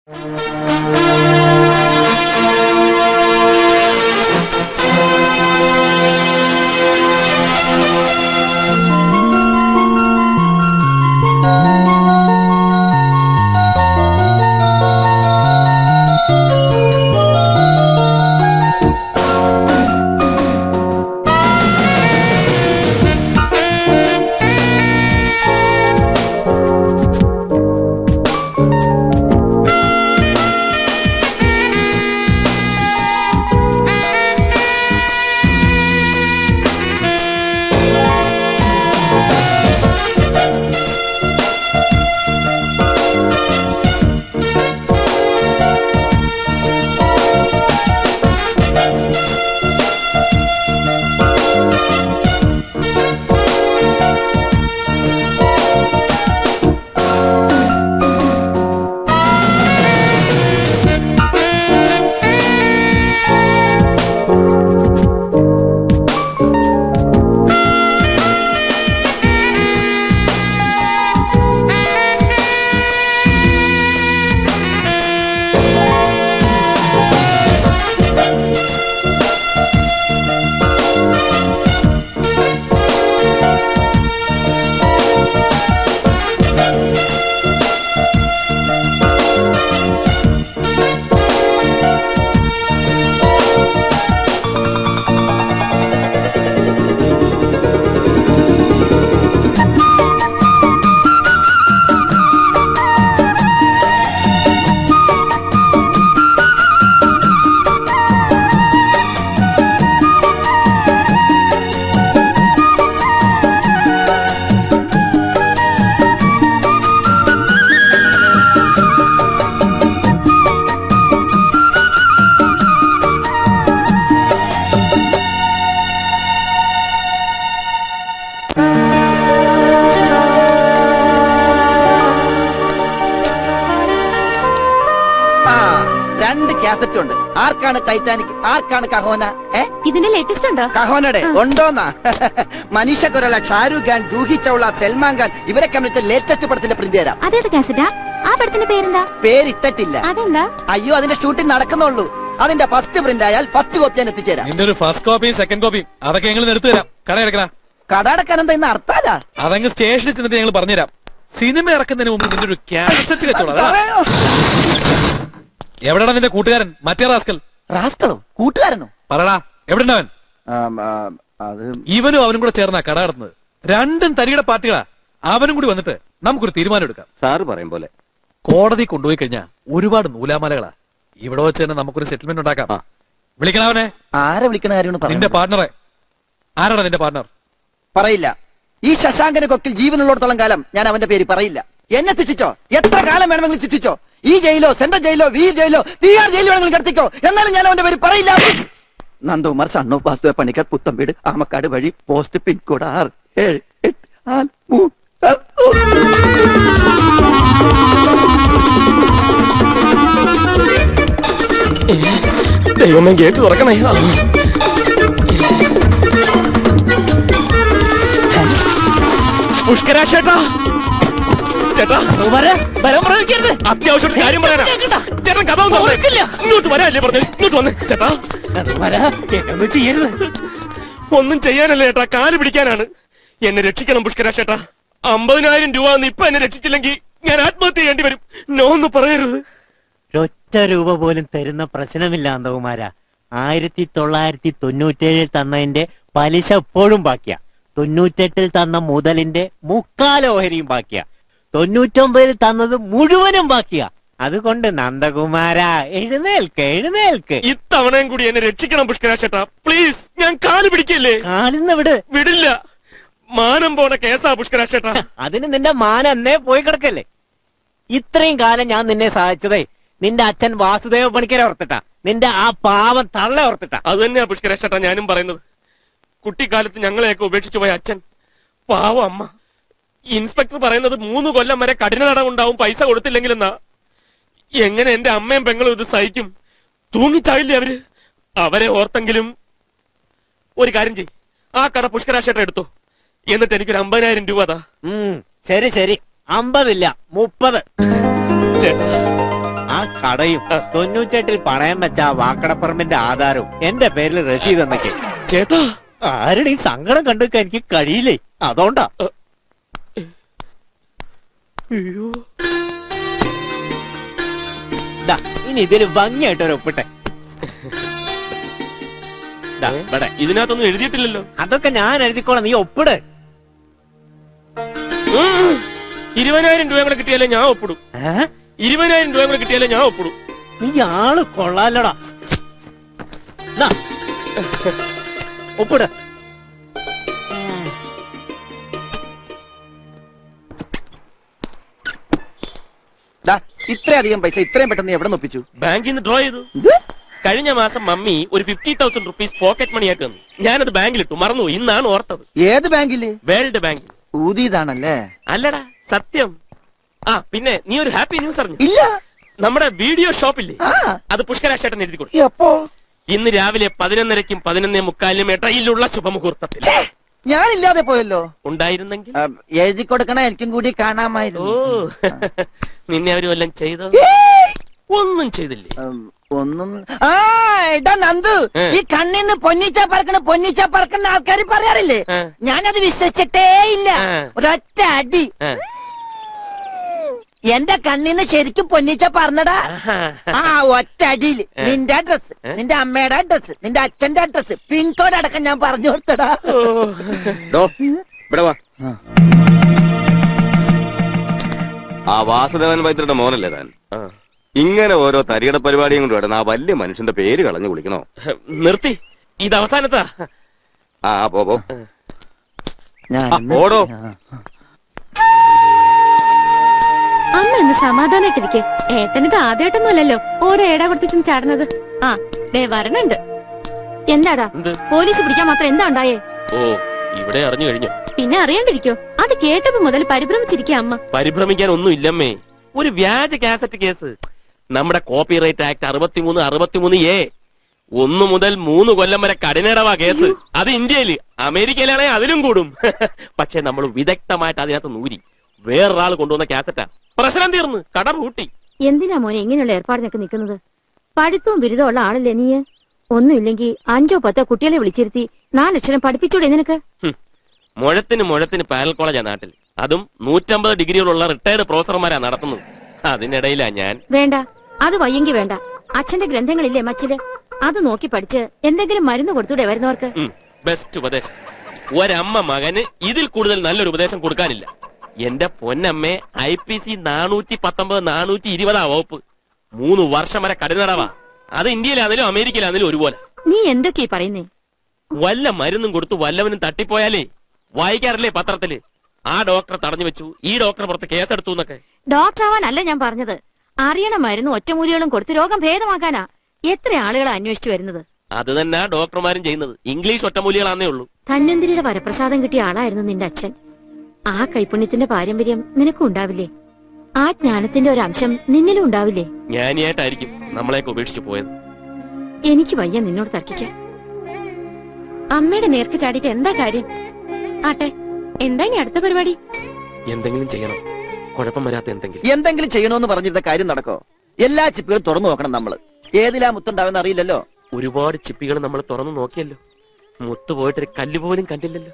ആ രണ്ട് കാസറ്റ് ഉണ്ട് ആർക്കാണ് ടൈറ്റാനിക് ആർക്കാണ് കഹോന ഏ ഇതിന്റെ ലേറ്റസ്റ്റ് ഉണ്ടോ കഹോനയുടെ ഉണ്ടോന്നാ മനീഷ കൊരള ഷാരൂഖ് ഖാൻ ജൂഹി ചൗള സൽമാൻ ഖാൻ ഇവരെ കമ്മിച്ച ലേറ്റസ്റ്റ് പടത്തിന്റെ പ്രിന്റ് തരാം അതേത് കാസറ്റാ ആ പടത്തിന്റെ പേരെന്താ പേരിട്ടിട്ടില്ല അതെന്താ അയ്യോ അതിന്റെ ഷൂട്ടിംഗ് നടക്കുന്നുള്ളൂ അതിന്റെ ഫസ്റ്റ് പ്രിന്റ് ആയാൽ ഫസ്റ്റ് കോപ്പി ഞാൻ എത്തിച്ചേരാം നിന്റെ ഒരു ഫസ്റ്റ് കോപ്പിയും സെക്കൻഡ് കോപ്പിയും അതൊക്കെ ഞങ്ങൾ എടുത്തു തരാം കട എടുക്കണ കടടക്കാൻ എന്താ ഇന്ന് അർത്ഥല്ല അതങ്ങ് സ്റ്റേഷനിൽ ചെന്നിട്ട് ഞങ്ങൾ പറഞ്ഞുതരാം സിനിമ ഇറക്കുന്നതിന് മുമ്പ് നിന്റെ ഒരു ക്യാസറ്റ് കച്ചവടം അതാ. എവിടെടാ നിന്റെ കൂട്ടുകാരൻ മറ്റേ റാസ്കൽ റാസ്കളോ കൂട്ടുകാരനോ പറടാ എവിടെ അവൻ അത് ഇവനും അവനും കൂടെ ചേർന്നാ കട നടത്തുന്നത് രണ്ടും തരികിട പാർട്ടികളാ അവനും കൂടി വന്നിട്ട് നമുക്കൊരു തീരുമാനം എടുക്കാം സാറ് പറയും പോലെ കോടതി കൊണ്ടുപോയി കഴിഞ്ഞാ ഒരുപാട് നൂലാമാലകളാ ഇവിടെ വെച്ച് തന്നെ നമുക്കൊരു സെറ്റിൽമെന്റ് ഉണ്ടാക്കാം വിളിക്കണവനെ ആരെ വിളിക്കണ കാര്യമാണ് നിന്റെ പറയുന്നത് പാർട്ണറെ ആരാടാ നിന്റെ പാർട്ണർ പറയില്ല ഈ ശശാങ്കന് കൊക്കിൽ ജീവനുള്ളിടത്തോളം കാലം ഞാൻ അവന്റെ പേര് പറയില്ല എന്നെ ശിക്ഷിച്ചോ എത്ര കാലം വേണമെങ്കിലും ശിക്ഷിച്ചോ ഈ ജയിലോ സെൻട്രൽ ജയിലോ വീർ ജയിലോ തീയാർ ജയിലോ വേണമെങ്കിലും കിടത്തിക്കോ എന്നാലും ഞാൻ അവന്റെ പേര് പറയില്ല നന്ദകുമാർ സണ്ണോ വാസ്തുവ പണിക്കർ പുത്തമ്പീട് ആമക്കാട് വഴി പോസ്റ്റ് പിൻകോഡ് ആറ് ഏഴ് എട്ട് നാല് മൂന്ന് ആ, ഓ. ദൈവമേ ഗേറ്റ് തുറക്കണേ പുഷ്കരാ ചേട്ടാ ചേട്ടാ വരാൻ പ്രയോഗിക്കരുത് അത്യാവശ്യം ഒരു കാര്യം പറയാനാ ചേട്ടൻ കഥ ഒന്നും തുറക്കില്ല. ഇങ്ങോട്ട് വരാല്ലേ പറഞ്ഞു ഇങ്ങോട്ട് വന്ന് ചേട്ടാ വരാ എന്നൊന്നും ചെയ്യരുത് ഒന്നും ചെയ്യാനല്ല ചേട്ടാ കാല് പിടിക്കാനാണ് എന്നെ രക്ഷിക്കണം പുഷ്കരാ ചേട്ടാ അമ്പതിനായിരം രൂപ ഒന്ന് ഇപ്പൊ എന്നെ രക്ഷിച്ചില്ലെങ്കിൽ ഞാൻ ആത്മഹത്യ ചെയ്യേണ്ടി വരും നോ എന്ന് പറയരുത് ഒറ്റ രൂപ പോലും തരുന്ന പ്രശ്നമില്ല അന്തകുമാര ആയിരത്തി തൊള്ളായിരത്തി തൊണ്ണൂറ്റേഴിൽ തന്നതിന്റെ പലിശ എപ്പോഴും ബാക്കിയാ തൊണ്ണൂറ്റെട്ടിൽ തന്ന മുതലിന്റെ മുക്കാൽ ഓഹരിയും ബാക്കിയാ തൊണ്ണൂറ്റൊമ്പതിൽ തന്നത് മുഴുവനും ബാക്കിയാ അതുകൊണ്ട് നന്ദകുമാര എഴുന്നേൽക്ക് എഴുന്നേൽക്ക് ഇത്തവണയും കൂടി എന്നെ രക്ഷിക്കണം പുഷ്കരാ ചേട്ടാ പ്ലീസ് ഞാൻ കാല് പിടിക്കല്ലേ കാലിന്ന് വിട് വിടില്ല മാനം പോണ കേസാ പുഷ്കരാ ചേട്ടാ അതിന് നിന്റെ മാന എന്നേ പോയി കിടക്കല്ലേ ഇത്രയും കാലം ഞാൻ നിന്നെ സഹായിച്ചതേ നിന്റെ അച്ഛൻ വാസുദേവ പണിക്കരെ ഓർത്തിട്ടാ നിന്റെ ആ പാവം തള്ള ഓർത്തിട്ടാ അത് തന്നെയാ പുഷ്കരാ ചേട്ടാ ഞാനും പറയുന്നത് കുട്ടിക്കാലത്ത് ഞങ്ങളെയൊക്കെ ഉപേക്ഷിച്ചു പോയ അച്ഛൻ പാവം അമ്മ ഇൻസ്പെക്ടർ പറയുന്നത് മൂന്ന് കൊല്ലം വരെ കഠിന തടവുണ്ടാവും പൈസ കൊടുത്തില്ലെങ്കിലെന്നാ എങ്ങനെ എന്റെ അമ്മയും പെങ്ങളും ഇത് സഹിക്കും തൂങ്ങിച്ചാവില്ലേ അവര് അവരെ ഓർത്തെങ്കിലും ഒരു കാര്യം ചെയ് ആ കട പുഷ്കരാ ചേട്ടാ എടുത്തു എന്നിട്ട് എനിക്കൊരു അമ്പതിനായിരം രൂപ അതാ ഉം, ശരി ശരി അമ്പതില്ല മുപ്പത് ചേട്ടാ ആ കടയും തൊണ്ണൂറ്റെട്ടിൽ പണയം വെച്ച ആ വാക്കടപ്പറമ്പിന്റെ ആധാരവും എന്റെ പേരിൽ റഷീദ് എന്നൊക്കെ ചേട്ടാ ആരുടെ ഈ സങ്കടം കണ്ടെടുക്കാൻ എനിക്ക് കഴിയില്ലേ അതുകൊണ്ടാ അയ്യോ ദാ, ഇനി ഇതിൽ ഭംഗിയായിട്ട് ഒരു ഒപ്പിട്ടെ ദാ, ഇവിടെ. ഇതിനകത്തൊന്നും എഴുതിയിട്ടില്ലല്ലോ അതൊക്കെ ഞാൻ എഴുതിക്കോളാം നീ ഒപ്പിട് ഉം. ഇരുപതിനായിരം രൂപ കൂടെ കിട്ടിയാലേ ഞാൻ ഒപ്പിടും ഏ? ഇരുപതിനായിരം രൂപ കൂടെ കിട്ടിയാലേ ഞാൻ ഒപ്പിടും നീ ആള് കൊള്ളാലടാ ദാ, ഒപ്പിട് ദാ ഇത്രയധികം പൈസ ഇത്രയും പെട്ടെന്ന് എവിടെ നിന്ന് ഒപ്പിച്ചു ബാങ്കിൽ നിന്ന് ഡ്രോ ചെയ്തു കഴിഞ്ഞ മാസം മമ്മി ഒരു fifty thousand rupees pocket money ആയിട്ട് തന്നു ഞാനത് ബാങ്കിലിട്ടു മറന്നു ഇന്നാണ് ഓർത്തത് ഏത് ബാങ്കില് വേൾഡ് ബാങ്കിൽ ഊതിയതാണല്ലേ അല്ലടാ സത്യം ആ പിന്നെ നീ ഒരു ഹാപ്പി ന്യൂസ് അറിഞ്ഞു ഇല്ല നമ്മുടെ വീഡിയോ ഷോപ്പില്ലേ ആ അത് പുഷ്കരാശേട്ടൻ എഴുതി കൊടുത്തു എപ്പോ ഇന്ന് രാവിലെ പതിനൊന്നരയ്ക്കും പതിനൊന്നേ മുക്കാലിനും ഇടയിലുള്ള ശുഭമുഹൂർത്തത്തിൽ ഛേ, ഞാനില്ലാതെ പോയല്ലോ ഉണ്ടായിരുന്നെങ്കിൽ ആ, എഴുതി കൊടുക്കണ എനിക്കും കൂടി ഓ കാണാമായിരുന്നു നിന്നെ അവര് വല്ലതും ചെയ്തോ ഏയ്! ഒന്നും ചെയ്തില്ലേ ഉം, ഒന്നും ആ എടാ നന്ദു ഏ. ഈ കണ്ണിന്ന് പൊന്നിച്ച പറക്കണ പൊന്നിച്ച പറക്കുന്ന ആൾക്കാർ പറയാറില്ലേ ഏ. ഞാനത് വിശ്വസിച്ചിട്ടേ ഇല്ല ഏ. ഒരൊറ്റ അടി ആ. എന്റെ കണ്ണിന്ന് ശരിക്കും പൊന്നിച്ച പറഞ്ഞടാ ആഹാ. ആ ഒറ്റ അടിയിൽ നിന്റെ അഡ്രസ് ഏ? നിന്റെ അമ്മയുടെ അഡ്രസ് നിന്റെ അച്ഛന്റെ അഡ്രസ് പിൻകോഡ് അടക്കം ഞാൻ പറഞ്ഞു കൊടുത്തടാ ഓ. ഡോ ഇവിടെ വാ ആ വാസുദേവൻ വൈദ്യരുടെ മോനല്ലേ താൻ ആ. ഇങ്ങനെ ഓരോ തരികട പരിപാടിയും കൊണ്ട് കിടന്ന് ആ വലിയ മനുഷ്യന്റെ പേര് കളഞ്ഞു വിളിക്കണോ നിർത്തി ഇത് അവസാനത്താ ആ പോ പോ ഞാൻ ആ, ഓടോ. അമ്മ ഒന്ന് സമാധാനായിട്ടിരിക്കെ ഏട്ടനിത് ആദ്യമായിട്ടൊന്നും അല്ലല്ലോ ഓരോ ഏടാ കൊടുത്തിച്ചും ചാടുന്നത് ആ ദേ വരണുണ്ട് എന്താടാ എന്ത് പോലീസ് പിടിക്കാൻ മാത്രം എന്താ ഉണ്ടായേ ഓ ഇവിടെ അറിഞ്ഞു കഴിഞ്ഞു പിന്നെ അറിയാണ്ടിരിക്കോ അത് കേട്ടപ്പോ മുതൽ പരിഭ്രമിച്ചിരിക്കുക അമ്മ പരിഭ്രമിക്കാൻ ഒന്നും ഇല്ലമ്മേ ഒരു വ്യാജ കാസറ്റ് കേസ് നമ്മുടെ കോപ്പിറൈറ്റ് ആക്ട് അറുപത്തിമൂന്ന് അറുപത്തിമൂന്ന് എ ഒന്ന് മുതൽ മൂന്ന് കൊല്ലം വരെ കഠിനടവാ കേസ് അത് ഇന്ത്യയില് അമേരിക്കയിലാണെങ്കിൽ അതിലും കൂടും പക്ഷെ നമ്മൾ വിദഗ്ധമായിട്ട് അതിനകത്ത് നൂരി വേറൊരാൾ കൊണ്ടുവന്ന കാസറ്റാ പ്രശ്നം തീർന്ന് കട പൂട്ടി എന്തിനാ മോനെ ഇങ്ങനെയുള്ള ഏർപ്പാടിനൊക്കെ നിൽക്കുന്നത് പഠിത്തവും ബിരുദവും ഉള്ള ആളല്ലേ നീ ഒന്നുമില്ലെങ്കിൽ അഞ്ചോ പത്തോ കുട്ടികളെ വിളിച്ചിരുത്തി നാലക്ഷരം പഠിപ്പിച്ചൂടെ നിനക്ക് ഹും. മുഴത്തിന് മുഴത്തിന് പാനൽ കോളേജാ നാട്ടിൽ അതും നൂറ്റമ്പത് ഡിഗ്രികളുള്ള റിട്ടയർഡ് പ്രൊഫസർമാരാ നടത്തുന്നത് അതിനിടയിലാ ഞാൻ വേണ്ട അത് വയ്യെങ്കി വേണ്ട അച്ഛന്റെ ഗ്രന്ഥങ്ങളില്ലേ മച്ചില് അത് നോക്കി പഠിച്ച് എന്തെങ്കിലും മരുന്ന് കൊടുത്തൂടെ വരുന്നവർക്ക് ബെസ്റ്റ് ഉപദേശം ഒരമ്മ മകന് ഇതിൽ കൂടുതൽ നല്ലൊരു ഉപദേശം കൊടുക്കാനില്ല എന്റെ പൊന്നമ്മേ ഐ പി സി നാനൂറ്റി പത്തൊമ്പത് നാനൂറ്റി ഇരുപതാ വകുപ്പ് മൂന്ന് വർഷം വരെ കഠിനടവാ അത് ഇന്ത്യയിലാണെങ്കിലും അമേരിക്കയിലാണെങ്കിലും ഒരുപോലെ നീ എന്തൊക്കെയാ പറയുന്നേ വല്ല മരുന്നും കൊടുത്തു വല്ലവനും തട്ടിപ്പോയാലേ വായിക്കാറില്ലേ പത്രത്തില് ആ ഡോക്ടറെ തടഞ്ഞു വെച്ചു ഈ ഡോക്ടറെ പുറത്ത് കേസെടുത്തു എന്നൊക്കെ ഡോക്ടർ ആവാനല്ല ഞാൻ പറഞ്ഞത് അറിയണ മരുന്ന് ഒറ്റമൂലികളും കൊടുത്ത് രോഗം ഭേദമാക്കാനാ എത്ര ആളുകളാ അന്വേഷിച്ചു വരുന്നത് അത് തന്നെ ഡോക്ടർമാരും ചെയ്യുന്നത് ഇംഗ്ലീഷ് ഒറ്റമൂലികളാന്നേ ഉള്ളൂ ധന്വന്തിരിയുടെ വരപ്രസാദം കിട്ടിയ ആളായിരുന്നു നിന്റെ അച്ഛൻ ആ കൈപുണ്യത്തിന്റെ പാരമ്പര്യം നിനക്കും ഉണ്ടാവില്ലേ ആ ജ്ഞാനത്തിന്റെ ഒരു അംശം നിന്നിലും ഉണ്ടാവില്ലേ ജ്ഞാനിയായിട്ടായിരിക്കും നമ്മളെയൊക്കെ ഉപേക്ഷിച്ചു പോയത് എനിക്ക് വയ്യ നിന്നോട് തർക്കിക്കാൻ അമ്മയുടെ നേർക്ക് ചാടിയിട്ട് എന്താ കാര്യം ആട്ടെ എന്താ ഇനി അടുത്ത പരിപാടി എന്തെങ്കിലും ചെയ്യണം കുഴപ്പം വരാത്ത എന്തെങ്കിലും എന്തെങ്കിലും ചെയ്യണമെന്ന് പറഞ്ഞിരുന്ന കാര്യം നടക്കോ എല്ലാ ചിപ്പുകളും തുറന്നു നോക്കണം നമ്മള് ഏതിലാ മുത്തുണ്ടാവുന്ന അറിയില്ലല്ലോ ഒരുപാട് ചിപ്പികൾ നമ്മൾ തുറന്നു നോക്കിയല്ലോ മുത്തു പോയിട്ടൊരു കല്ല് പോലും കണ്ടില്ലല്ലോ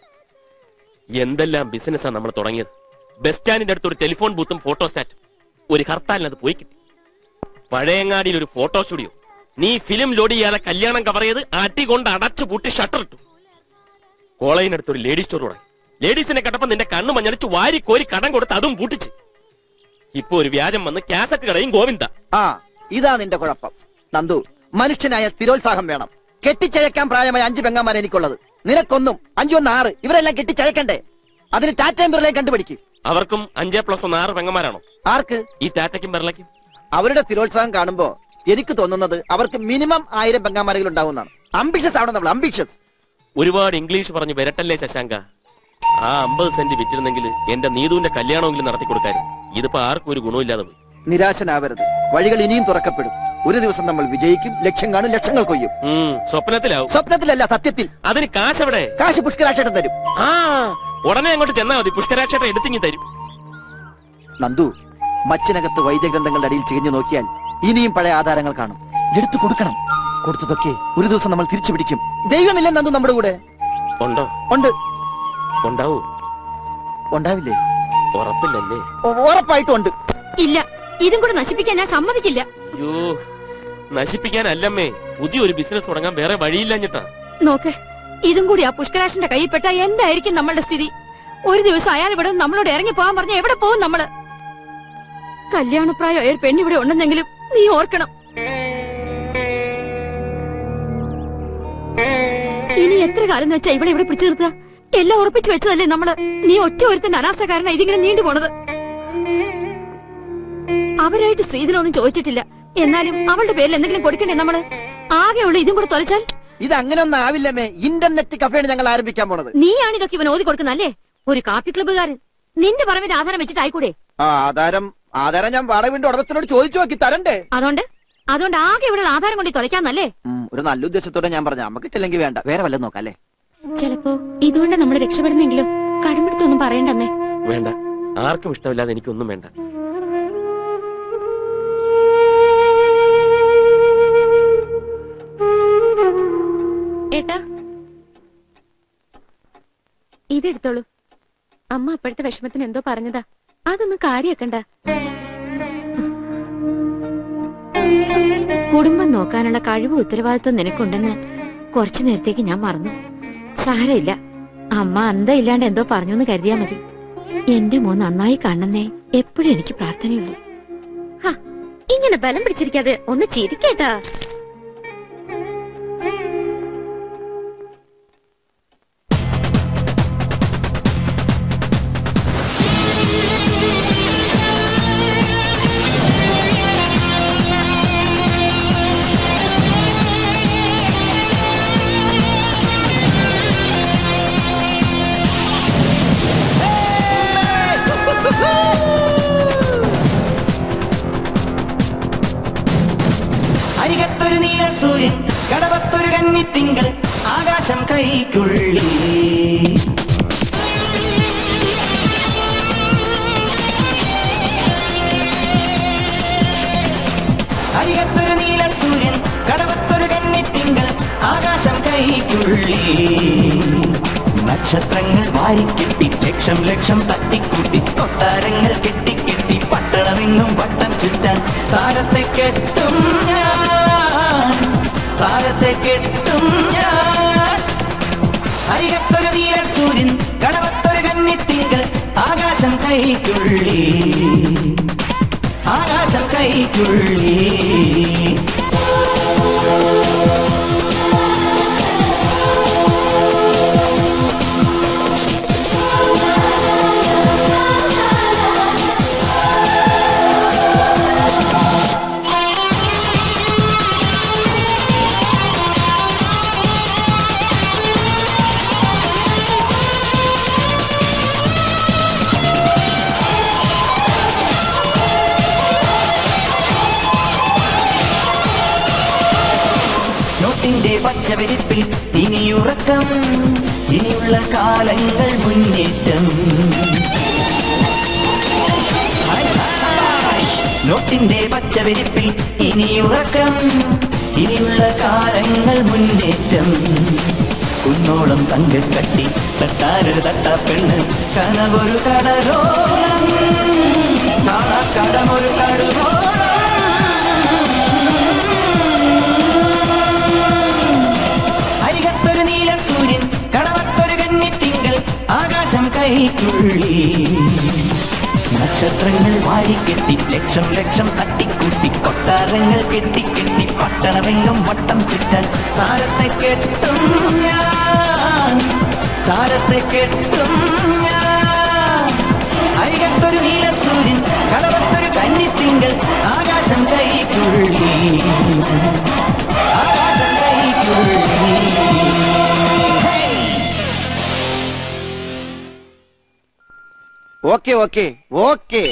എന്തെല്ലാം ബിസിനസ്സാ നമ്മൾ തുടങ്ങിയത് ബസ് സ്റ്റാൻഡിന്റെ അടുത്ത് ഒരു ടെലിഫോൺ ബൂത്തും ഫോട്ടോസ്റ്റാറ്റും ഒരു ഹർത്താലിന് അത് പോയി കിട്ടി പഴയങ്ങാടിയിൽ ഒരു ഫോട്ടോ സ്റ്റുഡിയോ നീ ഫിലിം ലോഡ് ചെയ്യാതെ കല്യാണം കവർ ചെയ്ത് അടി കൊണ്ട് അടച്ചു പൂട്ടി ഷട്ടർ ഇട്ടു കോളേജിനടുത്ത് ഒരു ലേഡീസ് സ്റ്റോർ തുടങ്ങി ലേഡീസിനെ കണ്ടപ്പോ നിന്റെ കണ്ണു മഞ്ഞളിച്ച് വാരി കോരി കടം കൊടുത്ത് അതും പൂട്ടിച്ച് ഇപ്പൊ ഒരു വ്യാജം വന്ന് കാസറ്റ് കടയും ഗോവിന്ദ ആ ഇതാ നിന്റെ കുഴപ്പം നന്ദു മനുഷ്യനായ സ്ഥിരോത്സാഹം വേണം കെട്ടിച്ചയക്കാൻ പ്രായമായ അഞ്ചു പെങ്ങന്മാർ എനിക്കുള്ളത് നിനക്കൊന്നും അഞ്ചു ഒന്ന് ആറ് ഇവരെല്ലാം കെട്ടിച്ചയക്കണ്ടേ അതിന് ടാറ്റയും ബിർലയും കണ്ടുപിടിക്കും അവർക്കും അഞ്ചേ പ്ലസ് ഒന്ന് ആറ് പെങ്ങന്മാരാണോ ആർക്ക് ഈ ടാറ്റയ്ക്കും ബെർലയ്ക്കും അവരുടെ സ്ഥിരോത്സാഹം കാണുമ്പോ എനിക്ക് തോന്നുന്നത് അവർക്ക് മിനിമം ആയിരം പെങ്ങാമാരുകൾ ഉണ്ടാവുന്നതാണ് അംബിഷ്യസ് ആവണം നമ്മൾ അംബിഷ്യസ് ഒരുപാട് ഇംഗ്ലീഷ് പറഞ്ഞ് വരട്ടല്ലേ ശശാങ്ക ആ അമ്പത് സെന്റ് വിറ്റിരുന്നെങ്കിൽ എന്റെ നീതുവിന്റെ കല്യാണമെങ്കിലും നടത്തി കൊടുക്കാരും ഇതിപ്പോ ആർക്കും ഒരു ഗുണമില്ലാതെ പോയി നിരാശനാവരുത് വഴികൾ ഇനിയും തുറക്കപ്പെടും ഒരു ദിവസം നമ്മൾ വിജയിക്കും ലക്ഷ്യം കാണും ലക്ഷങ്ങൾ കൊയ്യും ഉം, സ്വപ്നത്തിലാവും സ്വപ്നത്തിലല്ല സത്യത്തിൽ അതിന് കാശ് എവിടെ കാശ് പുഷ്കരാക്ഷേട്ടൻ തരും ആ ഉടനെ അങ്ങോട്ട് ചെന്നാ മതി പുഷ്കരാക്ഷേട്ടൻ എടുത്തിങ്ങി തരും നന്ദു മച്ചിനകത്ത് വൈദ്യഗ്രന്ഥങ്ങളുടെ അടിയിൽ ചികഞ്ഞു നോക്കിയാൽ ഇനിയും പഴയ ആധാരങ്ങൾ കാണും എടുത്തു കൊടുക്കണം കൊടുത്തതൊക്കെ ഒരു ദിവസം നമ്മൾ തിരിച്ചു പിടിക്കും ദൈവമില്ലേ നന്ദു നമ്മുടെ കൂടെ ഉണ്ടോ ഉണ്ട് ഉണ്ടാവൂ ഉണ്ടാവില്ലേ ഉറപ്പില്ലല്ലേ ഉ- ഉറപ്പായിട്ടും ഉണ്ട് ഇല്ല ഇതും കൂടെ നശിപ്പിക്കാൻ ഞാൻ സമ്മതിക്കില്ല അയ്യോ നശിപ്പിക്കാനല്ലമ്മേ പുതിയൊരു ബിസിനസ് തുടങ്ങാൻ വേറെ വഴിയില്ലഞ്ഞിട്ടാ നോക്ക് ഇതും കൂടി ആ പുഷ്കരാശന്റെ കയ്യിൽപ്പെട്ട എന്തായിരിക്കും നമ്മളുടെ സ്ഥിതി ഒരു ദിവസം അയാൾ ഇവിടെ നിന്ന് നമ്മളോട് ഇറങ്ങി പോകാൻ പറഞ്ഞ എവിടെ പോകും നമ്മള് കല്യാണപ്രായം ഒരു പെണ്ണിവിടെ ഉണ്ടെന്നെങ്കിലും നീ ഓർക്കണം ഇനി എത്ര കാലം എന്ന് വെച്ചാ ഇവിടെ ഇവിടെ പിടിച്ചു നിർത്തുക എല്ലാം ഉറപ്പിച്ചു വെച്ചതല്ലേ നമ്മള് നീ ഒറ്റ ഒരുത്തന്റെ അനാസ്ഥ ഇതിങ്ങനെ നീണ്ടു പോണത് അവരായിട്ട് സ്ത്രീധനൊന്നും ചോദിച്ചിട്ടില്ല എന്നാലും അവളുടെ പേരിൽ എന്തെങ്കിലും കൊടുക്കണ്ടേ നമ്മള് ആകെയുള്ള ഇതും കൂടെ തൊലച്ചാൽ ഇത് അങ്ങനെ ഒന്നും ആവില്ലമ്മേ ഇന്റർനെറ്റ് കഫേയാണ് ഞങ്ങൾ ആരംഭിക്കാൻ പോണത് നീയാണ് ഇതൊക്കെ ഇവൻ ഓതി കൊടുക്കുന്നല്ലേ ഒരു കാപ്പി ക്ലബ്ബുകാരൻ നിന്റെ പറമ്പിന്റെ ആധാരം വെച്ചിട്ട് ആയിക്കൂടെ ആ ആധാരം ആധാരം ഞാൻ വാടക വീണ്ടും ഉടമസ്ഥനോട് ചോദിച്ചു നോക്കി തരണ്ടേ അതുകൊണ്ട് അതുകൊണ്ട് ആകെ ഇവിടെ ആധാരം കൊണ്ട് തൊലയ്ക്കാന്നല്ലേ ഉം, ഒരു നല്ല ഉദ്ദേശത്തോടെ ഞാൻ പറഞ്ഞു നമുക്ക് കിട്ടില്ലെങ്കിൽ വേണ്ട വേറെ വല്ലതും നോക്കാം അല്ലേ ചിലപ്പോ ഇതുകൊണ്ട് നമ്മൾ രക്ഷപ്പെടുന്നെങ്കിലോ കടമെടുത്തൊന്നും പറയണ്ടമ്മേ വേണ്ട ആർക്കും ഇഷ്ടമില്ലാതെ എനിക്കൊന്നും വേണ്ട ഏട്ടാ ഇതെടുത്തോളൂ അമ്മ അപ്പോഴത്തെ വിഷമത്തിന് എന്തോ പറഞ്ഞതാ അതൊന്നും കാര്യാക്കണ്ട കുടുംബം നോക്കാനുള്ള കഴിവ് ഉത്തരവാദിത്വം നിനക്കുണ്ടെന്ന് കുറച്ചു നേരത്തേക്ക് ഞാൻ മറന്നു സാരമില്ല അമ്മ അന്ത ഇല്ലാണ്ട് എന്തോ പറഞ്ഞു എന്ന് കരുതിയാ മതി എന്റെ മോൻ നന്നായി കാണുന്നേ എപ്പോഴും എനിക്ക് പ്രാർത്ഥനയുള്ളൂ ഹ, ഇങ്ങനെ ബലം പിടിച്ചിരിക്കാതെ ഒന്ന് ചിരിക്കേട്ടാ അരികത്തൊരു നീല സൂര്യൻ കടവത്തൊരു കന്നിത്തിങ്കൾ ആകാശം കൈക്കുള്ളി അരികത്തൊരു നീല സൂര്യൻ കടവത്തൊരു കന്നിത്തിങ്കൾ ആകാശം കൈക്കുള്ളി നക്ഷത്രങ്ങൾ വാരിക്കെട്ടി ലക്ഷം ലക്ഷം തട്ടിക്കൂട്ടി കൊട്ടാരങ്ങൾ കെട്ടിക്കെട്ടി പട്ടണമെങ്ങും വട്ടം ചുറ്റാൻ താരത്തെ കെട്ടും ഞാൻ താരത്തെ കെട്ടും ഞാൻ അരികത്തൊരു നീല സൂര്യൻ കടവത്തൊരു കന്നിത്തിങ്കൾ ആകാശം കൈക്കുള്ളി ആകാശം കൈക്കുള്ളി നോട്ടിന്റെ പച്ചവിരിപ്പിൽ ഇനിയുറക്കം ഇനിയുള്ള കാലങ്ങൾ മുന്നേറ്റം നോട്ടിന്റെ പച്ചവിരിപ്പിൽ ഇനിയുറക്കം ഇനിയുള്ള കാലങ്ങൾ മുന്നേറ്റം കുന്നോളം തങ്കക്കട്ടി തട്ടാരൊരു തട്ട പെണ്ണ് കനവൊരു കടലോളം കടമൊരു കടുകോളം അരികത്തൊരു നീല സൂര്യൻ കടവത്തൊരു കന്നിത്തിങ്കൾ ആകാശം കൈക്കുള്ളി നക്ഷത്രങ്ങൾ വാരിക്കെട്ടി ലക്ഷം ലക്ഷം തട്ടിക്കൂട്ടി കൊട്ടാരങ്ങൾ കെട്ടിക്കെട്ടി പട്ടണമെങ്ങും വട്ടം ചുറ്റാൻ താരത്തെ കെട്ടും ഞാൻ താരത്തെ കെട്ടും ഞാൻ അരികത്തൊരു നീല സൂര്യൻ കടവത്തൊരു കന്നിത്തിങ്കൾ ആകാശം കൈക്കുള്ളി ആകാശം കൈക്കുള്ളി ഹേയ് ഓക്കെ ഓക്കെ ഓക്കെ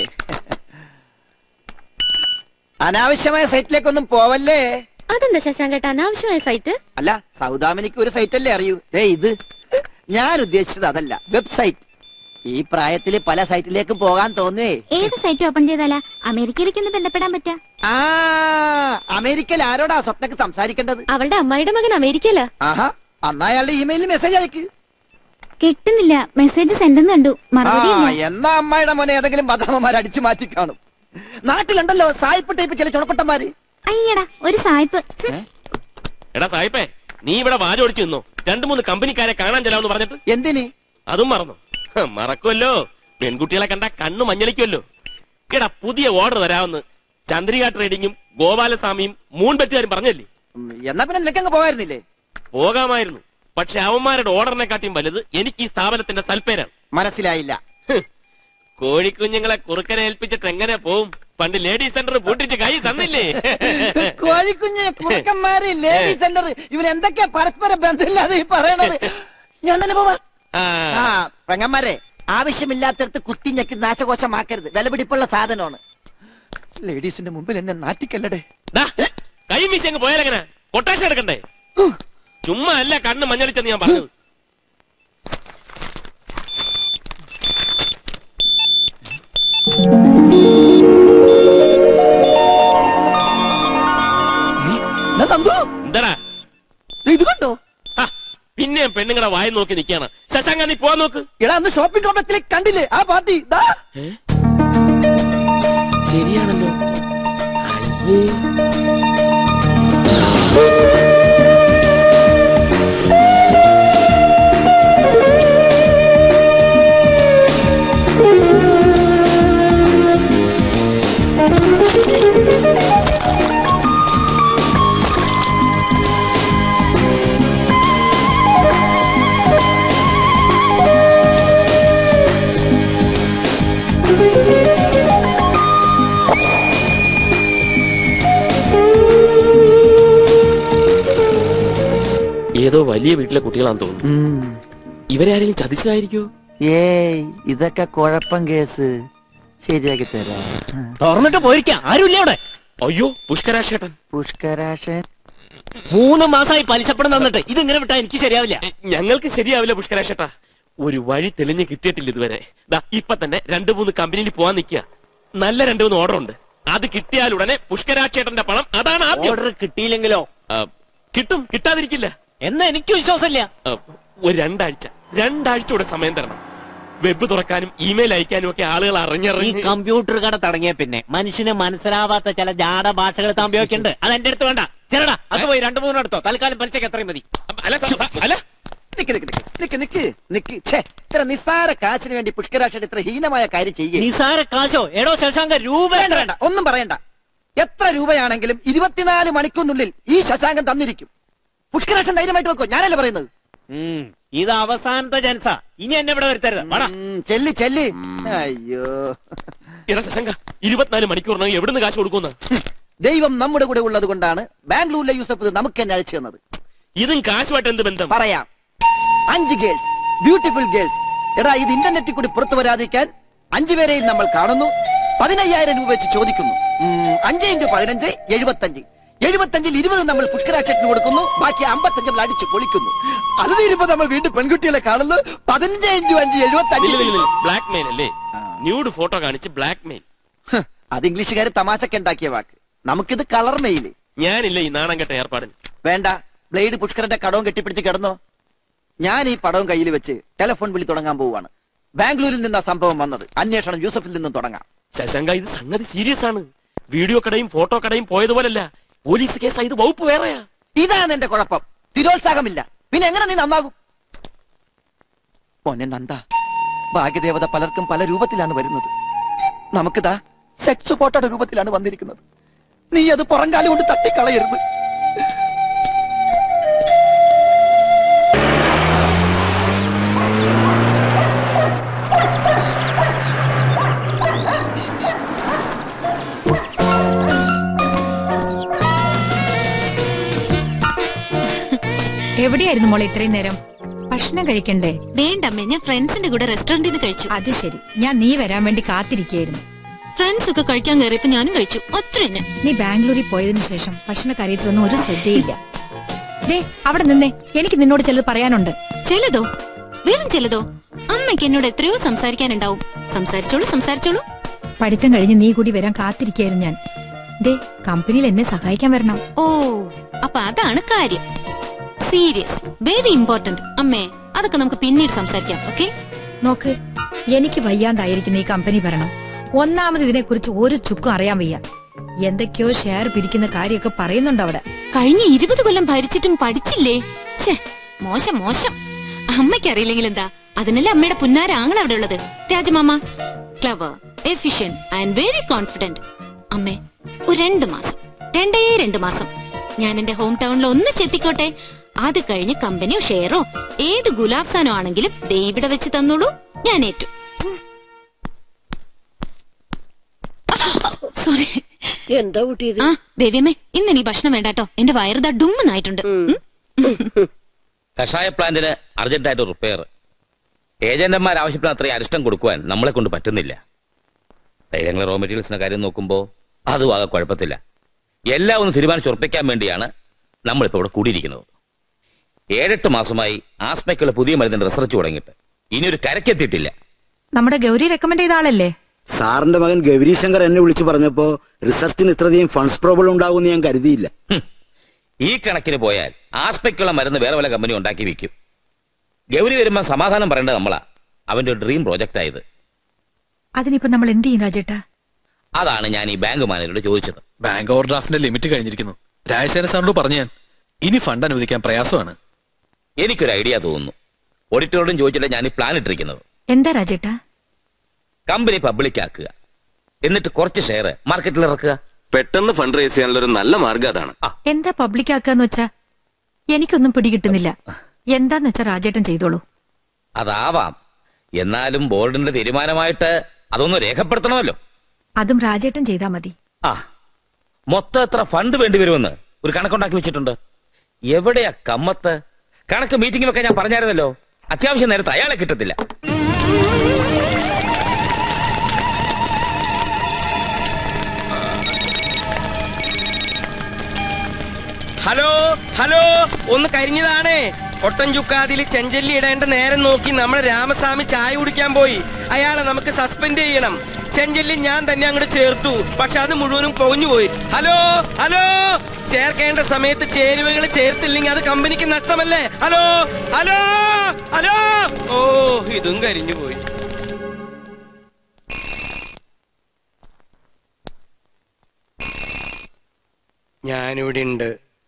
അനാവശ്യമായ സൈറ്റിലേക്കൊന്നും പോവല്ലേ അതെന്താ ശശാങ്കേട്ട അനാവശ്യമായ സൈറ്റ് അല്ല സൗദാമിനിക്ക് ഒരു സൈറ്റ് അല്ലേ അറിയൂ ഏ ഇത് ഞാൻ ഉദ്ദേശിച്ചത് അതല്ല വെബ്സൈറ്റ് ഈ പ്രായത്തില് പല സൈറ്റിലേക്കും പോകാൻ തോന്നുവേ ഏത് സൈറ്റ് ഓപ്പൺ ചെയ്താലാ അമേരിക്കയിലേക്ക് ഒന്ന് ബന്ധപ്പെടാൻ പറ്റാ ആ അമേരിക്കയിൽ ആരോടാ സ്വപ്നക്ക് സംസാരിക്കേണ്ടത് അവളുടെ അമ്മായിയുടെ മകൻ അമേരിക്കയിലാ ആഹാ അന്നാ അയാളുടെ ഇമെയിലിൽ മെസ്സേജ് അയക്ക് കിട്ടുന്നില്ല മെസ്സേജ് സെൻഡ് കണ്ടു ആ മറുപടി ഇല്ല എന്നാ അമ്മായിയുടെ മോനെ ഏതെങ്കിലും ബദാമമാർ അടിച്ചു മാറ്റി കാണും നാട്ടിലുണ്ടല്ലോ സായിപ്പ് ടൈപ്പ് ചില ചുണക്കുട്ടന്മാര് അയ്യടാ ഒരു സായിപ്പ് ഹും. എടാ സായിപ്പേ നീ ഇവിടെ വാചോടിച്ചു നിന്നോ രണ്ടു മൂന്ന് കമ്പനിക്കാരെ കാണാൻ ചെല്ലാന്ന് പറഞ്ഞിട്ട് എന്തിന് അതും മറന്നു ഹ, മറക്കുമല്ലോ പെൺകുട്ടികളെ കണ്ട കണ്ണു മഞ്ഞളിക്കുമല്ലോ എടാ പുതിയ ഓർഡർ തരാമെന്ന് ചന്ദ്രിക ട്രേഡിങ്ങും ഗോപാലസ്വാമിയും മൂൺ ബെറ്റുകാരും പറഞ്ഞല്ലേ ഉം, എന്നാ പിന്നെ നിനക്കങ്ങ് പോകായിരുന്നില്ലേ പോകാമായിരുന്നു പക്ഷെ അവന്മാരുടെ ഓർഡറിനെക്കാട്ടിയും വലുത് എനിക്ക് ഈ സ്ഥാപനത്തിന്റെ സൽപ്പേരാണ് മനസ്സിലായില്ല ഹ്, കോഴിക്കുഞ്ഞുങ്ങളെ കുറുക്കനെ ഏൽപ്പിച്ചിട്ട് എങ്ങനെ പോവും പണ്ട് ലേഡീസ് സെന്റർ പൂട്ടിച്ച് കൈ തന്നില്ലേ കോഴിക്കുഞ്ഞ് കുറുക്കന്മാര് ലേഡി സെന്റർ ഇവൻ എന്തൊക്കെയാ പരസ്പര ബന്ധമില്ലാതെ ഈ പറയണത് ഞാൻ തന്നെ പോവാ ആ, ആ പെങ്ങന്മാരെ ആവശ്യമില്ലാത്തടത്ത് കുത്തി ഞെക്കി നാശകോശമാക്കരുത് വിലപിടിപ്പുള്ള സാധനമാണ് ലേഡീസിന്റെ മുമ്പിൽ എന്നെ നാറ്റിക്കല്ലടേ ദാ, കൈ വീശി അങ്ങ് പോയാലെങ്ങനെ കൊട്ടേഷൻ എടുക്കണ്ടേ ചുമ്മാ അല്ല കണ്ണ് മഞ്ഞളിച്ചെന്ന് ഞാൻ പറഞ്ഞത് ഞാൻ തന്തോ എന്താടാ ഇത് കണ്ടോ ഹ, പിന്നെയും പെണ്ണുങ്ങളെ വായി നോക്കി നിൽക്കാണ് ശശാങ്ക നീ പോവാൻ നോക്ക് എടാ അന്ന് ഷോപ്പിംഗ് കോംപ്ലക്സിലേക്ക് കണ്ടില്ലേ ആ പാർട്ടി ദാ ശരിയാണല്ലോ ഏതോ വലിയ വീട്ടിലെ കുട്ടികളാന്ന് തോന്നുന്നു ഇവരെ ആരെങ്കിലും ചതിച്ചതായിരിക്കോ ഏയ് ഇതൊക്കെ കുഴപ്പം കേസ് ശരിയാക്കി തരാം തുറന്നിട്ട് പോയിരിക്കാം ആരുമില്ല അവിടെ അയ്യോ പുഷ്കരാശേട്ടൻ പുഷ്കരാശൻ മൂന്ന് മാസമായി പലിശപ്പണം തന്നിട്ട് ഇതിങ്ങനെ വിട്ടാ എനിക്ക് ശരിയാവില്ല എ, ഞങ്ങൾക്ക് ശരിയാവില്ല പുഷ്കരാശേട്ടാ ഒരു വഴി തെളിഞ്ഞ് കിട്ടിയിട്ടില്ല ഇതുവരെ ദാ ഇപ്പൊ തന്നെ രണ്ടു മൂന്ന് കമ്പനിയിൽ പോവാൻ നിൽക്കുക നല്ല രണ്ടു മൂന്ന് ഓർഡർ ഉണ്ട് അത് കിട്ടിയാൽ ഉടനെ പുഷ്കരാക്ഷേട്ടന്റെ പണം അതാണ് ആദ്യം ഓർഡർ കിട്ടിയില്ലെങ്കിലോ ആ, കിട്ടും കിട്ടാതിരിക്കില്ല എന്നാ എനിക്ക് വിശ്വാസമില്ല ആ, ഒരു രണ്ടാഴ്ച രണ്ടാഴ്ച കൂടെ സമയം തരണം വെബ് തുറക്കാനും ഇമെയിൽ അയക്കാനും ഒക്കെ ആളുകൾ ഈ അറിഞ്ഞറിഞ്ഞ് കമ്പ്യൂട്ടർ കട തുടങ്ങിയ പിന്നെ മനുഷ്യന് മനസ്സിലാവാത്ത ചില ജാട ഭാഷകൾ താൻ ഉപയോഗിക്കുന്നുണ്ട് അത് എന്റെ അടുത്ത് വേണ്ട ചെറടാ അത് പോയി രണ്ടു മൂന്ന് എടുത്തോ തൽക്കാലം പലിശക്ക് എത്രയും മതി അല്ല സ- സ- അല്ല നിക്ക് നിക്ക് നിക്ക് നിക്ക് നിക്ക് നിക്ക് ഛേ ഇത്ര നിസ്സാര കാശിന് വേണ്ടി പുഷ്കരാക്ഷൻ ഇത്ര ഹീനമായ കാര്യം ചെയ്യുക നിസാര കാശോ എടോ ശശാങ്ക രൂപ വേണ്ട വേണ്ട ഒന്നും പറയണ്ട എത്ര രൂപയാണെങ്കിലും ഇരുപത്തിനാല് മണിക്കൂറിനുള്ളിൽ ഈ ശശാങ്കൻ തന്നിരിക്കും പുഷ്കരാക്ഷൻ ധൈര്യമായിട്ട് വെക്കോ ഞാനല്ലേ പറയുന്നത് ഉം, ഇത് അവസാനത്തെ ചാൻസാ ഇനി എന്നെ ഇവിടെ വരുത്തരുത് വാടാ ഉം, ചെല്ല് ചെല്ല് അയ്യോ എടാ ശശങ്ക ഇരുപത്തിനാല് മണിക്കൂറിനകം എവിടുന്ന് കാശ് കൊടുക്കുന്ന ദൈവം നമ്മുടെ കൂടെ ഉള്ളത് കൊണ്ടാണ് ബാംഗ്ലൂരിലെ യൂസഫ് ഇത് നമുക്ക് തന്നെ അയച്ചു തന്നത് ഇതും കാശുമായിട്ട് എന്ത് ബന്ധം പറയാം അഞ്ച് ഗേൾസ് ബ്യൂട്ടിഫുൾ ഗേൾസ് എടാ ഇത് ഇന്റർനെറ്റിൽ കൂടി പുറത്തു വരാതിരിക്കാൻ അഞ്ചു പേരെയും നമ്മൾ കാണുന്നു പതിനയ്യായിരം രൂപ വെച്ച് ചോദിക്കുന്നു ഉം, അഞ്ച് ഇൻറ്റു പതിനഞ്ച് എഴുപത്തഞ്ച് എഴുപത്തഞ്ചിൽ ഇരുപത് നമ്മൾ പുഷ്കരാക്ഷത്തിന് കൊടുക്കുന്നു ബാക്കി അമ്പത്തഞ്ച് നമ്മൾ അടിച്ചു പൊളിക്കുന്നു അത് തീരുമ്പോ നമ്മൾ വീണ്ടും പെൺകുട്ടികളെ കാണുന്നു പതിനഞ്ച് ഇൻറ്റു അഞ്ച് എഴുപത്തഞ്ച് ബ്ലാക്ക് മെയിൽ അല്ലേ ന്യൂഡ് ഫോട്ടോ കാണിച്ച് ബ്ലാക്ക് മെയിൽ ഹ്, അത് ഇംഗ്ലീഷുകാർ തമാശക്ക് ഉണ്ടാക്കിയ വാക്ക് നമുക്കിത് കളർ മെയില് ഞാനില്ല ഈ നാണം കെട്ട ഏർപ്പാടിന് വേണ്ട ബ്ലേഡ് പുഷ്കരന്റെ കടവും കെട്ടിപ്പിടിച്ച് കിടന്നോ ഞാൻ ഈ പടവും കയ്യിൽ വെച്ച് ടെലിഫോൺ വിളി തുടങ്ങാൻ പോവുകയാണ് ബാംഗ്ലൂരിൽ നിന്നാ സംഭവം വന്നത് അന്വേഷണം യൂസഫിൽ നിന്നും തുടങ്ങാം ശശങ്ക ഇത് സംഗതി സീരിയസ് ആണ് വീഡിയോ കടയും ഫോട്ടോ കടയും പോയതുപോലല്ല പോലീസ് കേസാ ഇത് വകുപ്പ് വേറെയാ ഇതാണ് എന്റെ കുഴപ്പം തിരോത്സാഹമില്ല പിന്നെ എങ്ങനെ നീ നന്നാകും മോനെ നന്ദ ഭാഗ്യദേവത പലർക്കും പല രൂപത്തിലാണ് വരുന്നത് നമുക്കിതാ സെക്സ് ഫോട്ടോയുടെ രൂപത്തിലാണ് വന്നിരിക്കുന്നത് നീ അത് പുറംകാലം കൊണ്ട് തട്ടിക്കളയരുത് എവിടെയായിരുന്നു മോളെ ഇത്രയും നേരം ഭക്ഷണം കഴിക്കണ്ടേ വേണ്ടമ്മേ ഞാൻ ഫ്രണ്ട്സിന്റെ കൂടെ റെസ്റ്റോറന്റിൽ നിന്ന് കഴിച്ചു അത് ശരി ഞാൻ നീ വരാൻ വേണ്ടി കാത്തിരിക്കുകയായിരുന്നു ഫ്രണ്ട്സ് ഒക്കെ കഴിക്കാൻ കയറിയപ്പോ ഞാനും കഴിച്ചു ഒത്തിരി തന്നെ നീ ബാംഗ്ലൂരിൽ പോയതിനു ശേഷം ഭക്ഷണ കാര്യത്തിലൊന്നും ഒരു ശ്രദ്ധയില്ല ദേ അവിടെ നിന്നേ എനിക്ക് നിന്നോട് ചിലത് പറയാനുണ്ട് ചിലതോ വെറും ചിലതോ അമ്മയ്ക്ക് എന്നോട് എത്രയോ സംസാരിക്കാനുണ്ടാവും സംസാരിച്ചോളൂ സംസാരിച്ചോളൂ പഠിത്തം കഴിഞ്ഞ് നീ കൂടി വരാൻ കാത്തിരിക്കായിരുന്നു ഞാൻ ദേ കമ്പനിയിൽ എന്നെ സഹായിക്കാൻ വരണം ഓ അപ്പൊ അതാണ് കാര്യം സീരിയസ് വെരി ഇമ്പോർട്ടന്റ് അമ്മേ അതൊക്കെ നമുക്ക് പിന്നീട് സംസാരിക്കാം ഓക്കെ നോക്ക് എനിക്ക് വയ്യാണ്ടായിരിക്കുന്ന ഈ കമ്പനി ഭരണം ഒന്നാമത് ഇതിനെ കുറിച്ച് ഒരു ചുക്കും അറിയാൻ വയ്യ എന്തൊക്കെയോ ഷെയർ പിരിക്കുന്ന കാര്യമൊക്കെ പറയുന്നുണ്ട് അവിടെ കഴിഞ്ഞ ഇരുപത് കൊല്ലം ഭരിച്ചിട്ടും പഠിച്ചില്ലേ ഛേ മോശം മോശം അമ്മയ്ക്ക് അറിയില്ലെങ്കിൽ എന്താ അതിനല്ലേ അമ്മയുടെ പുന്നാര ആങ്ങൾ അവിടെ ഉള്ളത് രാജമാമ clever efficient and very confident അമ്മേ ഒരു രണ്ട് മാസം രണ്ടേ രണ്ട് മാസം ഞാൻ എന്റെ ഹോം ടൗണിൽ ഒന്ന് ചെത്തിക്കോട്ടെ അത് കഴിഞ്ഞ് കമ്പനിയോ ഷെയറോ ഏത് ഗുലാബ്സാനോ ആണെങ്കിലും ദേ ഇവിടെ വെച്ച് തന്നോളൂ ഞാൻ ഏറ്റു സോറി എന്താ കുട്ടിയത് ആ ദേവിയമ്മേ ഇന്ന് നീ ഭക്ഷണം വേണ്ടാട്ടോ എന്റെ വയറുതാ ഡുമ്മെന്നായിട്ടുണ്ട് ഉം. കഷായ പ്ലാന്റിന് അർജന്റായിട്ട് റിപ്പയർ ഏജന്റന്മാർ ആവശ്യപ്പെടുന്ന അത്രയും അരിഷ്ടം കൊടുക്കുവാൻ നമ്മളെ കൊണ്ട് പറ്റുന്നില്ല തൈലങ്ങളെ റോ മെറ്റീരിയൽസിന്റെ കാര്യം നോക്കുമ്പോൾ അതും ആകെ കുഴപ്പത്തില്ല എല്ലാം ഒന്ന് തീരുമാനിച്ചുറപ്പിക്കാൻ വേണ്ടിയാണ് നമ്മളിപ്പോൾ ഇവിടെ കൂടിയിരിക്കുന്നത് ഏഴെട്ട് മാസമായി ആസ്മയ്ക്കുള്ള പുതിയ മരുന്നിന്റെ റിസർച്ച് തുടങ്ങിയിട്ട് ഇനിയൊരു കരക്കെത്തിയിട്ടില്ല നമ്മുടെ ഗൗരി റെക്കമെൻഡ് ചെയ്ത ആളല്ലേ സാറിന്റെ മകൻ ഗൗരീശങ്കർ എന്നെ വിളിച്ചു പറഞ്ഞപ്പോ റിസർച്ചിന് ഇത്രയധികം ഫണ്ട്സ് പ്രോബ്ലം ഉണ്ടാകുമെന്ന് ഞാൻ കരുതിയില്ല ഹും. ഈ കണക്കിന് പോയാൽ ആസ്മയ്ക്കുള്ള മരുന്ന് വേറെ വല്ല കമ്പനി ഉണ്ടാക്കി വിൽക്കും ഗൗരി വരുമ്പോൾ സമാധാനം പറയേണ്ടത് നമ്മളാ അവന്റെ ഒരു ഡ്രീം പ്രോജക്റ്റ് ആയത് അതിനിപ്പോ നമ്മൾ എന്ത് ചെയ്യും രാജേട്ടാ അതാണ് ഞാൻ ഈ ബാങ്ക് മാനേജരോട് ചോദിച്ചത് ബാങ്ക് ഓവർ ഡ്രാഫ്റ്റിന്റെ ലിമിറ്റ് കഴിഞ്ഞിരിക്കുന്നു രാജശേഖരൻ സാറിനോട് പറഞ്ഞു ഞാൻ ഇനി ഫണ്ട് അനുവദിക്കാൻ പ്രയാസമാണ് എനിക്കൊരു ഐഡിയ തോന്നുന്നു ഓഡിറ്ററോടും ചോദിച്ചിട്ട് ഞാൻ ഈ പ്ലാൻ ഇട്ടിരിക്കുന്നത് എന്താ രാജേട്ടാ കമ്പനി പബ്ലിക് ആക്കുക എന്നിട്ട് കുറച്ച് ഷെയർ മാർക്കറ്റിൽ ഇറക്കുക പെട്ടെന്ന് ഫണ്ട് റേസ് ചെയ്യാനുള്ള ഒരു നല്ല മാർഗം അതാണ് എന്താ പബ്ലിക് ആക്കാന്ന് വെച്ചാ എനിക്കൊന്നും പിടികിട്ടുന്നില്ല എന്താന്ന് വെച്ചാ രാജേട്ടൻ ചെയ്തോളൂ അതാവാം എന്നാലും ബോർഡിന്റെ തീരുമാനമായിട്ട് അതൊന്ന് രേഖപ്പെടുത്തണമല്ലോ അതും രാജേട്ടൻ ചെയ്താ മതി ആ മൊത്തം എത്ര ഫണ്ട് വേണ്ടി വരുമെന്ന് ഒരു കണക്കുണ്ടാക്കി വെച്ചിട്ടുണ്ട് എവിടെയാ കമ്മത്ത് കണക്ക് മീറ്റിംഗിലൊക്കെ ഞാൻ പറഞ്ഞായിരുന്നല്ലോ അത്യാവശ്യം നേരത്തെ അയാളെ കിട്ടത്തില്ല ഹലോ ഹലോ ഒന്ന് കരിഞ്ഞതാണേ ഒട്ടൻ ചുക്കാതിൽ ചെഞ്ചല്ലി ഇടേണ്ട നേരം നോക്കി നമ്മുടെ രാമസ്വാമി ചായ കുടിക്കാൻ പോയി അയാളെ നമുക്ക് സസ്പെൻഡ് ചെയ്യണം ചെഞ്ചല്ലി ഞാൻ തന്നെ അങ്ങോട്ട് ചേർത്തു പക്ഷെ അത് മുഴുവനും പൊങ്ങു പോയി ഹലോ ഹലോ ചേർക്കേണ്ട സമയത്ത് ചേരുവകൾ ചേർത്തില്ലെങ്കിൽ അത് കമ്പനിക്ക് നഷ്ടമല്ലേ ഹലോ ഹലോ ഹലോ ഓ ഇതും കരിഞ്ഞു പോയി ഞാനിവിടെ ഉണ്ട്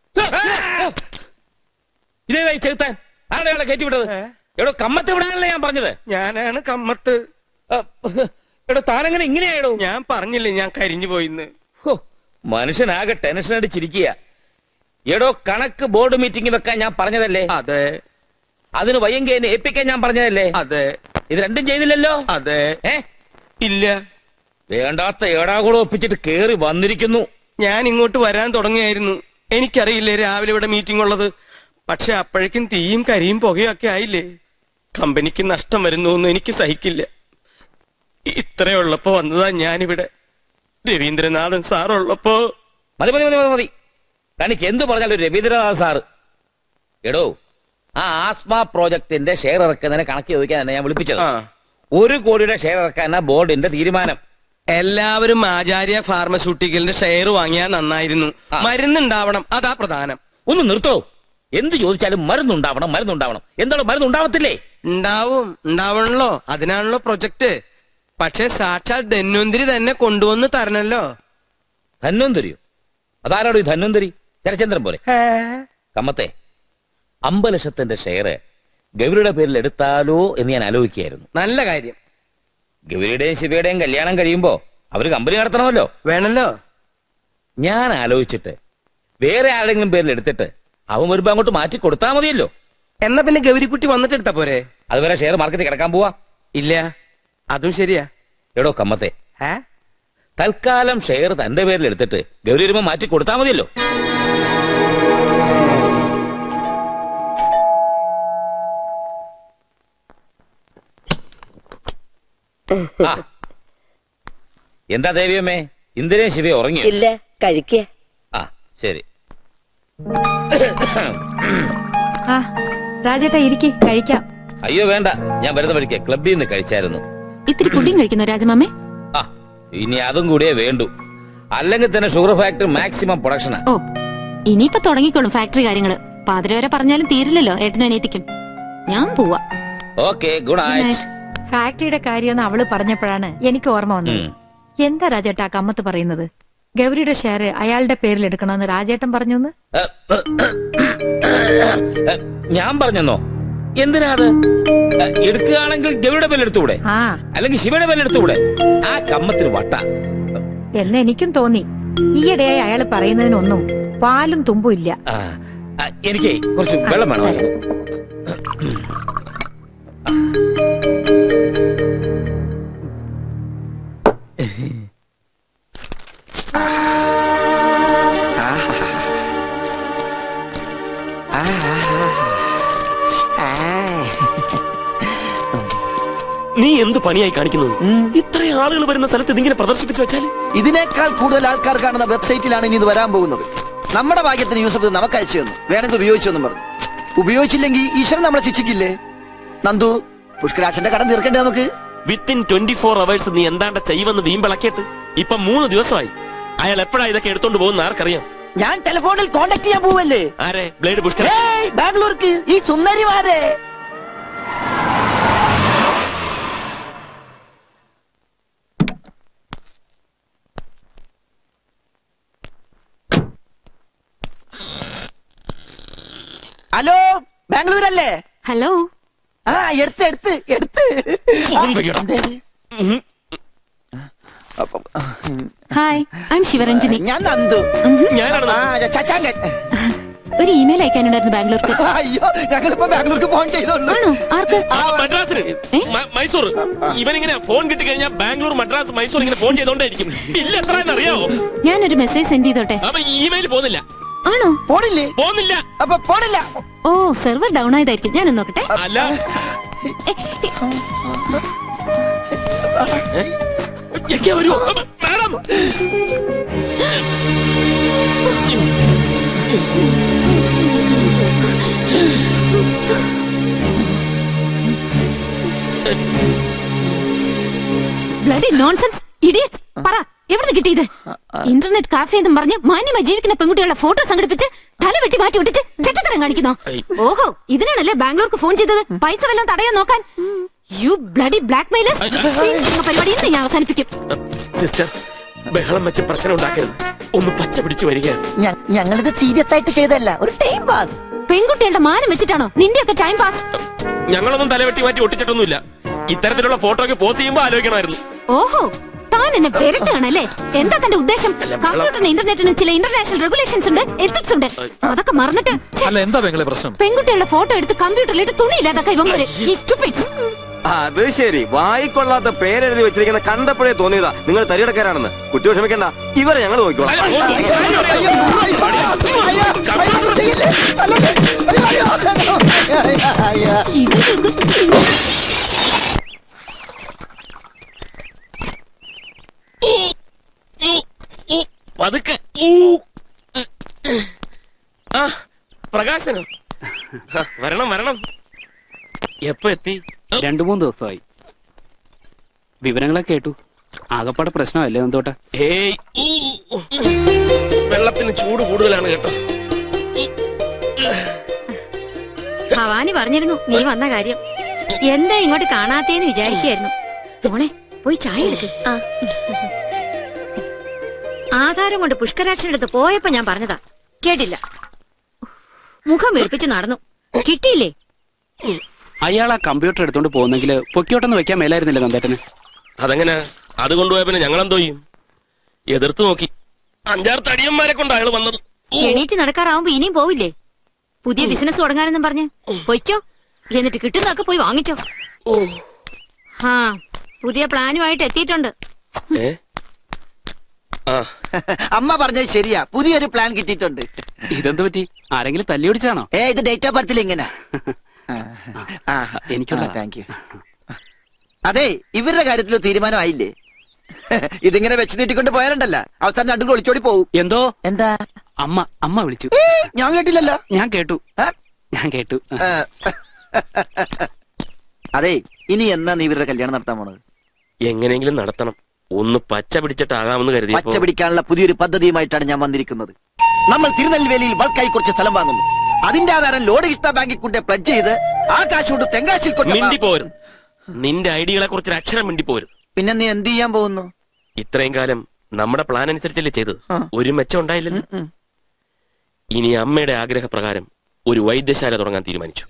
ഇതേ ചെറുത്താൻ ആരുടെ അയാളെ കയറ്റി വിട്ടത് എടോ കമ്മത്ത് വിടാനല്ലേ ഞാൻ പറഞ്ഞത് ഞാനാണ് കമ്മത്ത് എടോ താനെങ്ങനെ ഇങ്ങനെയാടോ ഞാൻ പറഞ്ഞില്ലേ ഞാൻ കരിഞ്ഞു പോയിന്ന് ഹോ, മനുഷ്യനാകെ ടെൻഷൻ അടിച്ചിരിക്കുക എടോ കണക്ക് ബോർഡ് മീറ്റിംഗ് വെക്കാൻ ഞാൻ പറഞ്ഞതല്ലേ അതെ അതിന് വയ്യെങ്കിൽ എന്നെ ഏൽപ്പിക്കാൻ ഞാൻ പറഞ്ഞതല്ലേ അതെ ഇത് രണ്ടും ചെയ്തില്ലല്ലോ അതെ ഏ ഇല്ല വേണ്ടാത്ത ഏടാകൂടെ ഒപ്പിച്ചിട്ട് കേറി വന്നിരിക്കുന്നു ഞാൻ ഇങ്ങോട്ട് വരാൻ തുടങ്ങിയായിരുന്നു എനിക്കറിയില്ലേ രാവിലെ ഇവിടെ മീറ്റിംഗ് ഉള്ളത് പക്ഷെ അപ്പോഴേക്കും തീയും കരിയും പുകയൊക്കെ ആയില്ലേ കമ്പനിക്ക് നഷ്ടം വരുന്നു എന്ന് എനിക്ക് സഹിക്കില്ല ഇത്രയുള്ളപ്പോ വന്നതാ ഞാനിവിടെ രവീന്ദ്രനാഥൻ സാർ ഉള്ളപ്പോ മതി മതി മതി മതി മതി തനിക്ക് എന്ത് പറഞ്ഞാലും രവീന്ദ്രനാഥ് സാറ് എടോ ആ ആസ്മ പ്രോജക്ടിന്റെ ഷെയർ ഇറക്കുന്നതിനെ കണക്ക് ചോദിക്കാനാണ് ഞാൻ വിളിപ്പിച്ചത് ഒരു കോടിയുടെ ഷെയർ ഇറക്കാനാ ബോർഡിന്റെ തീരുമാനം എല്ലാവരും ആചാര്യ ഫാർമസ്യൂട്ടിക്കലിന്റെ ഷെയർ വാങ്ങിയാൽ നന്നായിരുന്നു മരുന്നുണ്ടാവണം അതാ പ്രധാനം ഒന്ന് നിർത്തോ എന്ത് ചോദിച്ചാലും മരുന്നുണ്ടാവണം മരുന്നുണ്ടാവണം എന്താണ് മരുന്നുണ്ടാവത്തില്ലേ ഉണ്ടാവും ഉണ്ടാവണല്ലോ അതിനാണല്ലോ പ്രൊജക്ട് പക്ഷെ സാക്ഷാൽ ധന്വന്തിരി തന്നെ കൊണ്ടുവന്ന് തരണല്ലോ ധന്വന്തരിയോ അതാരാടോ ഈ ധന്വന്തരി ചരചന്ദ്രൻ പോലെ കമ്മത്തെ അമ്പത് ലക്ഷത്തിന്റെ ഷെയർ ഗൗരിയുടെ പേരിൽ എടുത്താലോ എന്ന് ഞാൻ ആലോചിക്കുകയായിരുന്നു നല്ല കാര്യം ഗൗരിയുടെയും ശിവയുടെയും കല്യാണം കഴിയുമ്പോ അവര് കമ്പനി നടത്തണമല്ലോ വേണല്ലോ ഞാൻ ആലോചിച്ചിട്ട് വേറെ ആരുടെങ്കിലും പേരിൽ എടുത്തിട്ട് അവൻ വരുമ്പോ അങ്ങോട്ട് മാറ്റി കൊടുത്താൽ മതിയല്ലോ എന്നാ പിന്നെ ഗൗരിക്കുട്ടി വന്നിട്ട് എടുത്താ പോരെ അതുവരെ ഷെയർ മാർക്കറ്റിൽ കിടക്കാൻ പോവാ ഇല്ല അതും ശരിയാ എടോ കമ്മത്തെ തൽക്കാലം ഷെയർ തന്റെ പേരിൽ എടുത്തിട്ട് ഗൗരി വരുമ്പോ മാറ്റി കൊടുത്താൽ മതിയല്ലോ ആ. എന്താ ദേവിയമ്മേ ഇന്ദിരയും ശിവയും ഉറങ്ങിയോ ഇല്ല കഴിക്കുക ആ ശരി ആ രാജേട്ടാ ഇരിക്കി കഴിക്കാം അയ്യോ വേണ്ട ഞാൻ വരുന്ന വഴിക്ക് ക്ലബിൽ നിന്ന് കഴിച്ചായിരുന്നു ഇത്തിരി പുഡിങ് കഴിക്കുന്നു രാജമാമേ ആ ഇനി അതും കൂടിയേ വേണ്ടു അല്ലെങ്കിൽ തന്നെ ഷുഗർ ഫാക്ടറി മാക്സിമം പ്രൊഡക്ഷനാ ഓ ഇനിയിപ്പൊ തുടങ്ങിക്കോളും ഫാക്ടറി കാര്യങ്ങള് പാതിര വരെ പറഞ്ഞാലും തീരില്ലല്ലോ ഏട്ടനും അനിയത്തിക്കും ഞാൻ പോവാ ഓക്കെ ഗുഡ് നൈറ്റ് ഫാക്ടറിയുടെ കാര്യമെന്ന് അവള് പറഞ്ഞപ്പോഴാണ് എനിക്ക് ഓർമ്മ വന്നത് ഉം. എന്താ രാജേട്ടാ കമ്മത്ത് പറയുന്നത് ഗൗരിയുടെ ഷെയർ അയാളുടെ പേരിൽ എടുക്കണമെന്ന് രാജേട്ടൻ പറഞ്ഞു എന്ന് ഞാൻ പറഞ്ഞെന്നോ എന്തിനാ അത് ഏ, എടുക്കുകയാണെങ്കിൽ ഗവിയുടെ പേരെടുത്തുകൂടെ ആ അല്ലെങ്കിൽ ശിവയുടെ പേരെടുത്തുകൂടെ ആ കമ്മത്തിന് വട്ട എന്ന് എനിക്കും തോന്നി ഈയിടെയായി അയാൾ പറയുന്നതിനൊന്നും പാലും തുമ്പും ഇല്ല ആ, ആ, എനിക്ക് കുറച്ച് വെള്ളം വേണമായിരുന്നു നീ എന്ത് പണിയായി കാണിക്കുന്നത് ഇത്രയും ആളുകൾ വരുന്ന സ്ഥലത്ത് ഇതിങ്ങനെ പ്രദർശിപ്പിച്ചു വെച്ചാൽ ഇതിനേക്കാൾ കൂടുതൽ ആൾക്കാർ കാണുന്ന വെബ്സൈറ്റിലാണ് ഇനി ഇത് വരാൻ പോകുന്നത് നമ്മുടെ ഭാഗ്യത്തിന് യൂസഫ് ഇത് നമുക്ക് അയച്ചു തന്നു വേണമെങ്കിൽ ഉപയോഗിച്ചെന്നും പറഞ്ഞു ഉപയോഗിച്ചില്ലെങ്കിൽ ഈശ്വരൻ നമ്മളെ ശിക്ഷിക്കില്ലേ നന്ദു പുഷ്കരാക്ഷന്റെ കടം തീർക്കണ്ടേ നമുക്ക് വിത്തിൻ ട്വന്റി ഫോർ അവേഴ്സ് നീ എന്താണ്ട ചെയ്യുമെന്ന് വീമ്പിളക്കിയിട്ട് ഇപ്പൊ മൂന്ന് ദിവസമായി അയാൾ എപ്പോഴാ ഇതൊക്കെ എടുത്തോണ്ട് പോകുന്ന ആർക്കറിയാം ഞാൻ ടെലിഫോണിൽ കോണ്ടാക്ട് ചെയ്യാൻ പോവല്ലേ ആരെ ബ്ലേഡ് പുഷ്കര ഏയ്, ബാംഗ്ലൂർക്ക് ഈ സുന്ദരിമാരെ ഹലോ ബാംഗ്ലൂരല്ലേ ഹലോ ആ എടുത്ത് എടുത്ത് എടുത്ത് ഫോൺ വെക്കടാ. ഹായ് ഐ എം ശിവരഞ്ജിനി ഞാൻ നന്ദു ഞാനാണ് ആ ചച്ചാങ്കൻ ഒരു ഇമെയിൽ അയക്കാനുണ്ടായിരുന്നു ബാംഗ്ലൂർക്ക് അയ്യോ ഞങ്ങളിപ്പോ ബാംഗ്ലൂർക്ക് ഫോൺ ചെയ്തോളൂ ആണോ ആർക്ക് ആ, മദ്രാസിന് മ- മൈസൂർ ഇവനിങ്ങനെ ഫോൺ കിട്ടി കഴിഞ്ഞാൽ ബാംഗ്ലൂർ മദ്രാസ് മൈസൂർ ഇങ്ങനെ ഫോൺ ചെയ്തോണ്ടേയിരിക്കും ബില്ല് എത്രയെന്ന് അറിയാവോ ഞാനൊരു മെസ്സേജ് സെൻഡ് ചെയ്തോട്ടെ അപ്പൊ ഇമെയിൽ പോകുന്നില്ല ആണോ പോണില്ലേ പോകുന്നില്ല അപ്പൊ പോണില്ല ഓ സെർവർ ഡൗൺ ആയതായിരിക്കും ഞാനൊന്ന് നോക്കട്ടെ അല്ല ഒക്കെ വരുമോ മാഡം ബ്ലഡി നോൺസെൻസ് ഇഡിയറ്റ്സ് പറ എവിടെ കിട്ടിയത് ഇന്റർനെറ്റ് കാഫേ എന്നും പറഞ്ഞ് മാന്യമായി ജീവിക്കുന്ന പെൺകുട്ടികളുടെ ഫോട്ടോ സംഘടിപ്പിച്ച് തല വെട്ടി മാറ്റി ഒട്ടിച്ച് ചെറ്റത്തരം കാണിക്കുന്നോ ഓഹോ ഇതിനാണല്ലേ ബാംഗ്ലൂർക്ക് ഫോൺ ചെയ്തത് പൈസ വല്ലതും തടയാൻ നോക്കാൻ യു ബ്ലഡി ബ്ലാക്ക് മെയിലേഴ്സ് പരിപാടി ഇന്ന് ഞാൻ അവസാനിപ്പിക്കും സിസ്റ്റർ ബഹളം വെച്ച് പ്രശ്നം ഉണ്ടാക്കരുത് ഒന്ന് പച്ച പിടിച്ചു വരികയാണ് ഞങ്ങളിത് സീരിയസ് ആയിട്ട് ചെയ്തല്ല ഒരു ടൈം പാസ് പെൺകുട്ടികളുടെ മാനം വെച്ചിട്ടാണോ നിന്റെയൊക്കെ ടൈം പാസ് ഞങ്ങളൊന്നും തലവെട്ടി മാറ്റി ഒട്ടിച്ചിട്ടൊന്നുമില്ല ഇത്തരത്തിലുള്ള ഫോട്ടോ ഒക്കെ പോസ്റ്റ് ചെയ്യുമ്പോ ആലോചിക്കണമായിരുന്നു ഓഹോ താൻ എന്നെ പെരട്ടാണല്ലേ എന്താ തന്റെ ഉദ്ദേശം കമ്പ്യൂട്ടറിന് ഇന്റർനെറ്റിനും ചില ഇന്റർനാഷണൽ റെഗുലേഷൻസ് ഉണ്ട് എത്തിക്സ് ഉണ്ട് അതൊക്കെ മറന്നിട്ട് ഛെ, അല്ല എന്താ പെങ്ങളെ പ്രശ്നം പെൺകുട്ടികളുടെ ഫോട്ടോ എടുത്ത് കമ്പ്യൂട്ടറിലിട്ട് തുണിയില്ലാതൊക്കെ ഇവന്മാര് ഈ സ്റ്റുപ്പിഡ്സ് അത് ശരി വായിക്കൊള്ളാത്ത പേരെഴുതി വെച്ചിരിക്കുന്ന കണ്ടപ്പോഴേ തോന്നിയതാ നിങ്ങൾ തരികിടക്കാരാണെന്ന് കുട്ടി വിഷമിക്കണ്ട ഇവരെ ഞങ്ങൾ നോക്കിക്കോളാം പതുക്കെ ഊ. ആ പ്രകാശനോ ആ, വരണം വരണം എപ്പോ എത്തി രണ്ടു മൂന്ന് ദിവസമായി വിവരങ്ങളൊക്കെ കേട്ടു ആകപ്പാടെ പ്രശ്നമല്ലേ എന്തോട്ടെ ഏയ് ഊ. വെള്ളത്തിന് ചൂട് കൂടുതലാണ് കേട്ടോ ഭവാനി പറഞ്ഞിരുന്നു നീ വന്ന കാര്യം എന്താ ഇങ്ങോട്ട് കാണാത്തേന്ന് വിചാരിക്കായിരുന്നു മോളെ പോയി ചായ എടുക്ക് ആധാരം കൊണ്ട് പുഷ്കരാക്ഷനെടുത്ത് പോയപ്പോ ഞാൻ പറഞ്ഞതാ കേട്ടില്ല മുഖം വെളുപ്പിച്ച് നടന്നു കിട്ടിയില്ലേ അയാൾ ആ കമ്പ്യൂട്ടർ എടുത്തോണ്ട് പോകുന്നെങ്കിൽ പൊക്കിയോട്ടൊന്ന് വെക്കാൻ മേലായിരുന്നില്ല നന്ദേട്ടന് അതെങ്ങനെ അത് കൊണ്ടുപോയ പിന്നെ ഞങ്ങൾ എന്തോ ചെയ്യും എതിർത്ത് നോക്കി അഞ്ചാറ് തടിയന്മാരെ കൊണ്ട് അയാൾ വന്നത് എണീറ്റ് നടക്കാറാവുമ്പോ ഇനിയും പോവില്ലേ പുതിയ ബിസിനസ് തുടങ്ങാനെന്നും പറഞ്ഞ് പൊയ്ക്കോ എന്നിട്ട് കിട്ടുന്നതൊക്കെ പോയി വാങ്ങിച്ചോ ആ പുതിയ പ്ലാനുമായിട്ട് എത്തിയിട്ടുണ്ട് ഏ ആ അമ്മ പറഞ്ഞത് ശരിയാ പുതിയൊരു പ്ലാൻ കിട്ടിയിട്ടുണ്ട് ഇതെന്ത് പറ്റി ആരെങ്കിലും തല്ലി ഓടിച്ചാണോ ഏ ഇത് ഡേറ്റ് ഓഫ് ബർത്തിൽ ഇങ്ങനെ എനിക്കുള്ള താങ്ക് യു അതെ ഇവരുടെ കാര്യത്തിൽ തീരുമാനമായില്ലേ ഇതിങ്ങനെ വെച്ച് നീട്ടിക്കൊണ്ട് പോയാലുണ്ടല്ല അവസാനം രണ്ടും കൂടെ ഒളിച്ചോടി പോവും എന്തോ എന്താ അമ്മ അമ്മ വിളിച്ചു ഞാൻ കേട്ടില്ലല്ലോ ഞാൻ കേട്ടു ഞാൻ കേട്ടു അതെ ഇനി എന്നാ നീ ഇവരുടെ കല്യാണം നടത്താൻ പോണത് എങ്ങനെയെങ്കിലും നടത്തണം ഒന്ന് പച്ച പിടിച്ചിട്ടാകാമെന്ന് കരുതി പച്ച പിടിക്കാനുള്ള പുതിയൊരു പദ്ധതിയുമായിട്ടാണ് ഞാൻ വന്നിരിക്കുന്നത് നമ്മൾ തിരുനെൽവേലിയിൽ ബൾക്കായി കുറച്ച് സ്ഥലം വാങ്ങുന്നു അതിന്റെ ആധാരം ലോഡ് ഇഷ്ട ബാങ്കിൽ കൊണ്ട് പ്ലഡ് ചെയ്ത് ആ കാശ് കൊണ്ട് തെങ്കാശിൽ കൊണ്ട് മിണ്ടി പോരും നിന്റെ ഐഡിയകളെ കുറിച്ച് ഒരു അക്ഷരം മിണ്ടി പോരും പിന്നെ നീ എന്ത് ചെയ്യാൻ പോകുന്നു ഇത്രയും കാലം നമ്മുടെ പ്ലാൻ അനുസരിച്ചല്ലേ ചെയ്തത് ഒരു മെച്ചം ഉണ്ടായില്ലല്ലോ ഇനി അമ്മയുടെ ആഗ്രഹപ്രകാരം ഒരു വൈദ്യശാല തുടങ്ങാൻ തീരുമാനിച്ചു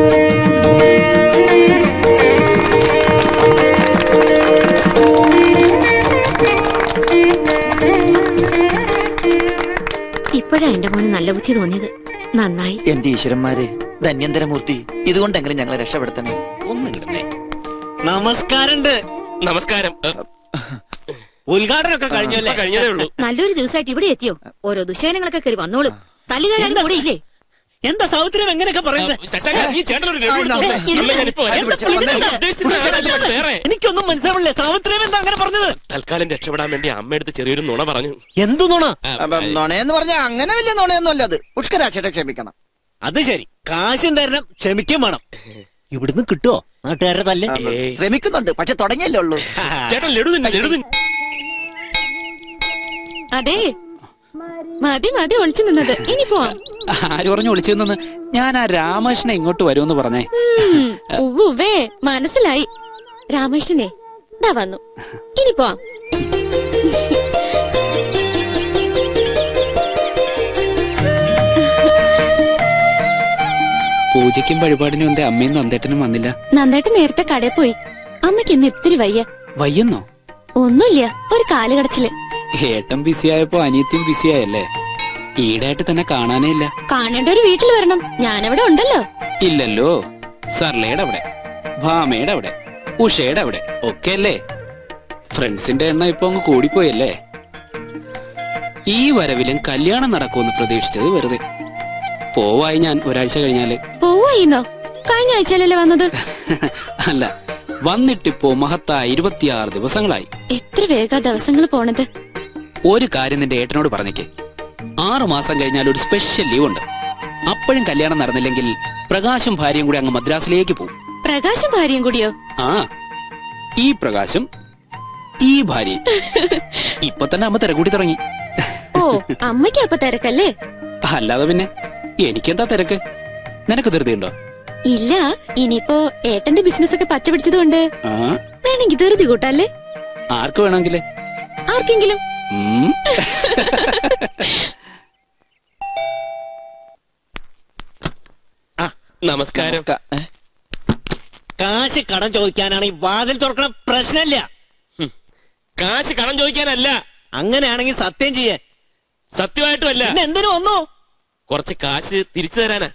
ഇപ്പോഴാ എന്റെ മോന് നല്ല ബുദ്ധി തോന്നിയത് നന്നായി എന്റെ ഈശ്വരന്മാരെ ധന്യന്തരമൂർത്തി ഇതുകൊണ്ടെങ്കിലും ഞങ്ങളെ രക്ഷപ്പെടുത്തണേ നമസ്കാരണ്ട് നമസ്കാരം ഉദ്ഘാടനമൊക്കെ കഴിഞ്ഞല്ലേ കഴിഞ്ഞതേ ഉള്ളൂ നല്ലൊരു ദിവസമായിട്ട് ഇവിടെ എത്തിയോ ഓരോ ദുശയനങ്ങളൊക്കെ കയറി വന്നോളും തല്ലുകാരും കൂടെ ഇല്ലേ എന്താ സൗത്രം എങ്ങനെയൊക്കെ പറയുന്നത് ശശാങ്ക, നീ ചേട്ടനൊരു review എടുത്ത് നോക്ക്. അമ്മ ഞാനിപ്പോ വരാം. എന്താ പ്രശ്നം? ഞാൻ ഉദ്ദേശിച്ചത് അതല്ല, വേറെ. എനിക്കൊന്നും മനസ്സിലാവില്ലേ സാവിത്രിയം എന്താ അങ്ങനെ പറഞ്ഞത് തൽക്കാലം രക്ഷപ്പെടാൻ വേണ്ടി അമ്മ എടുത്ത് ചെറിയൊരു നുണ പറഞ്ഞു എന്തു നുണ അപ്പം നുണയെന്ന് പറഞ്ഞാൽ അങ്ങനെ വലിയ നുണയൊന്നും അല്ല അത് പുഷ്കരാക്ഷേട്ടെ ക്ഷമിക്കണം അത് ശരി കാശും തരണം ക്ഷമിക്കും വേണം ഇവിടുന്ന് കിട്ടുവോ നാട്ടുകാരുടെ തല്ല് ശ്രമിക്കുന്നുണ്ട് പക്ഷെ തുടങ്ങിയല്ലേ ഉള്ളൂ ചേട്ടൻ ലഡു തന്നെ ലഡു തന്നെ അതെ മതി മതി ഒളിച്ചു നിന്നത് ഇനി പോവാം ആര് പറഞ്ഞു വിളിച്ചു നിന്ന് ഞാൻ ആ രാമകൃഷ്ണൻ ഇങ്ങോട്ട് വരുമെന്ന് പറഞ്ഞേ ഉം, ഉവ്വുവ്വേ മനസ്സിലായി രാമകൃഷ്ണനെ ദാ വന്നു ഇനി പോവാം പൂജയ്ക്കും വഴിപാടിനും എന്റെ അമ്മയും നന്ദേട്ടനും വന്നില്ല നന്നായിട്ട് നേരത്തെ കടയിൽ പോയി അമ്മയ്ക്ക് ഇന്ന് ഇത്തിരി വയ്യ വയ്യെന്നോ ഒന്നുമില്ല ഒരു കാലുകടച്ചില് ഏട്ടൻ ബിസിയായപ്പോ അനിയത്തിയും ബിസിയായല്ലേ ഈടായിട്ട് തന്നെ കാണാനേ ഇല്ല കാണേണ്ട ഒരു വീട്ടിൽ വരണം ഞാനവിടെ ഉണ്ടല്ലോ ഇല്ലല്ലോ സർലയുടെ അവിടെ ഭാമയുടെ അവിടെ ഉഷയുടെ അവിടെ ഒക്കെ അല്ലേ ഫ്രണ്ട്സിന്റെ എണ്ണം ഇപ്പൊ അങ്ങ് കൂടിപ്പോയല്ലേ ഈ വരവിലും കല്യാണം നടക്കുമെന്ന് പ്രതീക്ഷിച്ചത് വെറുതെ പോവായി ഞാൻ ഒരാഴ്ച കഴിഞ്ഞാല് പോവായിന്നോ കഴിഞ്ഞ ആഴ്ചയിലല്ലേ വന്നത് അല്ല വന്നിട്ടിപ്പോ മഹത്തായ ഇരുപത്തിയാറ് ദിവസങ്ങളായി എത്ര വേഗ ദിവസങ്ങൾ പോണത് ഒരു കാര്യം നിന്റെ ഏട്ടനോട് പറഞ്ഞേക്ക് ആറു മാസം കഴിഞ്ഞാൽ ഒരു സ്പെഷ്യൽ ലീവ് ഉണ്ട് അപ്പോഴും കല്യാണം നടന്നില്ലെങ്കിൽ പ്രകാശും ഭാര്യയും കൂടി അങ്ങ് മദ്രാസിലേക്ക് പോകും പ്രകാശും ഭാര്യയും കൂടിയോ ആ ഈ പ്രകാശം ഈ ഭാര്യ ഇപ്പൊ തന്നെ അമ്മ തിരക്കൂടി തുടങ്ങി ഓ അമ്മയ്ക്ക് അപ്പൊ തിരക്കല്ലേ അല്ലാതെ പിന്നെ എനിക്കെന്താ തിരക്ക് നിനക്ക് ധൃതിയുണ്ടോ ഇല്ല ഇനിയിപ്പോ ഏട്ടന്റെ ബിസിനസ് ഒക്കെ പച്ച പിടിച്ചതുകൊണ്ട് ആ വേണമെങ്കി ധൃതി കൂട്ടല്ലേ ആർക്ക് വേണമെങ്കിലേ ആർക്കെങ്കിലും ഉം. നമസ്കാരം കാശ് കടം ചോദിക്കാനാണെങ്കിൽ വാതിൽ തുറക്കണ പ്രശ്നമില്ല കാശ് കടം ചോദിക്കാനല്ല അങ്ങനെയാണെങ്കിൽ സത്യം ചെയ്യേ സത്യമായിട്ടും അല്ല പിന്നെ എന്തിനു വന്നു കുറച്ച് കാശ് തിരിച്ചു തരാനാ